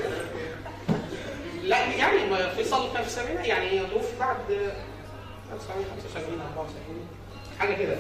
لا يعني ما فيصل كان في السبعينات يعني توفي بعد 1975 74 حاجه كده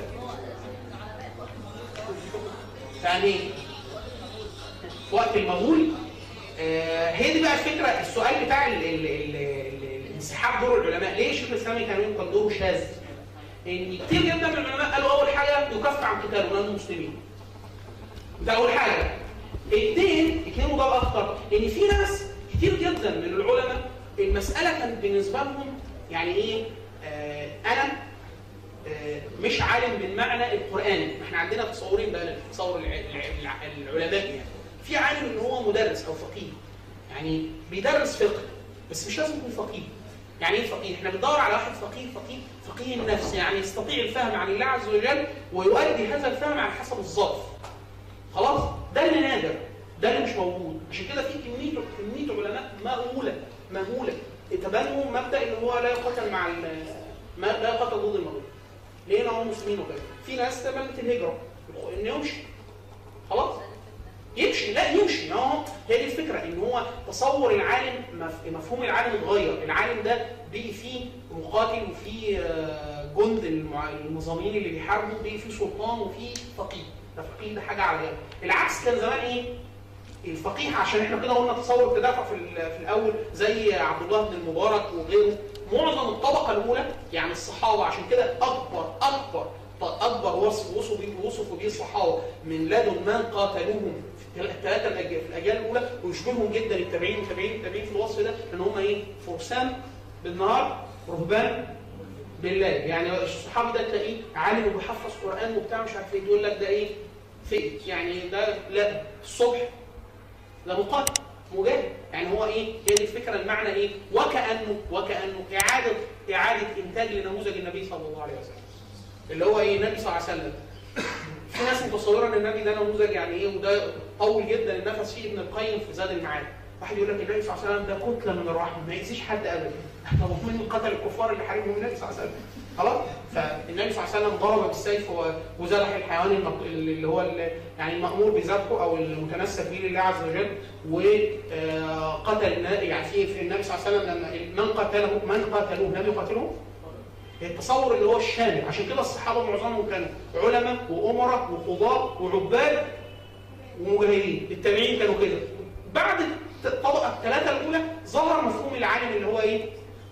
يعني في وقت المغول آه، هي دي بقى الفكره السؤال بتاع ال ال ال ال انسحاب دور العلماء ليه الشيخ الاسلامي كان يمكن دوره شاذ؟ ان كتير جدا من العلماء قالوا اول حاجه يكف عن قتال ولاد المسلمين ده اول حاجه اثنين اثنين وده الاخطر ان في ناس كتير جدا من العلماء المساله كانت بالنسبه لهم يعني ايه آه انا آه مش عالم بالمعنى القراني احنا عندنا تصورين بقى للتصور الع- الع- العلماء يعني في عالم ان هو مدرس او فقيه يعني بيدرس فقه بس مش لازم يكون فقيه يعني ايه فقيه؟ احنا بندور على واحد فقيه فقيه فقيه النفس يعني يستطيع الفهم عن الله عز وجل ويؤدي هذا الفهم على حسب الظرف. خلاص؟ ده اللي نادر. ده اللي مش موجود عشان كده في كميه كميه علماء مهوله مهوله تبنوا مبدا ان هو لا يقاتل مع ال- ما لا يقاتل ضد المغول ليه هم مسلمين وكده في ناس تبنت الهجره انه يمشي خلاص يمشي لا يمشي ما هو هي دي الفكره ان هو تصور العالم مف- مفهوم العالم اتغير العالم ده بقي فيه مقاتل وفيه آه، جند المع- المظامين اللي بيحاربوا بقي فيه سلطان وفيه فقيه ده فقيه ده حاجه على جنب العكس كان زمان ايه الفقيه عشان احنا كده قلنا تصور تدافع في, ال- في الاول زي عبد الله بن المبارك وغيره معظم الطبقه الاولى يعني الصحابه عشان كده اكبر اكبر اكبر وصف وصفوا بيه وصفوا بيه الصحابه من لدن من قاتلوهم في الثلاثه الاجيال في الاجيال الاولى ويشبههم جدا التابعين والتابعين التابعين في الوصف ده ان هم ايه فرسان بالنهار رهبان بالليل يعني الصحابي ده تلاقيه عالم وبيحفظ قران وبتاع مش عارف ايه يقول لك ده ايه فئ يعني ده لا الصبح ده مقاتل مجاهد يعني هو ايه هي دي الفكره المعنى ايه وكانه وكانه اعاده اعاده انتاج لنموذج النبي صلى الله عليه وسلم اللي هو ايه النبي صلى الله عليه وسلم في ناس متصوره ان النبي ده نموذج يعني ايه وده طول جدا النفس فيه ابن القيم في زاد المعاد واحد يقول لك النبي صلى الله عليه وسلم ده كتله من الرحمه ما يأذيش حد ابدا طب من قتل الكفار اللي حاربهم النبي صلى الله عليه وسلم خلاص فالنبي صلى الله عليه وسلم ضرب بالسيف و- وذبح الحيوان المق- اللي هو ال- يعني المأمور بذبحه او المتنسك به لله عز وجل وقتل يعني في في النبي صلى الله عليه وسلم لما من قتله من قاتلوه لم يقاتلوه التصور اللي هو الشامل عشان كده الصحابه معظمهم كانوا علماء وامراء وقضاة وعباد ومجاهدين التابعين كانوا كده بعد الطبقه الثلاثه الاولى ظهر مفهوم العالم اللي هو ايه؟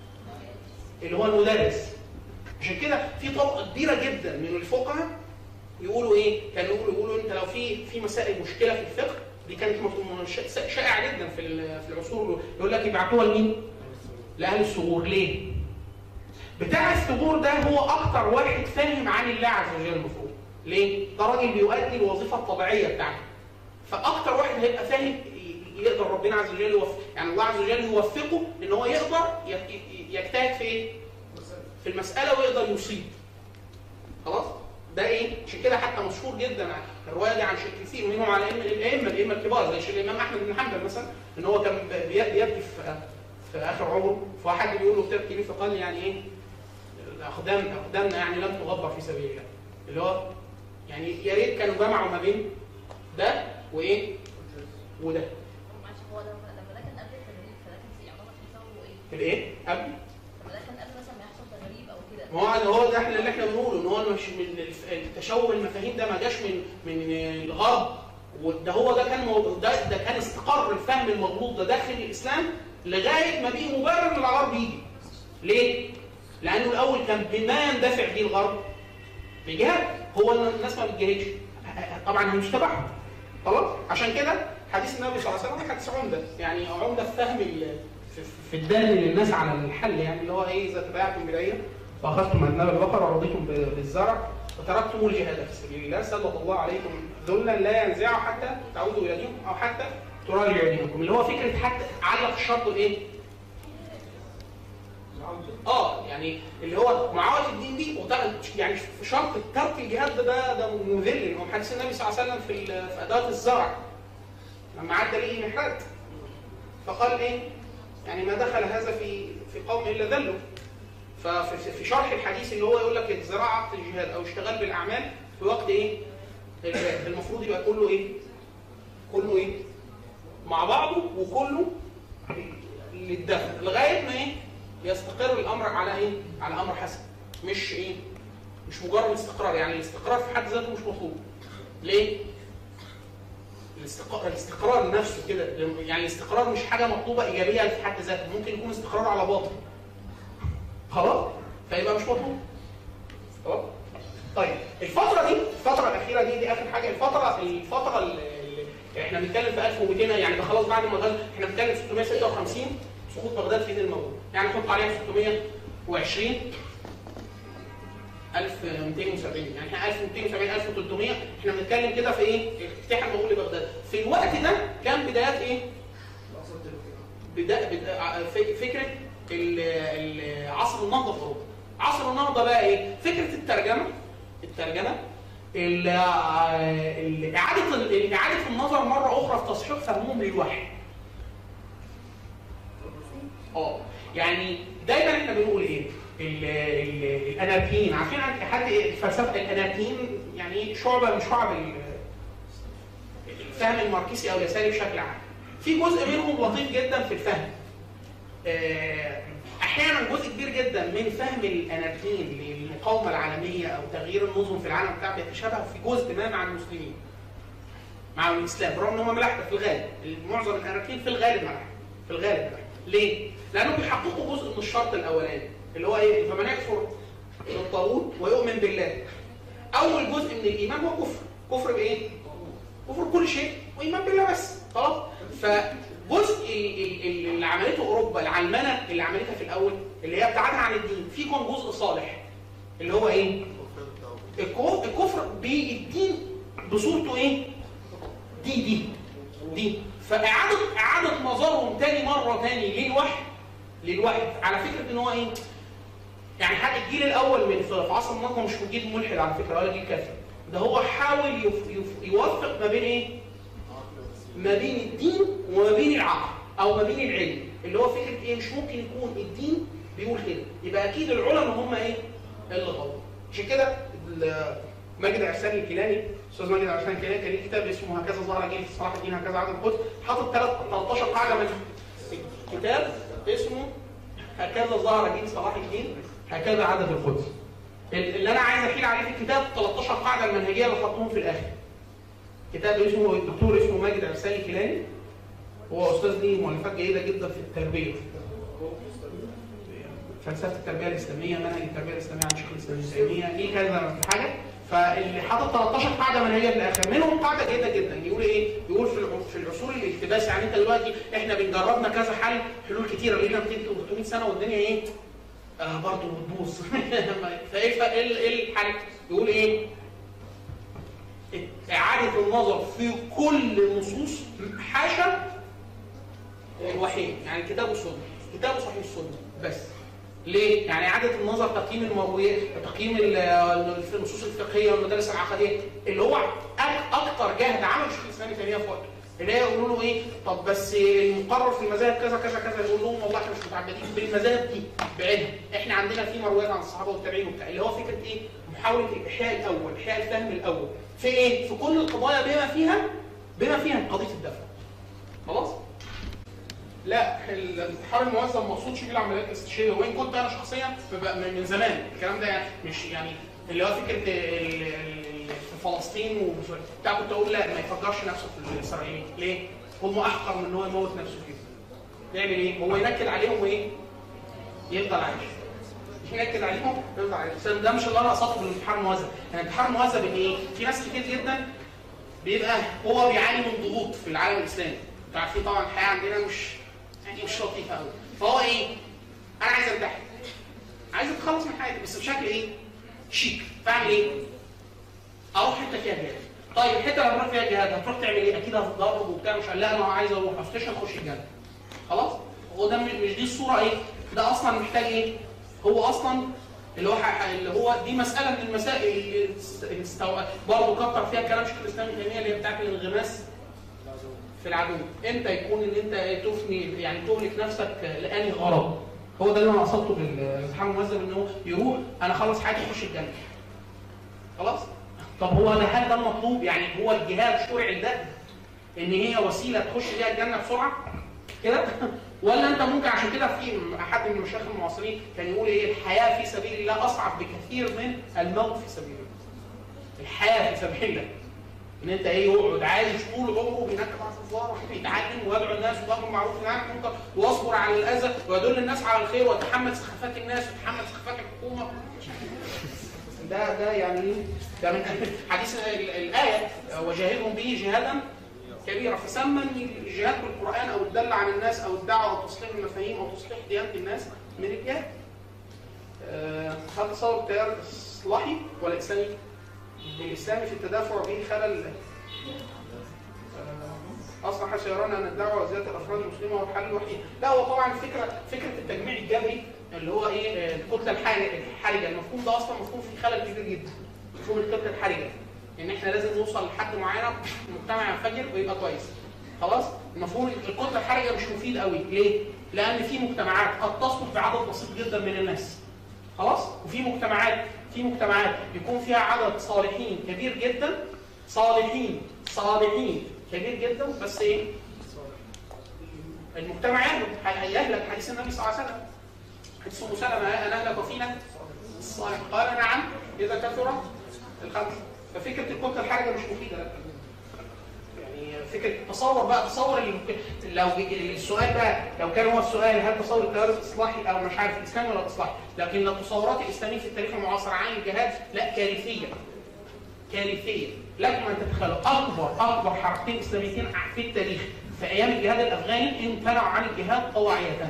اللي هو المدرس عشان كده في طبقه كبيره جدا من الفقهاء يقولوا ايه؟ كانوا يقولوا يقولوا انت لو في في مسائل مشكله في الفقه دي كانت مفهوم ش- شائعه جدا في ال- في العصور يقول لك يبعتوها لمين؟ لاهل الثغور ليه؟ بتاع الثغور ده هو اكتر واحد فاهم عن الله عز وجل المفروض ليه؟ ده راجل بيؤدي الوظيفه الطبيعيه بتاعته فاكتر واحد هيبقى فاهم ي- يقدر ربنا عز وجل يوفق يعني الله عز وجل يوفقه ان هو يقدر ي- ي- يجتهد في ايه؟ في المساله ويقدر يصيب خلاص؟ ده ايه؟ عشان كده حتى مشهور جدا الروايه دي عن شيء كثير منهم على الائمه الائمه الائمه الكبار زي شيخ الامام احمد بن حنبل مثلا ان هو كان بي- بيبكي في في اخر عمره فواحد بيقول له بتبكي ليه فقال لي يعني ايه؟ الاقدام اقدامنا يعني لم تغبر في سبيل الله اللي هو يعني يا ريت كانوا جمعوا ما بين ده وايه؟ وده معلش هو لما لما ده كان قبل التدريب فده كان في يعتبر في ثوره ايه؟ في الايه؟ قبل لما ده كان قبل مثلا ما يحصل تدريب او كده ما هو هو ده احنا اللي احنا بنقوله ان هو مش من الف- التشوه المفاهيم ده ما جاش من من الغرب وده هو ده كان مو- ده ده كان استقر الفهم المغلوط ده داخل الاسلام لغايه ما بقي مبرر ان الغرب يجي. ليه؟ لانه الاول كان بما يندفع به الغرب بجهاد هو إن الناس ما بتجاهدش طبعا هي مش تبعهم خلاص عشان كده حديث النبي صلى الله عليه وسلم حديث عمده يعني عمده في فهم ال- في- في الدال للناس على الحل يعني اللي هو ايه اذا تبايعتم بالعير واخذتم اذناب البقر ورضيتم ب- بالزرع وتركتم الجهاد في سبيل الله سلط الله عليكم ذلا لا ينزعه حتى تعودوا الى دينكم او حتى تراجعوا دينكم اللي هو فكره حتى علق الشرط الايه؟ اه يعني اللي هو معاويه الدين دي وت- يعني في شرط ترك الجهاد ده ده, ده مذل هو حديث النبي صلى الله عليه وسلم في ال- في ادوات الزرع لما عدى ليه محرات فقال ايه؟ يعني ما دخل هذا في في قوم الا ذلوا ففي في شرح الحديث اللي هو يقول لك الزراعه وقت الجهاد او اشتغال بالاعمال في وقت ايه؟ الجهاد المفروض يبقى كله ايه؟ كله ايه؟ مع بعضه وكله للدفع لغايه ما ايه؟ يستقر الامر على ايه؟ على امر حسن مش ايه؟ مش مجرد استقرار يعني الاستقرار في حد ذاته مش مطلوب ليه؟ الاستقرار الاستقرار نفسه كده يعني الاستقرار مش حاجه مطلوبه ايجابيه في حد ذاته ممكن يكون استقرار على باطل خلاص فيبقى مش مطلوب خلاص طيب الفتره دي الفتره الاخيره دي دي اخر حاجه الفتره الفتره اللي احنا بنتكلم في 1200 يعني ده خلاص بعد ما غزو احنا بنتكلم في 656 سقوط بغداد في ايد المغول يعني نحط عليها 620 1270 يعني احنا 1270 1300 احنا بنتكلم كده في ايه؟ افتتاح المغول لبغداد في الوقت ده كان بدايات ايه؟ بدا بدا ف- فكره ال- ال- عصر النهضه في اوروبا عصر النهضه بقى ايه؟ فكره الترجمه الترجمه ال- آه، ال- اعاده ال- اعاده النظر مره اخرى في تصحيح فهمهم للوحي اه يعني دايما احنا بنقول ايه ال- ال- الاناركيين عارفين عن- حد فلسفه الاناركيين يعني ايه شعبه من شعب ال- الفهم الماركسي او اليساري بشكل عام في جزء منهم لطيف جدا في الفهم آه، احيانا جزء كبير جدا من فهم الاناركيين للمقاومه العالميه او تغيير النظم في العالم بتاع بيتشابه في جزء ما مع المسلمين مع الاسلام برغم ان هم ملاحده في الغالب معظم الاناركيين في الغالب ملاحده في الغالب ملاحده ليه؟ لانهم بيحققوا جزء من الشرط الاولاني اللي هو ايه؟ فمن يكفر بالطاغوت ويؤمن بالله اول جزء من الايمان هو كفر كفر بايه؟ كفر كل شيء وايمان بالله بس خلاص فجزء ال- ال- ال- اللي عملته اوروبا العلمنه اللي عملتها في الاول اللي هي ابتعادها عن الدين في كون جزء صالح اللي هو ايه الكو- الكفر بالدين بصورته ايه دي دي دي فاعاده اعاده نظرهم تاني مره تاني للوحي للوحي على فكره ان هو ايه يعني حتى الجيل الاول من في عصر النهضه مش جيل ملحد على فكره ولا جيل كافر ده هو حاول يف يف يوفق ما بين ايه ما بين الدين وما بين العقل او ما بين العلم اللي هو فكره ايه مش ممكن يكون الدين بيقول كده يبقى اكيد العلماء هم ايه اللي غلط عشان كده ال- ماجد عرسان الكيلاني استاذ ماجد عرسان الكيلاني كان ليه كتاب اسمه هكذا ظهر جيل صلاح الدين هكذا عدد القدس حاطط ثلاث 13 قاعده من كتاب اسمه هكذا ظهر جيل صلاح الدين هكذا عدد القدس اللي انا عايز احيل عليه في الكتاب 13 قاعده المنهجيه اللي حطهم في الاخر كتاب اسمه الدكتور اسمه ماجد عرسان الكيلاني هو استاذ ليه مؤلفات جيده جدا في التربيه فلسفه التربيه الاسلاميه منهج التربيه الاسلاميه عن شيخ الاسلام ابن تيميه ليه كذا حاجه فاللي حاطط 13 قاعده منهجيه في الاخر منهم قاعده جيده جدا يقول ايه؟ يقول في الع- في العصور الاقتباس يعني انت دلوقتي احنا بنجربنا كذا حل حلول كتيره لينا 200 300 سنه والدنيا ايه؟ آه برضه بتبوظ فايه فا- ايه ال- إيه الحل؟ يقول ايه؟ اعاده النظر في كل نصوص حاشا الوحيد يعني كتاب السنه كتاب صحيح السنه بس ليه؟ يعني إعادة النظر تقييم المرويات، تقييم ال- ال- النصوص الفقهية والمدارس العقدية، اللي هو أك- أكتر جهد عمله الشيخ الإسلام ابن تيمية في وقته. اللي هي يقولوا له إيه؟ طب بس المقرر في المذاهب كذا كذا كذا، يقول لهم والله إحنا مش متعبدين بالمذاهب دي بعينها، إحنا عندنا في مرويات عن الصحابة والتابعين وبتاع، اللي هو فكرة إيه؟ محاولة الإحياء الأول، إحياء الفهم الأول. في إيه؟ في كل القضايا بما فيها بما فيها قضية الدفع. خلاص؟ لا الانتحار الموزع ما مقصودش بيه العمليات الاستشهاديه وان كنت انا شخصيا ببقى من من زمان الكلام ده يعني مش يعني اللي هو فكره ال- ال- في فلسطين وفي- بتاع كنت اقول لا ما يفجرش نفسه في الاسرائيليين ليه؟ هم احقر من ان هو يموت نفسه فيه يعمل ايه؟ هو ينكد عليهم وايه؟ يفضل عايش ينكد عليهم يفضل عايش بس ده مش اللي انا قصدته بالانتحار الموزع الانتحار الموزع ان ايه؟ في ناس كتير جدا بيبقى هو بيعاني من ضغوط في العالم الاسلامي انتوا عارفين طبعا الحياه عندنا مش يعني مش لطيفه قوي فهو ايه انا عايز انتحر عايز اتخلص من حياتي بس بشكل ايه شيك فاعمل ايه اروح حته فيها جهاد طيب الحته اللي هتروح فيها جهاد هتروح تعمل ايه اكيد هتتضرب وبتاع مش قال لا انا عايز اروح افتشن اخش الجنه خلاص هو ده مش مش دي الصوره ايه ده اصلا محتاج ايه هو اصلا اللي هو ح- اللي هو دي مساله من المسائل اللي استو... برضه كتر فيها كلام شيخ الاسلام ابن تيميه اللي هي بتاعت الانغماس في العدو امتى يكون ان انت تفني يعني تهلك نفسك لاني غرض هو ده اللي انا قصدته بالامتحان المهذب ان هو يروح انا خلص حياتي اخش الجنه خلاص طب هو ده هل ده المطلوب يعني هو الجهاد شرع ده ان هي وسيله تخش بيها الجنه بسرعه كده ولا انت ممكن عشان كده في احد من المشايخ المعاصرين كان يقول ايه الحياه في سبيل الله اصعب بكثير من الموت في سبيل الله الحياه في سبيل الله ان انت ايه يقعد عايش طول عمره بينكب على الكفار ويتعلم ويدعو الناس ويامر بالمعروف وينهى عن المنكر ويصبر على الاذى ويدل الناس على الخير ويتحمل سخافات الناس ويتحمل سخافات الحكومه ده ده يعني ايه؟ ده من حديث ال- الايه وجاهدهم به جهادا كبيرا فسمى ان الجهاد بالقران او الدل عن الناس او الدعوه او تصحيح المفاهيم او تصحيح ديانه الناس من الجهاد. آه، هل تصور التيار الاصلاحي ولا الاسلامي؟ للاسلام في التدافع به خلل آه، اصبح سيران ان الدعوه وزياده الافراد المسلمه هو الحل الوحيد، لا هو طبعا الفكره فكره التجميع الجبري اللي هو ايه آه، الكتله الحرجه الحرجه المفهوم ده اصلا مفهوم فيه خلل كبير جدا مفهوم الكتله الحرجه ان احنا لازم نوصل لحد معين مجتمع ينفجر ويبقى كويس خلاص المفهوم الكتله الحرجه مش مفيد قوي ليه لان في مجتمعات قد تصلح بعدد بسيط جدا من الناس خلاص وفي مجتمعات في مجتمعات يكون فيها عدد صالحين كبير جدا صالحين صالحين كبير جدا بس ايه المجتمع يهلك هيهلك حديث النبي صلى الله عليه وسلم حديث ام سلمه انا اهلك فينا الصالح قال نعم اذا كثر الخمس ففكره الكتله الحرجه مش مفيده لا يعني فكره تصور بقى تصور ال- لو السؤال بقى لو كان هو السؤال هل تصور التيار الاصلاحي او مش عارف الاسلامي ولا الاصلاحي لكن لو التصورات الاسلاميه في التاريخ المعاصر عن الجهاد لا كارثيه كارثيه لكم ان تتخيلوا اكبر اكبر حركتين اسلاميتين في التاريخ في ايام الجهاد الافغاني امتنعوا عن الجهاد طواعيه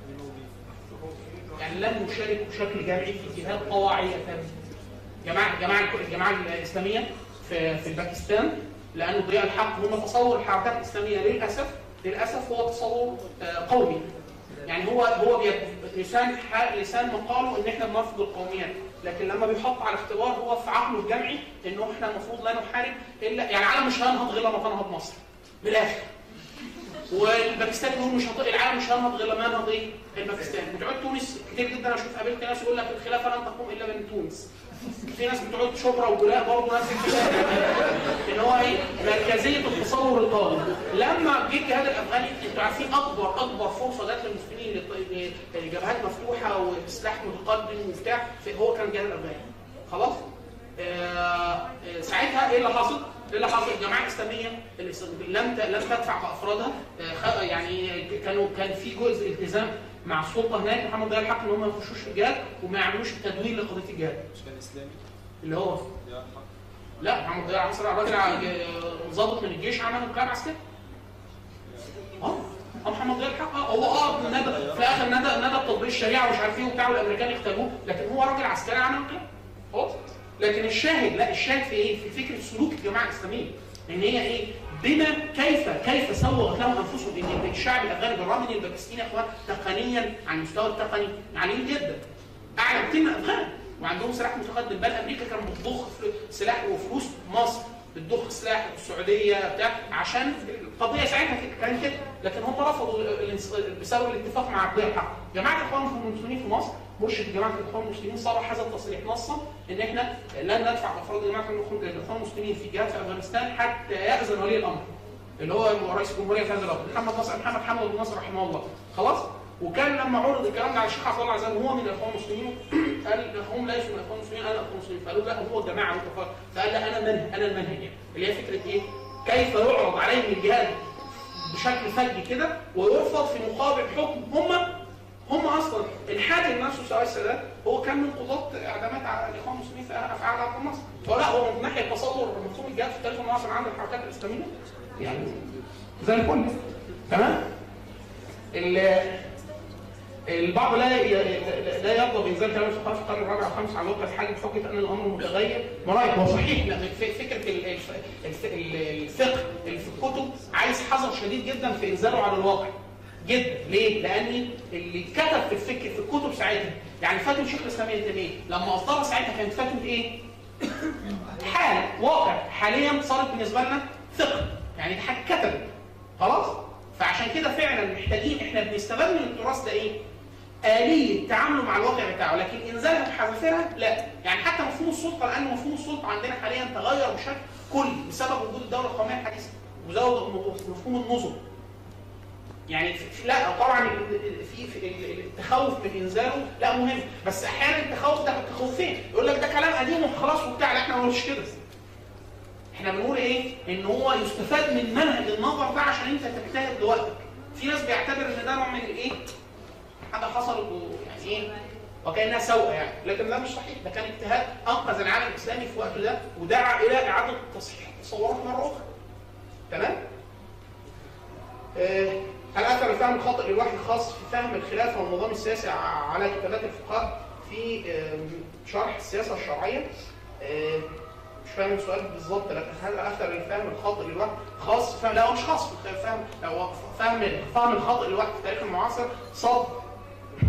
يعني لم يشاركوا بشكل جمعي في الجهاد طواعيه جماعه جماعه الجماعه الاسلاميه في في باكستان لانه ضياء الحق هم تصور الحركات الاسلاميه للاسف للاسف هو تصور آه، قومي يعني هو هو بي- لسان ح- لسان مقاله ان احنا بنرفض القوميات لكن لما بيحط على اختبار هو في عقله الجمعي انه احنا المفروض لا نحارب الا يعني العالم مش هينهض غير لما تنهض مصر بالاخر والباكستان يقول مش هط... العالم مش هينهض غير لما ينهض ايه؟ الباكستان بتوع تونس كتير جدا اشوف قابلت ناس يقول لك الخلافه لن تقوم الا من تونس في ناس بتوع شبرا وجلاء برضه نفس الكلام ان هو ايه مركزيه التصور القومي لما جه الجهاد الافغاني انتوا عارفين اكبر اكبر فرصه جت للمسلمين لط- لجبهات مفتوحه وسلاح متقدم وبتاع في- هو كان الجهاد الافغاني خلاص آه، آه، ساعتها ايه اللي حصل؟ ايه اللي حصل؟ الجماعه الاسلاميه الإس- لم ت- لم تدفع بافرادها آه، خ- يعني كانوا كان في جزء التزام مع السلطه هناك محمد ضياء الحق ان هم ما يخشوش في الجهاد وما يعملوش تدوير لقضيه الجهاد مش كان اسلامي اللي هو يا حق لا محمد ضياء عنصر راجل ع- ضابط من الجيش عمل انقلاب عسكري اه اه محمد ضياء الحق اه هو اه ندى في الاخر ندى ندى بتطبيق الشريعه ومش عارف ايه وبتاع والامريكان اختاروه لكن هو راجل عسكري عمل انقلاب خلاص لكن الشاهد لا الشاهد في ايه؟ في فكره سلوك الجماعه الاسلاميه ان هي ايه؟ بما كيف كيف سوغت لهم انفسهم ان الشعب الافغاني بالرغم ان الباكستيني يا اخوان تقنيا على المستوى التقني عاليين جدا اعلى بكتير من افغان وعندهم سلاح متقدم بل امريكا كانت بتضخ ف- سلاح وفلوس مصر بتضخ سلاح السعوديه بتاع عشان القضيه ساعتها كانت كده لكن هم رفضوا ال- الانص- بسبب الاتفاق مع القضيه الحق جماعه الاخوان المسلمين في مصر مرشد جماعه الاخوان المسلمين صرح هذا التصريح نصا ان احنا لن ندفع افراد جماعه الإخوان- الاخوان المسلمين في جهاد في افغانستان حتى ياذن ولي الامر اللي هو رئيس الجمهوريه في هذا الوقت محمد نصر محمد حمد بن نصر رحمه الله خلاص وكان لما عرض الكلام ده على الشيخ عبد الله عزام وهو من الاخوان المسلمين قال هم ليسوا من الاخوان المسلمين انا الاخوان المسلمين فقالوا لا هو جماعه وانت فرد. فقال لا انا منهج انا المنهج يعني اللي هي فكره ايه؟ كيف يعرض عليهم الجهاد بشكل فجي كده ويرفض في مقابل حكم هم هم اصلا الحاكم نفسه سواء السادات هو كان من قضاة اعدامات على الاخوان المسلمين في افعال عبد الناصر فلا هو من ناحيه تصور مفهوم الجهاد في التاريخ المعاصر عند الحركات الاسلاميه يعني زي الفل تمام ال- البعض لا ي- لا يرضى بانزال كلام الفقهاء في القرن الرابع والخامس على الواقع الحالي بحجه ان الامر متغير مرايك هو صحيح لا ف- فكره ال- الف- الف- الفقه اللي في الكتب عايز حذر شديد جدا في انزاله على الواقع جدا ليه؟ لان اللي كتب في الفكر في الكتب ساعتها يعني فتوى الشيخ الاسلامي ابن تيميه لما اصدرها ساعتها كانت فتوى ايه؟ حال واقع حاليا صارت بالنسبه لنا ثقه يعني دي حاجه كتبت خلاص فعشان كده فعلا محتاجين احنا بنستفاد من التراث ده ايه آلية تعامله مع الواقع بتاعه لكن إنزالها بحذافيرها لا يعني حتى مفهوم السلطة لأن مفهوم السلطة عندنا حاليا تغير بشكل كلي بسبب وجود الدولة القومية الحديثة وزود مفهوم النظم يعني في- لا طبعا في في التخوف من انزاله لا مهم بس احيانا التخوف ده تخوفين يقول لك ده كلام قديم وخلاص وبتاع لا احنا ما بنقولش كده احنا بنقول ايه ان هو يستفاد من منهج النظر ده عشان انت تجتهد لوقتك في ناس بيعتبر ان ده نوع من الايه حاجه حصلت ويعني ايه وكانها سوءه يعني لكن ده مش صحيح ده كان اجتهاد انقذ العالم الاسلامي في وقته ده ودعا الى اعاده تصحيح التصورات مره اخرى تمام آه، هل اثر الفهم الخاطئ للوحي الخاص في فهم الخلافه والنظام السياسي ع- على كتابات الفقهاء في آم، شرح السياسه الشرعيه؟ آه، مش فاهم السؤال بالظبط لكن هل اثر الفهم الخاطئ للوحي خاص في فهم لا هو مش خاص في فهم هو فهم فهم الخاطئ للوحي في التاريخ المعاصر صب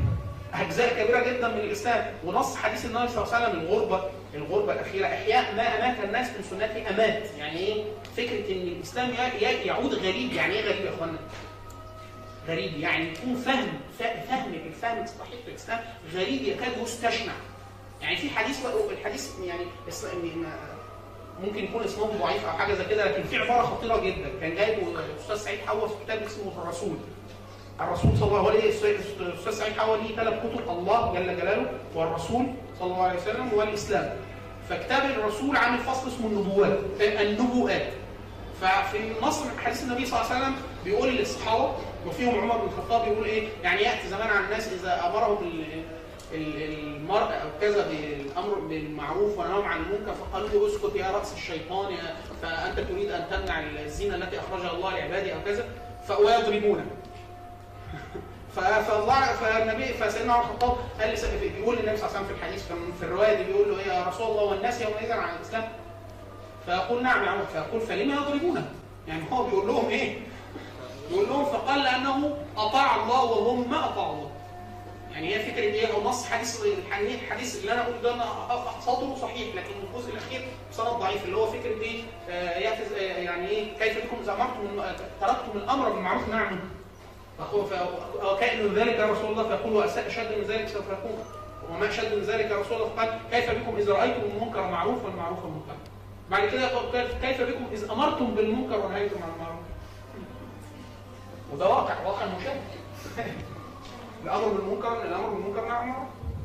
اجزاء كبيره جدا من الاسلام ونص حديث النبي صلى الله عليه وسلم الغربه الغربه الاخيره احياء ما امات الناس من سنته امات يعني ايه فكره ان الاسلام ي- ي- يعود غريب يعني ايه غريب يا اخوانا غريب يعني يكون فهم ف- فهم الفهم الصحيح في الاسلام غريب يكاد يستشنع يعني في حديث الحديث يعني اس- م- ممكن يكون اسمه ضعيف او حاجه زي كده لكن في عباره خطيره جدا كان جايبه الاستاذ سعيد حوا في كتاب اسمه الرسول الرسول صلى الله عليه وسلم الاستاذ سعيد حوا ليه ثلاث كتب الله جل جلاله والرسول صلى الله عليه وسلم والاسلام فكتاب الرسول عامل فصل اسمه النبوات النبوءات ففي نص من حديث النبي صلى الله عليه وسلم بيقول للصحابه وفيهم عمر بن الخطاب بيقول ايه يعني ياتي زمان على الناس اذا امرهم ال- ال- المرء او كذا بالامر بالمعروف ونهاهم عن المنكر فقالوا له اسكت يا راس الشيطان يا فانت تريد ان تمنع الزينه التي اخرجها الله لعباده او كذا ف- ويضربونه ف- فالله فالنبي فسيدنا عمر الخطاب قال لس- بيقول للنبي صلى الله عليه وسلم في الحديث كان في الروايه دي بيقول له ايه يا رسول الله والناس يومئذ عن الاسلام فيقول نعم يا عمر فيقول فلما يضربونه؟ يعني هو بيقول لهم ايه؟ بيقول لهم فقال لانه اطاع الله وهم ما اطاعوا الله. يعني هي فكره ايه او نص حديث الحديث الحديث اللي انا قلته ده انا صدره صحيح لكن الجزء الاخير سند ضعيف اللي هو فكره ايه؟ آه يأخذ- آه يعني ايه كيف بكم اذا امرتم الم- تركتم الامر بالمعروف والنهي عن المنكر. فقول ف- وكائن من ذلك يا رسول الله فيقول واشد من ذلك سوف يكون وما اشد من ذلك يا رسول الله فقال كيف بكم اذا رايتم المنكر معروف والمعروف منكر بعد كده يقول كيف- كيف بكم اذا امرتم بالمنكر ونهيتم عن المعروف وده واقع واقع مشاهد الامر بالمنكر الامر بالمنكر نعم معروف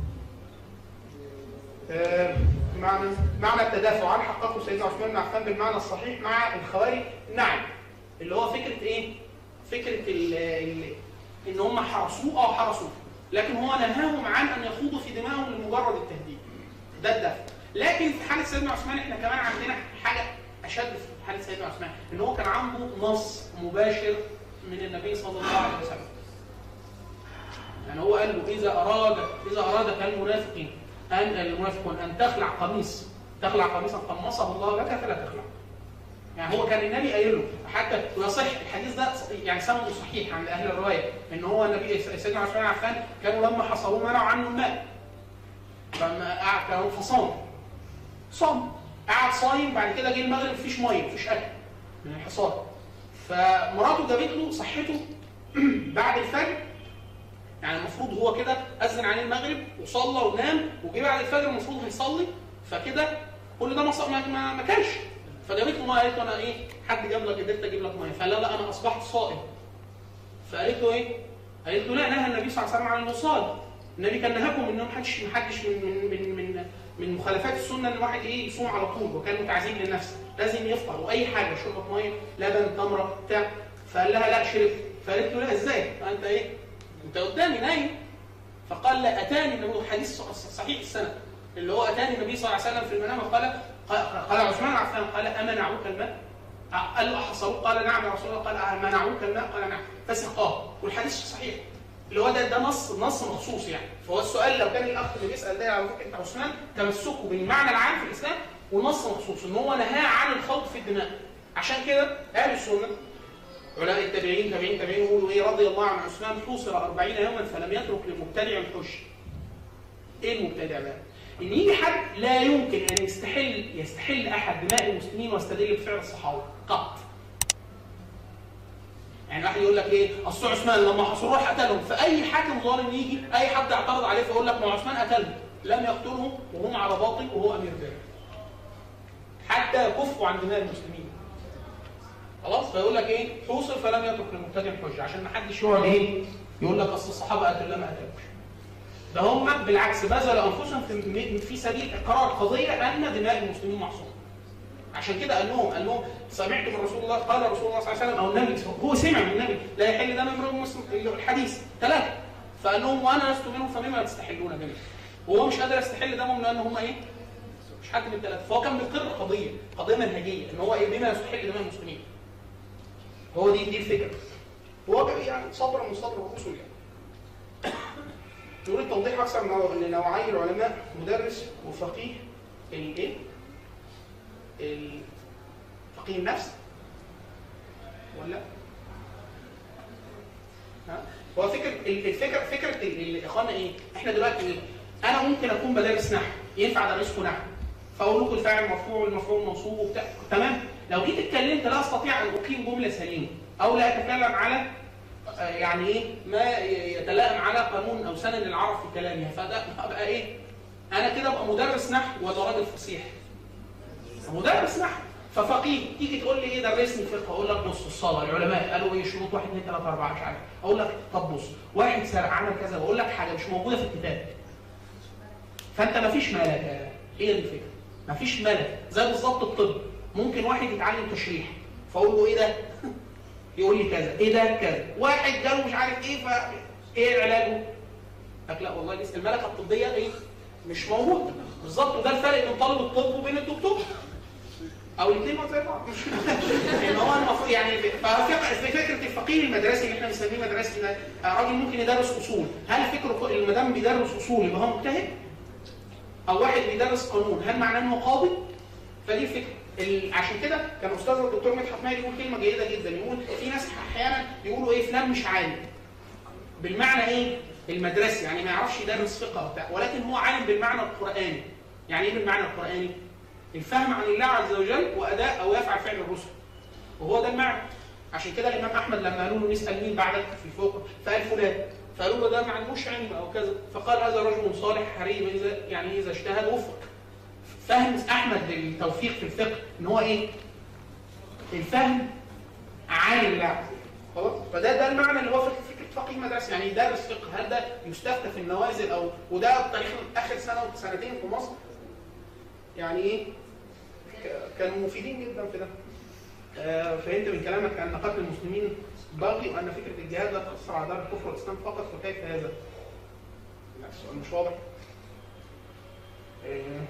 آه، معنى معنى التدافع عن حققه سيدنا عثمان بن عفان بالمعنى الصحيح مع الخوارج نعم اللي هو فكره ايه؟ فكره ال ال ان هم حرسوه او حرسوه لكن هو نهاهم عن ان يخوضوا في دمائهم لمجرد التهديد ده الدفع لكن في حاله سيدنا عثمان احنا كمان عندنا حاجه اشد في حاله سيدنا عثمان ان هو كان عنده نص مباشر من النبي صلى الله عليه وسلم يعني هو قال له اذا اراد اذا ارادك المنافقين ان المنافقون ان تخلع قميص تخلع قميصا قمصه الله لك فلا تخلع يعني هو كان النبي قايل له حتى ويصح الحديث ده يعني سنده صحيح عند اهل الروايه ان هو النبي سيدنا عثمان بن عفان كانوا لما حصروه منعوا عنه الماء فما قعد كانوا فصام صام قعد صايم بعد كده جه المغرب مفيش ميه مفيش اكل من الحصار فمراته جابت له صحته بعد الفجر يعني المفروض هو كده اذن عليه المغرب وصلى ونام وجه بعد الفجر المفروض هيصلي فكده كل ده ما ص- ما ما, ما كانش فجابت له ميه قالت له انا ايه حد جاب لك قدرت اجيب لك ميه فقال لها لا انا اصبحت صائم فقالت له ايه؟ قالت له لا نهى النبي صلى الله عليه وسلم عن الوصال النبي كان نهاكم ان محدش محدش من من من من من مخالفات السنه ان الواحد ايه يصوم على طول وكان تعذيب للنفس لازم يفطر واي حاجه شربة ميه لبن تمره بتاع فقال لها لا شرب فقالت له لا ازاي؟ انت ايه؟ انت قدامي نايم فقال لا اتاني النبي حديث صحيح السنه اللي هو اتاني النبي صلى الله عليه وسلم في المنام وقال قال عثمان بن عفان قال امنعوك الماء؟ قال له احصروه قال نعم يا رسول الله قال منعوك الماء قال نعم فسقاه والحديث صحيح اللي هو ده ده نص نص مخصوص يعني فهو السؤال لو كان الاخ اللي بيسال ده على فكره عثمان تمسكه بالمعنى العام في الاسلام ونص مخصوص ان هو نهاه عن الخوض في الدماء عشان كده اهل السنه علماء التابعين تابعين تابعين يقولوا ايه رضي الله عن عثمان حوصر 40 يوما فلم يترك للمبتدع الحج. ايه المبتدع ده؟ ان يجي حد لا يمكن ان يستحل يستحل احد دماء المسلمين ويستدل بفعل الصحابه قط. يعني واحد يقول لك ايه اصل عثمان لما حصروه قتلهم فاي حاكم ظالم يجي اي حد اعترض عليه فيقول لك ما عثمان قتلهم لم يقتلهم وهم على باطل وهو امير ذلك. حتى كفوا عن دماء المسلمين. خلاص فيقول لك ايه حوصر فلم يترك للمبتدع حجه عشان ما حدش يقعد ايه يقول لك اصل الصحابه قتلوا لا ما قتلوش ده هم بالعكس بذلوا انفسهم في في سبيل اقرار قضيه ان دماء المسلمين معصومه عشان كده قال لهم قال لهم سمعت من رسول الله قال رسول الله صلى الله عليه وسلم او النبي هو سمع من النبي لا يحل دم امرئ مسلم الحديث ثلاثه فقال لهم وانا لست منهم فمما تستحلون دمي وهو مش قادر يستحل دمهم لان هم ايه مش حد من الثلاثه فهو كان بيقر قضيه قضيه منهجيه ان هو ايه بما يستحل دماء المسلمين هو دي دي الفكره هو يعني صبر من صبر الرسل يعني نريد توضيح اكثر من ان نوعي العلماء مدرس وفقيه الايه؟ فقيه النفس ولا؟ ها؟ هو فكره الفكره فكره ال- ال- اخوانا ايه؟ احنا دلوقتي ايه؟ انا ممكن اكون بدرس نحو ينفع ادرسكم نحو فاقول لكم الفاعل مرفوع والمفعول منصوب وبتاع تمام لو جيت اتكلمت لا استطيع ان اقيم جمله سليمه او لا اتكلم على آه، يعني ايه ما يتلائم على قانون او سنن العرب في كلامها فده ابقى ايه؟ انا كده ابقى مدرس نحو ولا راجل فصيح؟ مدرس نحو ففقيه تيجي تقول لي ايه درسني فقه اقول لك بص الصلاه العلماء قالوا ايه شروط 1 2 3 4 مش عارف اقول لك طب بص واحد سرق عمل كذا واقول لك حاجه مش موجوده في الكتاب فانت مفيش ملكه هي دي الفكره مفيش ملكه زي بالظبط الطب ممكن واحد يتعلم تشريح فاقول له ايه ده يقول لي كذا ايه ده كذا واحد جاله مش عارف ايه ف ايه علاجه لك لا والله لسه الملكه الطبيه ايه مش موجوده بالظبط وده الفرق بين طالب الطب وبين الدكتور او الاثنين ما زي بعض ان هو المفروض يعني ففكره فكره الفقيه المدرسي اللي احنا بنسميه مدرسي ده آه، راجل ممكن يدرس اصول هل فكره المدام بيدرس اصول يبقى هو مجتهد؟ او واحد بيدرس قانون هل معناه انه قاضي؟ فدي الفكره ال- عشان كده كان استاذنا الدكتور مدحت ماهر يقول كلمه جيده جدا يقول في ناس احيانا يقولوا ايه فلان مش عالم بالمعنى ايه؟ المدرسي يعني ما يعرفش يدرس فقه وبتاع ولكن هو عالم بالمعنى القراني يعني ايه بالمعنى القراني؟ الفهم عن الله عز وجل واداء او يفعل فعل الرسل وهو ده المعنى عشان كده الامام احمد لما قالوا له نسال مين بعدك في الفوق فقال فلان فقالوا له ده ما عندوش علم او كذا فقال هذا رجل صالح حريم اذا يعني اذا اجتهد وفق فهم احمد للتوفيق في الفقه ان هو ايه؟ الفهم عن الله خلاص فده ده المعنى اللي هو فكره فكره فقيه مدرسه يعني يدرس فقه هل ده يستفتى في النوازل او وده تاريخ اخر سنه وسنتين في مصر يعني ايه ك- كانوا مفيدين جدا في ده آه، فهمت من كلامك ان قتل المسلمين باقي وان فكره الجهاد لا تقتصر على دار الكفر والاسلام فقط فكيف هذا؟ لا السؤال مش واضح آه،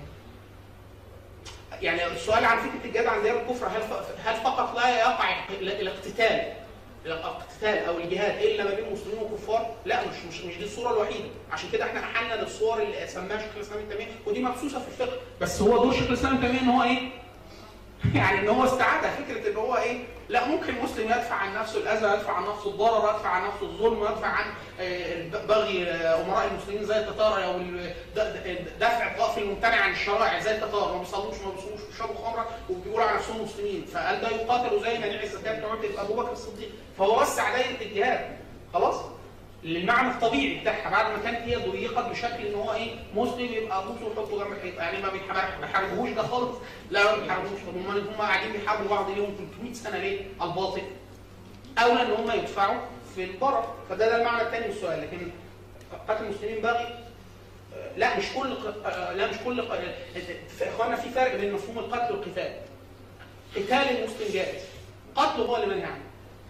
يعني السؤال عن فكره الجهاد عن دار الكفر هل ف- هل فقط لا يقع ال- الاقتتال الاقتتال او الجهاد الا ما بين مسلمين وكفار؟ لا مش مش مش دي الصوره الوحيده، عشان كده احنا احلنا للصور اللي سماها شيخ الاسلام ابن تيميه ودي مبسوسه في الفقه، بس هو دور شيخ الاسلام ابن تيميه ان هو ايه؟ يعني ان هو استعاد فكره ان هو ايه؟ لا ممكن مسلم يدفع عن نفسه الاذى، يدفع عن نفسه الضرر، يدفع عن نفسه الظلم، يدفع عن آه، بغي آه، امراء المسلمين زي التتار او ال- د- د- دفع الطائف الممتنع عن الشرائع زي التتار ما بيصلوش ما بيصوموش بيشربوا خمره وبيقولوا على نفسهم مسلمين، فقال ده يقاتلوا زي منيع الزكاه بتوع ابو بكر الصديق، فهو وسع دايره الجهاد خلاص؟ للمعنى الطبيعي بتاعها بعد ما كانت هي ضيقت بشكل ان هو ايه مسلم يبقى ابوسه ويحطه جنب الحيط يعني ما بيتحارب- ما بيحاربوهوش ده خالص لا ما بيحاربوهوش طب هم هم قاعدين بيحاربوا بعض ليهم 300 سنه ليه؟ الباطل اولى ان هم يدفعوا في الضرر فده ده المعنى الثاني من السؤال لكن قتل المسلمين باغي آه، لا مش كل ق- آه، لا مش كل ق- في اخوانا في فرق بين مفهوم القتل والقتال قتال المسلم جائز قتله هو اللي منهي عنه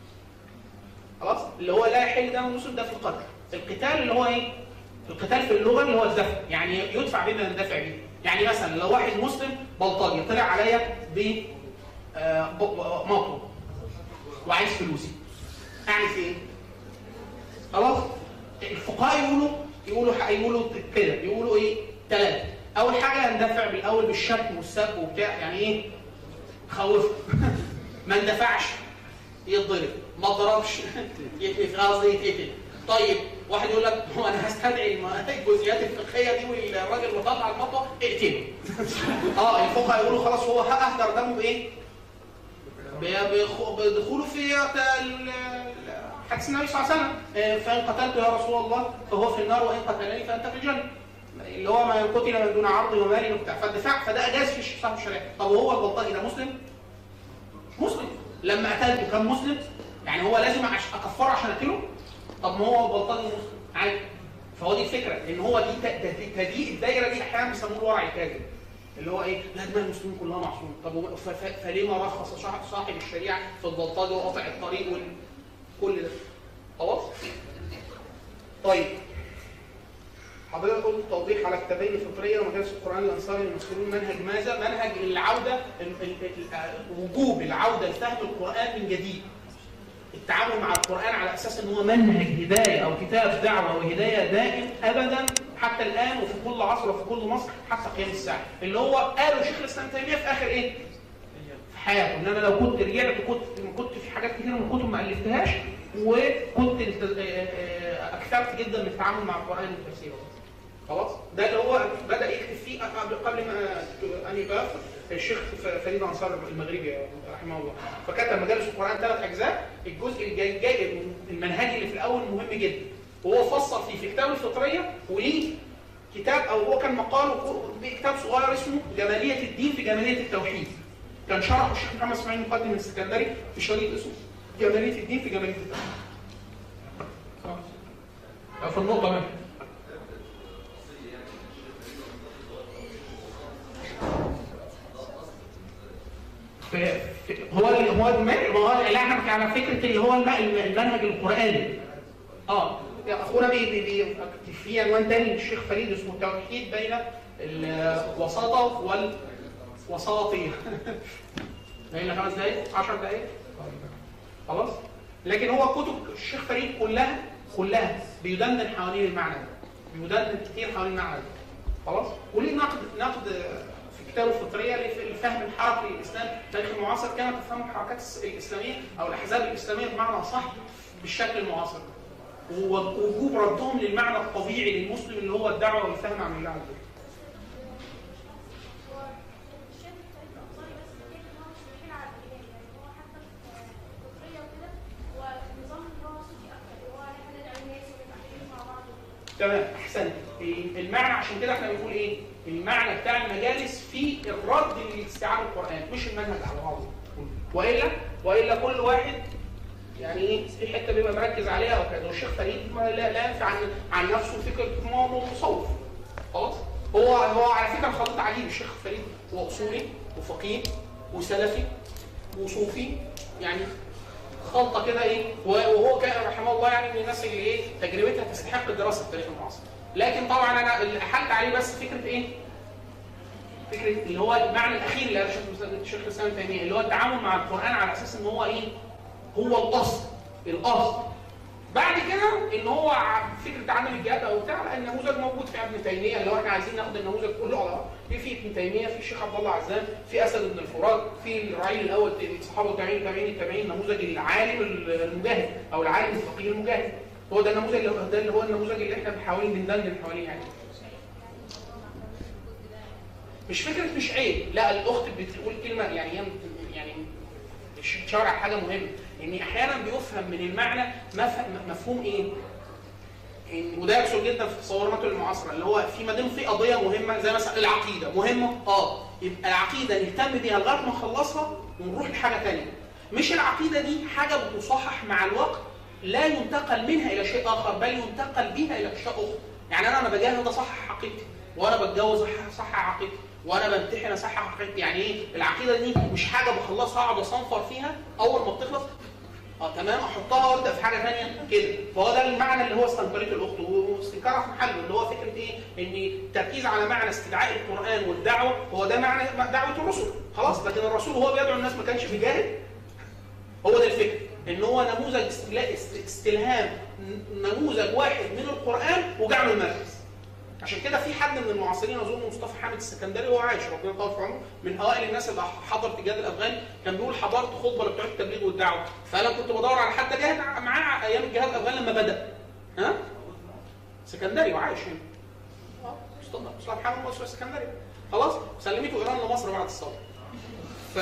خلاص اللي هو لا يحل دم المسلم ده في القتل القتال اللي هو ايه القتال في اللغه اللي هو الدفع يعني يدفع بما يندفع به يعني مثلا لو واحد مسلم بلطجي طلع عليا ب آه، ب- ب- مطر وعايز فلوسي اعمل فيه ايه خلاص الفقهاء يقولوا يقولوا يقولوا كده يقولوا ايه ثلاثه اول حاجه يندفع بالاول بالشتم والسب وبتاع يعني ايه خوفه ما اندفعش يتضرب ما ضربش يتقتل قصدي يتقتل طيب واحد يقول لك هو انا هستدعي الم- الجزئيات الفقهيه دي والراجل اللي طلع المطوه اقتله اه الفقهاء يقولوا خلاص هو اهدر دمه بايه؟ ب- بخ- بدخوله في ت- ال- حديث النبي صلى الله عليه وسلم آه، فان قتلت يا رسول الله فهو في النار وان قتلني فانت في الجنه اللي هو ما قتل من دون عرض ومال وبتاع فالدفاع فده اجاز في صاحب الشريعه طب وهو البلطجي ده مسلم؟ مسلم لما قتلته كان مسلم يعني هو لازم عش... اكفره عشان اقتله طب ما هو بلطجي مسلم عادي فهو دي الفكره ان هو دي ت- ت- تضييق الدايره دي احيانا بيسموه الورع الكاذب اللي هو ايه لا دماء المسلمين كلها معصومه طب هو- ف... ف... فليه ما رخص صاحب صاحب الشريعه في البلطجه وقطع الطريق وال... كل ده خلاص طيب حضرتك قلت توضيح على كتابين الفطريه ومدارس القران الانصاري المسؤولون منهج ماذا؟ منهج العوده ال- ال- ال- وجوب العوده لفهم القران من جديد. التعامل مع القران على اساس ان هو منهج هدايه او كتاب دعوه وهدايه دائم ابدا حتى الان وفي كل عصر وفي كل مصر حتى قيام الساعه، اللي هو قاله شيخ الاسلام تيميه في اخر ايه؟ في حياته ان انا لو كنت رجعت كنت كنت في حاجات كتير من الكتب ما الفتهاش وكنت الت- آه، آه، اكثرت جدا من التعامل مع القران والتفسير خلاص ده اللي هو بدا يكتب فيه قبل قبل ما ان يبقى الشيخ ف- فريد انصار المغربي رحمه الله فكتب مجالس القران ثلاث اجزاء الجزء الجاي جاي المنهجي اللي في الاول مهم جدا وهو فصل فيه في كتاب الفطريه وليه كتاب او هو كان مقال كتاب صغير اسمه جماليه الدين في جماليه التوحيد كان شرحه الشيخ محمد اسماعيل مقدم السكندري في شريط اسمه جماليه الدين في جماليه التوحيد صح. في النقطه منها في في هو ال- هو المنهج هو لا احنا على فكره اللي هو الم- المنهج القراني اه يا اخونا بي بي بي في عنوان تاني للشيخ فريد اسمه التوحيد بين الوساطه والوساطيه بين خمس دقائق 10 دقائق خلاص لكن هو كتب الشيخ فريد كلها كلها بيدندن حوالين المعنى ده بيدندن كتير حوالين المعنى ده خلاص وليه نقد نقد في كتابه الفطريه لفهم الحركه للاسلام تاريخ المعاصر كما تفهم الحركات الاسلاميه او الاحزاب الاسلاميه بمعنى صح بالشكل المعاصر ووجوب ردهم للمعنى الطبيعي للمسلم اللي هو الدعوه والفهم عن الله عز وجل تمام احسنت المعنى عشان كده احنا بنقول ايه المعنى بتاع المجالس في الرد لاستيعاب القران مش المنهج على بعضه والا والا كل واحد يعني ايه في حته بيبقى مركز عليها او كده والشيخ فريد ما لا, لا ينفع عن عن نفسه فكره ان هو مصوف خلاص هو هو على فكره خلط عليه الشيخ فريد هو اصولي وفقيه وسلفي وصوفي يعني خلطه كده ايه وهو كان رحمه الله يعني من الناس اللي ايه تجربتها تستحق الدراسه في التاريخ المعاصر لكن طبعا انا اللي احلت عليه بس فكره ايه فكره اللي هو المعنى الاخير اللي قاله الشيخ الاسلام ابن تيميه اللي هو التعامل مع القران على اساس ان هو ايه هو الاصل الاصل بعد كده ان هو فكره عدم الجهاد او بتاع لا النموذج موجود في ابن تيميه اللي هو احنا عايزين ناخد النموذج كله على بعض في في ابن تيميه في الشيخ عبد الله عزام في اسد بن الفرات في الرعيل الاول الصحابه والتابعين التابعين التابعين نموذج العالم المجاهد او العالم الفقيه المجاهد هو ده النموذج اللي ده اللي هو النموذج اللي احنا بنحاول ندندن حواليه يعني مش فكره مش عيب لا الاخت بتقول كلمه يعني هي يعني شارع حاجه مهمه ان احيانا بيفهم من المعنى مفهوم ايه إن وده يحصل جدا في تصورات المعاصره اللي هو في ما دام في قضيه مهمه زي مثلا العقيده مهمه اه يبقى العقيده نهتم بيها لغايه ما نخلصها ونروح لحاجه ثانيه مش العقيده دي حاجه بتصحح مع الوقت لا ينتقل منها الى شيء اخر بل ينتقل بها الى اشياء اخرى يعني انا انا بجاهد اصحح عقيدتي وانا بتجوز اصحح عقيدتي وانا بمتحن اصحح عقيدتي يعني ايه العقيده دي مش حاجه بخلصها اقعد اصنفر فيها اول ما بتخلص اه تمام احطها وابدا في حاجه ثانيه كده فهو ده المعنى اللي هو استنكرته الاخت واستنكارها في محله اللي هو فكره ايه ان التركيز على معنى استدعاء القران والدعوه هو ده معنى دعوه الرسل خلاص لكن الرسول وهو بيدعو الناس ما كانش بيجاهد هو ده الفكر ان هو نموذج استلهام نموذج واحد من القران وجعله المركز عشان كده في حد من المعاصرين اظن مصطفى حامد السكندري وهو عايش ربنا يطول في عمره من اوائل الناس اللي حضر الجهاد الافغاني كان بيقول حضرت خطبه لبتوع التبليغ والدعوه فانا كنت بدور على حد جاهد معاه ايام الجهاد الافغاني لما بدا ها سكندري وعايش هنا مصطفى حامد مصر السكندري خلاص سلمته ايران لمصر بعد الثوره ف...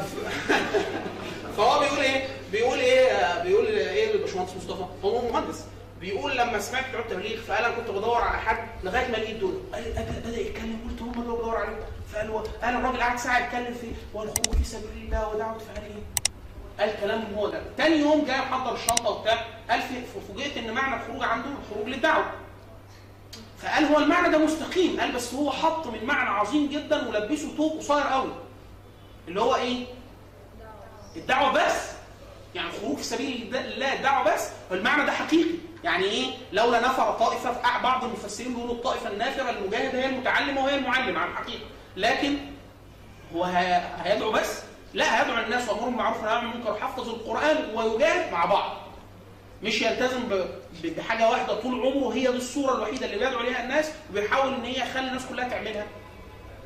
فهو بيقول ايه بيقول ايه بيقول ايه الباشمهندس مصطفى هو مهندس بيقول لما سمعت بتوع التبليغ فقال انا كنت بدور على حد لغايه ما لقيت دول قال بدا يتكلم قلت هم اللي بدور عليهم فقال قال الراجل قعد ساعه يتكلم في والخروج في سبيل الله ودعوه فقال ايه؟ قال كلام هو ده تاني يوم جاي محضر الشنطه وبتاع قال فوجئت ان معنى الخروج عنده الخروج للدعوه فقال هو المعنى ده مستقيم قال بس هو حط من معنى عظيم جدا ولبسه طوب قصير قوي اللي هو ايه؟ الدعوه بس يعني الخروج في سبيل الله الدعوه بس المعنى ده حقيقي يعني ايه لولا نفر طائفه في بعض المفسرين بيقولوا الطائفه النافره المجاهده هي المتعلمه وهي المعلم على الحقيقه لكن هو هيدعو بس لا هيدعو الناس وامرهم بالمعروف ونهى عن المنكر ويحفظ القران ويجاهد مع بعض مش يلتزم بحاجه واحده طول عمره هي دي الصوره الوحيده اللي بيدعو ليها الناس وبيحاول ان هي يخلي الناس كلها تعملها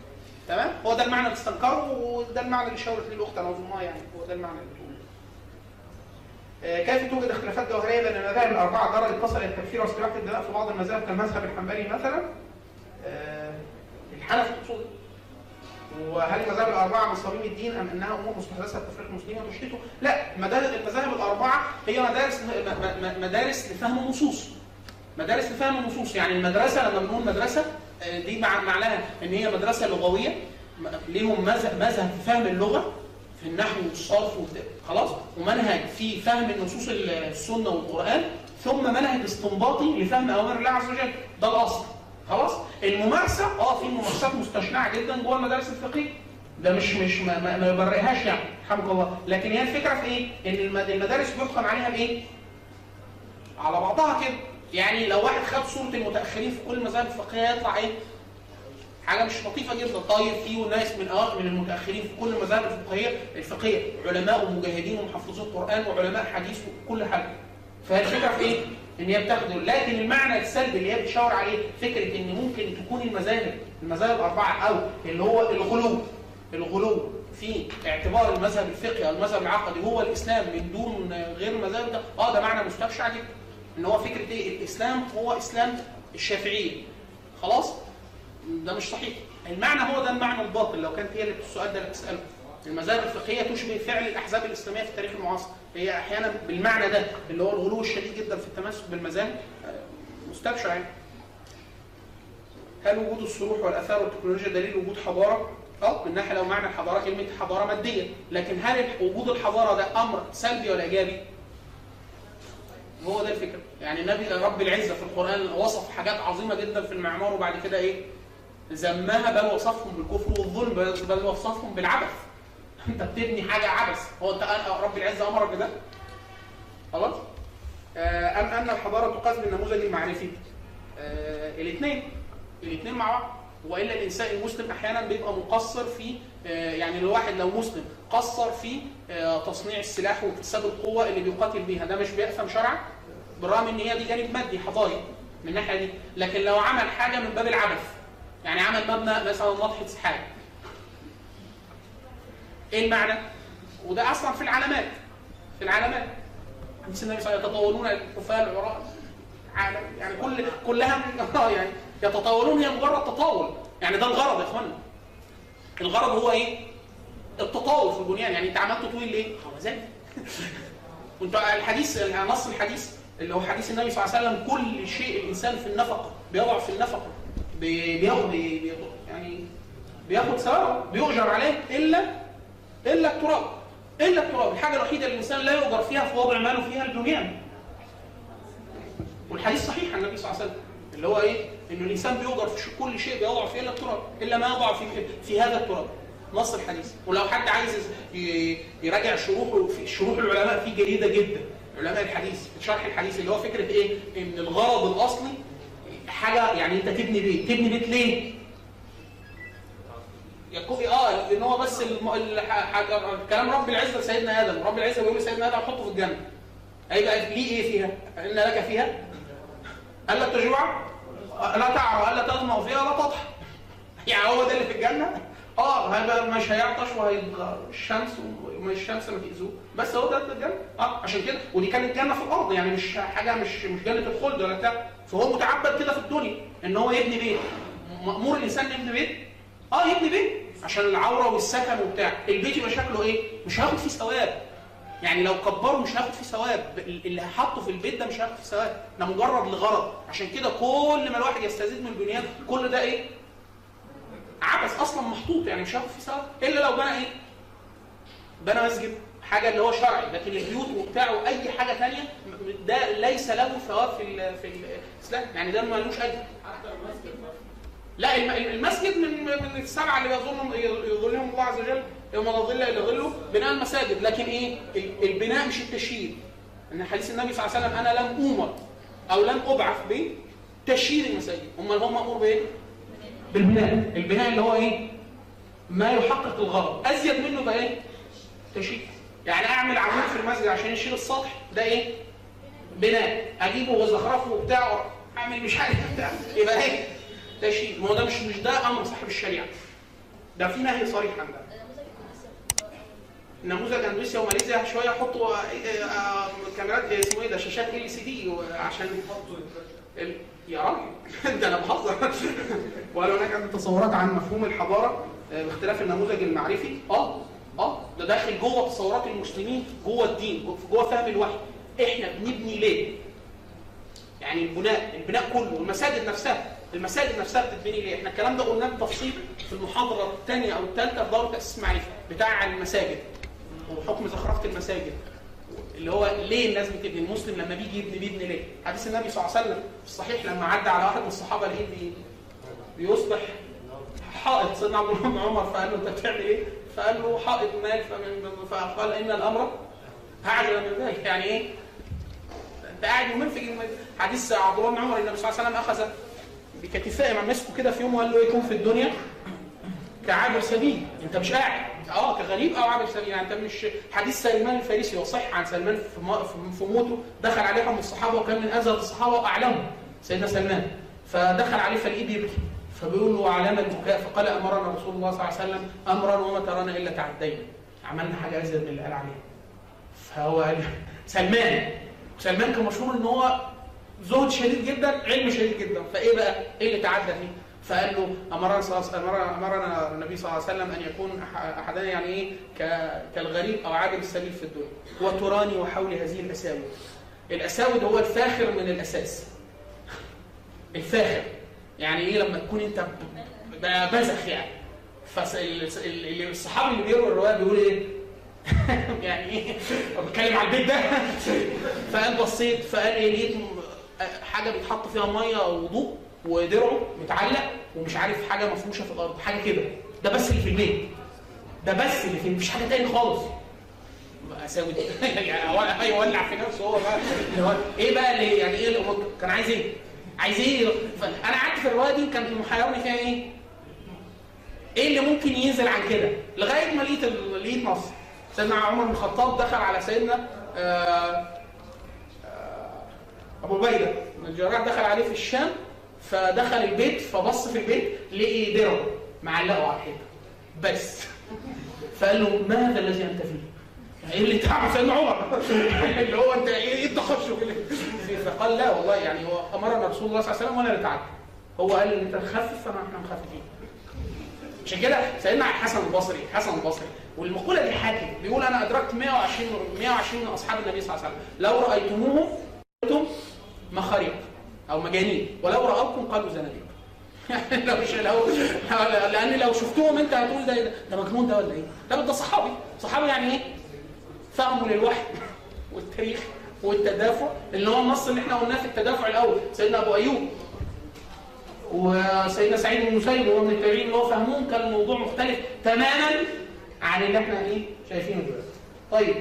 تمام هو ده المعنى اللي استنكره وده المعنى اللي شاورت ليه الاخت انا اظنها يعني هو ده المعنى اللي بتقوله آه، كيف توجد اختلافات جوهريه بين المذاهب الاربعه درجه تصل الى التكفير واستباحه الدماء في بعض المذاهب كالمذهب الحنبلي مثلا آه، الحنفي تقصد وهل المذاهب الاربعه من صميم الدين ام انها امور مستحدثه لتفريق المسلمين وتشتيته؟ لا المذاهب المذاهب الاربعه هي مدارس م- م- مدارس لفهم النصوص مدارس لفهم النصوص يعني المدرسه لما بنقول مدرسه آه، دي مع- معناها ان هي مدرسه لغويه م- ليهم مذهب مذهب في فهم اللغه في النحو والصرف والت- خلاص ومنهج في فهم النصوص ال- السنه والقران ثم منهج استنباطي لفهم اوامر الله عز وجل ده الاصل خلاص الممارسه اه في ممارسات مستشنعه جدا جوه المدارس الفقهيه ده مش مش ما, ما, ما يبرئهاش يعني رحمك الله لكن هي الفكره في ايه ان الم- المدارس بيحكم عليها بايه على بعضها كده يعني لو واحد خد صوره المتاخرين في كل المذاهب الفقهيه يطلع ايه حاجه مش لطيفه جدا طيب في ناس من أوائل من المتاخرين في كل المذاهب الفقهيه الفقهيه علماء ومجاهدين ومحفظين القران وعلماء حديث وكل حاجه فهي الفكره في ايه؟ ان هي بتاخده لكن المعنى السلبي اللي هي بتشاور عليه فكره ان ممكن تكون المذاهب المذاهب الاربعه او اللي هو الغلو الغلو في اعتبار المذهب الفقهي او المذهب العقدي هو الاسلام من دون غير المذاهب ده اه ده معنى مستبشع جدا ان هو فكره ايه؟ الاسلام هو اسلام الشافعيه خلاص؟ ده مش صحيح المعنى هو ده المعنى الباطل لو كانت هي اللي السؤال ده اللي بتساله المذاهب الفقهيه تشبه فعل الاحزاب الاسلاميه في التاريخ المعاصر هي احيانا بالمعنى ده اللي هو الغلو الشديد جدا في التمسك بالمذاهب آه، مستبشع يعني هل وجود الصروح والاثار والتكنولوجيا دليل وجود حضاره؟ اه من ناحيه لو معنى الحضاره كلمه حضاره ماديه، لكن هل وجود الحضاره ده امر سلبي ولا ايجابي؟ هو ده الفكره، يعني النبي رب العزه في القران وصف حاجات عظيمه جدا في المعمار وبعد كده ايه؟ ذمها بل وصفهم بالكفر والظلم بل بل وصفهم بالعبث. انت بتبني حاجه عبث، هو انت رب العزه امرك بده؟ خلاص؟ آه، ام ان الحضاره تقاس بالنموذج المعرفي؟ آه، الاثنين الاثنين مع بعض والا الانسان المسلم احيانا بيبقى مقصر في آه، يعني الواحد لو مسلم قصر في آه، تصنيع السلاح واكتساب القوه اللي بيقاتل بيها ده مش بيأثم شرعا بالرغم ان هي دي جانب مادي حضاري من الناحيه دي لكن لو عمل حاجه من باب العبث يعني عمل مبنى مثلا ناطحه سحاب ايه المعنى؟ وده اصلا في العلامات في العلامات حديث النبي صلى الله عليه وسلم يتطاولون الكفار العراء عالم يعني كل كلها من اه يعني يتطاولون هي مجرد تطاول يعني ده الغرض يا اخوانا الغرض هو ايه؟ التطاول في البنيان يعني انت عملت طويل ليه؟ هو مزاج وانت الحديث نص الحديث اللي هو حديث النبي صلى الله عليه وسلم كل شيء الانسان في النفقه بيضع في النفقه بي- بياخد بي- يعني بياخد ثواب بيؤجر عليه الا الا التراب الا التراب الحاجه الوحيده اللي الانسان لا يؤجر فيها في وضع ماله فيها البنيان والحديث صحيح عن النبي صلى الله عليه وسلم اللي هو ايه؟ انه الانسان بيؤجر في ش- كل شيء بيضع فيه الا التراب الا ما يضع في في هذا التراب نص الحديث ولو حد عايز ي- يراجع شروحه في شروح العلماء فيه جيده جدا علماء الحديث شرح الحديث اللي هو فكره ايه؟ ان الغرض الاصلي حاجه يعني انت تبني بيت تبني بيت ليه؟ يكون اه لان هو بس الم... الح- حاجه كلام رب العزه لسيدنا ادم رب العزه بيقول لسيدنا ادم حطه في الجنه هيبقى ليه ايه فيها؟ ان لك فيها الا تجوع لا تعرى الا تظمأ فيها لا تضحى يعني هو ده اللي في الجنه اه هيبقى مش هيعطش وهيبقى الشمس ومش الشمس ما تاذوه بس هو ده الجنه اه عشان كده ودي كانت جنه في الارض يعني مش حاجه مش مش جنه الخلد ولا بتاع فهو متعبد كده في الدنيا ان هو يبني بيت مامور الانسان يبني بيت اه يبني بيت عشان العوره والسكن وبتاع البيت يبقى شكله ايه مش هياخد فيه ثواب يعني لو كبره مش هياخد فيه ثواب اللي حطه في البيت ده مش هياخد فيه ثواب ده مجرد لغرض عشان كده كل ما الواحد يستزيد من البنيان كل ده ايه عبث اصلا محطوط يعني مش هياخد فيه ثواب الا لو بنى ايه بنى مسجد حاجه اللي هو شرعي لكن البيوت وبتاع واي حاجه ثانيه ده ليس له ثواب في ال- في الاسلام يعني ده ملوش اجر لا الم- المسجد من من السبعه اللي يظن يظلهم الله عز وجل يوم لا ظل الا ظله بناء المساجد لكن ايه ال- البناء مش التشييد ان حديث النبي صلى الله عليه وسلم انا لم اومر او لم ابعث بتشييد المساجد امال هو مامور بايه؟ بالبناء البناء اللي هو ايه؟ ما يحقق الغرض ازيد منه بقى ايه؟ تشييد يعني اعمل عمود في المسجد عشان يشيل السطح ده ايه؟ بناء اجيبه وزخرفه وبتاع اعمل مش عارف بتاع يبقى ايه؟ تشييد ما هو ده مش مش ده امر صاحب الشريعه ده في نهي صريح عن ده نموذج نموذج اندونيسيا اندونيسيا وماليزيا شويه يحطوا آه، آه، كاميرات آه، اسمه ايه ده شاشات ال سي دي عشان ال... يا راجل ده انا بهزر ولا هناك عندي تصورات عن مفهوم الحضاره آه، باختلاف النموذج المعرفي اه اه ده داخل جوه تصورات المسلمين جوه الدين جو- جوه فهم الوحي احنا بنبني ليه؟ يعني البناء البناء كله المساجد نفسها المساجد نفسها بتتبني ليه؟ احنا الكلام ده قلناه بتفصيل في المحاضره الثانيه او الثالثه في دوره تاسيس معرفه بتاع المساجد وحكم زخرفه المساجد اللي هو ليه الناس بتبني المسلم لما بيجي يبني بيبني ليه؟ حديث النبي صلى الله عليه وسلم في الصحيح لما عدى على واحد من الصحابه لقيه بي- بيصبح حائط سيدنا عبد الله بن عمر فقال له انت بتعمل ايه؟ فقال له حائط مال فمن فقال ان الامر هعجل من ذلك يعني ايه؟ انت قاعد يومين في جنب- حديث عبد الله بن عمر النبي صلى الله عليه وسلم اخذ بكتفائه مع مسكه كده في يوم وقال له ايه كن في الدنيا كعابر سبيل انت مش قاعد اه كغريب او عابر سبيل يعني انت مش حديث سلمان الفارسي وصح عن سلمان في, مو- في- في موته دخل عليه واحد من الصحابه وكان من ازهد الصحابه واعلمهم سيدنا سلمان فدخل عليه فلقيه بيبكي فبيقول له علامه البكاء فقال امرنا رسول الله صلى الله عليه وسلم امرا وما ترانا الا تعدينا عملنا حاجه ازيد من اللي قال عليها فهو قال سلمان سلمان كان مشهور ان هو زهد شديد جدا علم شديد جدا فايه بقى ايه اللي تعدى فيه فقال له امرنا صلى الله عليه وسلم امرنا النبي صلى الله عليه وسلم ان يكون أح- احدنا يعني ايه ك- كالغريب او عابر السبيل في الدنيا وتراني وحول هذه الاساود الاساود هو الفاخر من الاساس الفاخر يعني ايه لما تكون انت ب- ب- بزخ يعني فالصحابي اللي بيروي الروايه بيقول ايه يعني ايه هو بيتكلم على البيت ده فقال بصيت فقال ايه لقيت م- حاجه بيتحط فيها ميه وضوء ودرعه متعلق ومش عارف حاجه مفروشه في الارض حاجه كده ده بس اللي في البيت ده بس اللي في مفيش حاجه تاني خالص بقى اساوي ده يعني هو هيولع في نفسه هو بقى اللي هو ايه بقى اللي يعني ايه اللي هو كان عايز ايه؟ عايز ايه؟ فانا قعدت في الروايه دي كانت محيرني فيها ايه؟ ايه اللي ممكن ينزل عن كده؟ لغايه ما لقيت ال- لقيت نص سيدنا عمر بن الخطاب دخل على سيدنا آه، آه، ابو عبيده بن الجراح دخل عليه في الشام فدخل البيت فبص في البيت لقي درع معلقه على الحيطه بس فقال له ما هذا الذي انت فيه؟ ايه اللي تعمل سيدنا عمر اللي هو انت ايه ايه التخشب اللي فيه؟ فقال لا والله يعني هو امرنا رسول الله صلى الله عليه وسلم ولا نتعدى هو قال ان انت تخفف فانا احنا مخففين عشان كده سيدنا حسن البصري حسن البصري والمقوله دي حاكم بيقول انا ادركت 120 120 من اصحاب النبي صلى الله عليه وسلم لو رايتموهم قلتم مخاريق او مجانين ولو راوكم قالوا زناديق يعني لو مش لو لان لو شفتوهم انت هتقول ده ده, ده مجنون ده ولا ايه؟ ده ده صحابي صحابي يعني ايه؟ فهموا للوحي والتاريخ والتدافع اللي هو النص اللي احنا قلناه في التدافع الاول سيدنا ابو ايوب وسيدنا سعيد بن المسيب وهو من التابعين اللي هو فهمهم كان الموضوع مختلف تماما عن اللي احنا ايه شايفينه دلوقتي. طيب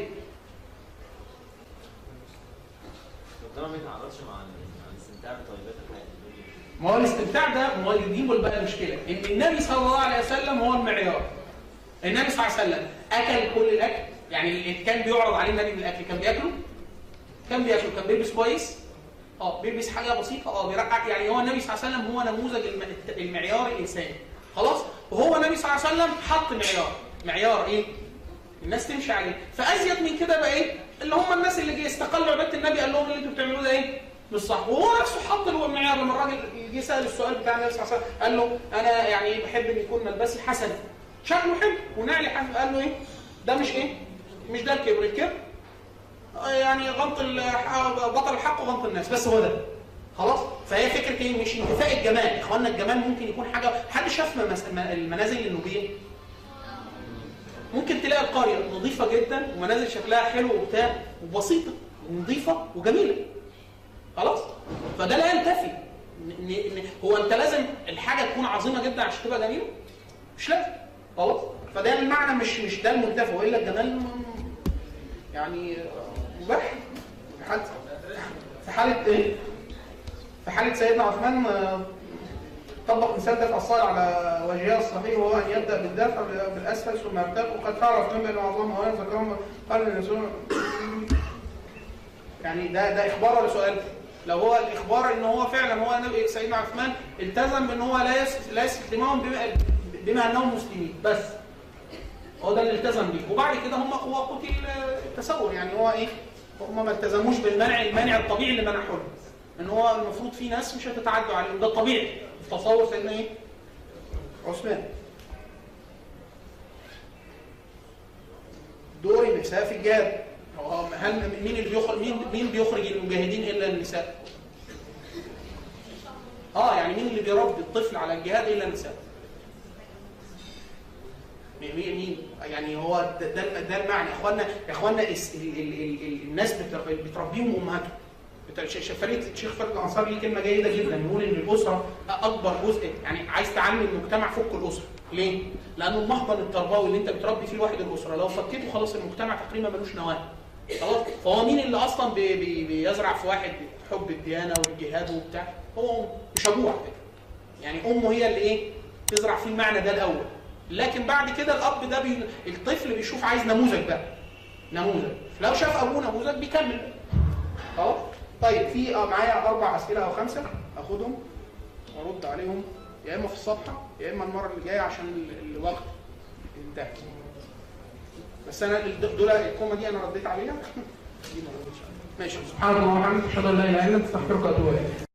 ربنا ما يتعرضش مع ال- مع الاستمتاع بطيبات الحياه الدنيا. ما هو الاستمتاع ده ما هو يجيبه بقى المشكله ان النبي صلى الله عليه وسلم هو المعيار. النبي صلى الله عليه وسلم اكل كل الاكل يعني اللي كان بيعرض عليه النبي بالاكل كان بياكله كان بياكل كان بيلبس كويس اه بيلبس حاجه بسيطه اه بيرقع يعني هو النبي صلى الله عليه وسلم هو نموذج الم- المعيار الانساني خلاص وهو النبي صلى الله عليه وسلم حط معيار معيار ايه الناس تمشي عليه فازيد من كده بقى ايه اللي هم الناس اللي جه استقلوا عباده النبي قال لهم اللي انتوا بتعملوه ده ايه مش صح وهو نفسه حط له المعيار لما الراجل جه سال السؤال بتاع النبي صلى الله عليه وسلم قال له انا يعني بحب ان يكون ملبسي حسن شكله حلو ونعلي حسن قال له ايه ده مش ايه مش ده الكبر الكبر آه، يعني غلط الح- بطل الحق وغلط الناس بس هو ده خلاص فهي فكره ايه مش انتفاء الجمال اخواننا الجمال ممكن يكون حاجه حد شاف ممس- م- المنازل النوبيه ممكن تلاقي القريه نظيفه جدا ومنازل شكلها حلو وبتاع وبسيطه ونظيفه وجميله خلاص فده لا ينتفي ن- ن- ن- هو انت لازم الحاجه تكون عظيمه جدا عشان تبقى جميله مش لازم خلاص فده المعنى مش مش ده المنتفى والا الجمال م- يعني مباح في حاله في حاله ايه؟ في حاله سيدنا عثمان آه، طبق مسدس الصائل على وجهها الصحيح وهو ان يبدا بالدافع بالاسفل ثم يرتق وقد تعرف من بين معظمها وين ذكرهم قال الرسول يعني ده ده اخبار ولا سؤال؟ لو هو الاخبار ان هو فعلا هو نبي سيدنا عثمان التزم بان هو لا يس لا يسفك دماءهم بما- بما انهم مسلمين بس هو ده اللي التزم بيه وبعد كده هم هو قتل التسول يعني هو ايه هم ما التزموش بالمنع المانع الطبيعي اللي منحه لهم ان هو المفروض في ناس مش هتتعدوا عليهم ده الطبيعي في تصور سيدنا ايه عثمان دور النساء في الجهاد هو هل مين اللي بيخرج مين مين بيخرج المجاهدين الا النساء اه يعني مين اللي بيربي الطفل على الجهاد الا النساء مين مين يعني هو ده ده, ده المعنى يا اخوانا يا اخوانا الس- ال- ال- ال- ال- الناس بتر- بتربيهم امهاتهم بت- ش- ش- فريد الشيخ فريد الانصار ليه كلمه جيده جدا يقول ان الاسره اكبر جزء يعني عايز تعلم المجتمع فك الاسره ليه؟ لانه المحضن التربوي اللي انت بتربي فيه الواحد الاسره لو فكيته خلاص المجتمع تقريبا ملوش نواه خلاص فهو مين اللي اصلا بي بي بيزرع في واحد حب الديانه والجهاد وبتاع هو أمه، مش ابوه على فكره يعني امه هي اللي ايه تزرع فيه المعنى ده الاول لكن بعد كده الاب ده بي... الطفل بيشوف عايز نموذج بقى نموذج لو شاف ابوه نموذج بيكمل خلاص طيب في آه، معايا اربع اسئله او خمسه اخدهم وارد عليهم يا اما في الصفحه يا اما المره اللي جايه عشان ال- الوقت انتهى بس انا ال- دول الكومه دي انا رديت عليها دي ما ردتش عليها ماشي سبحان الله وبحمدك اشهد ان لا اله الا انت استغفرك واتوب اليك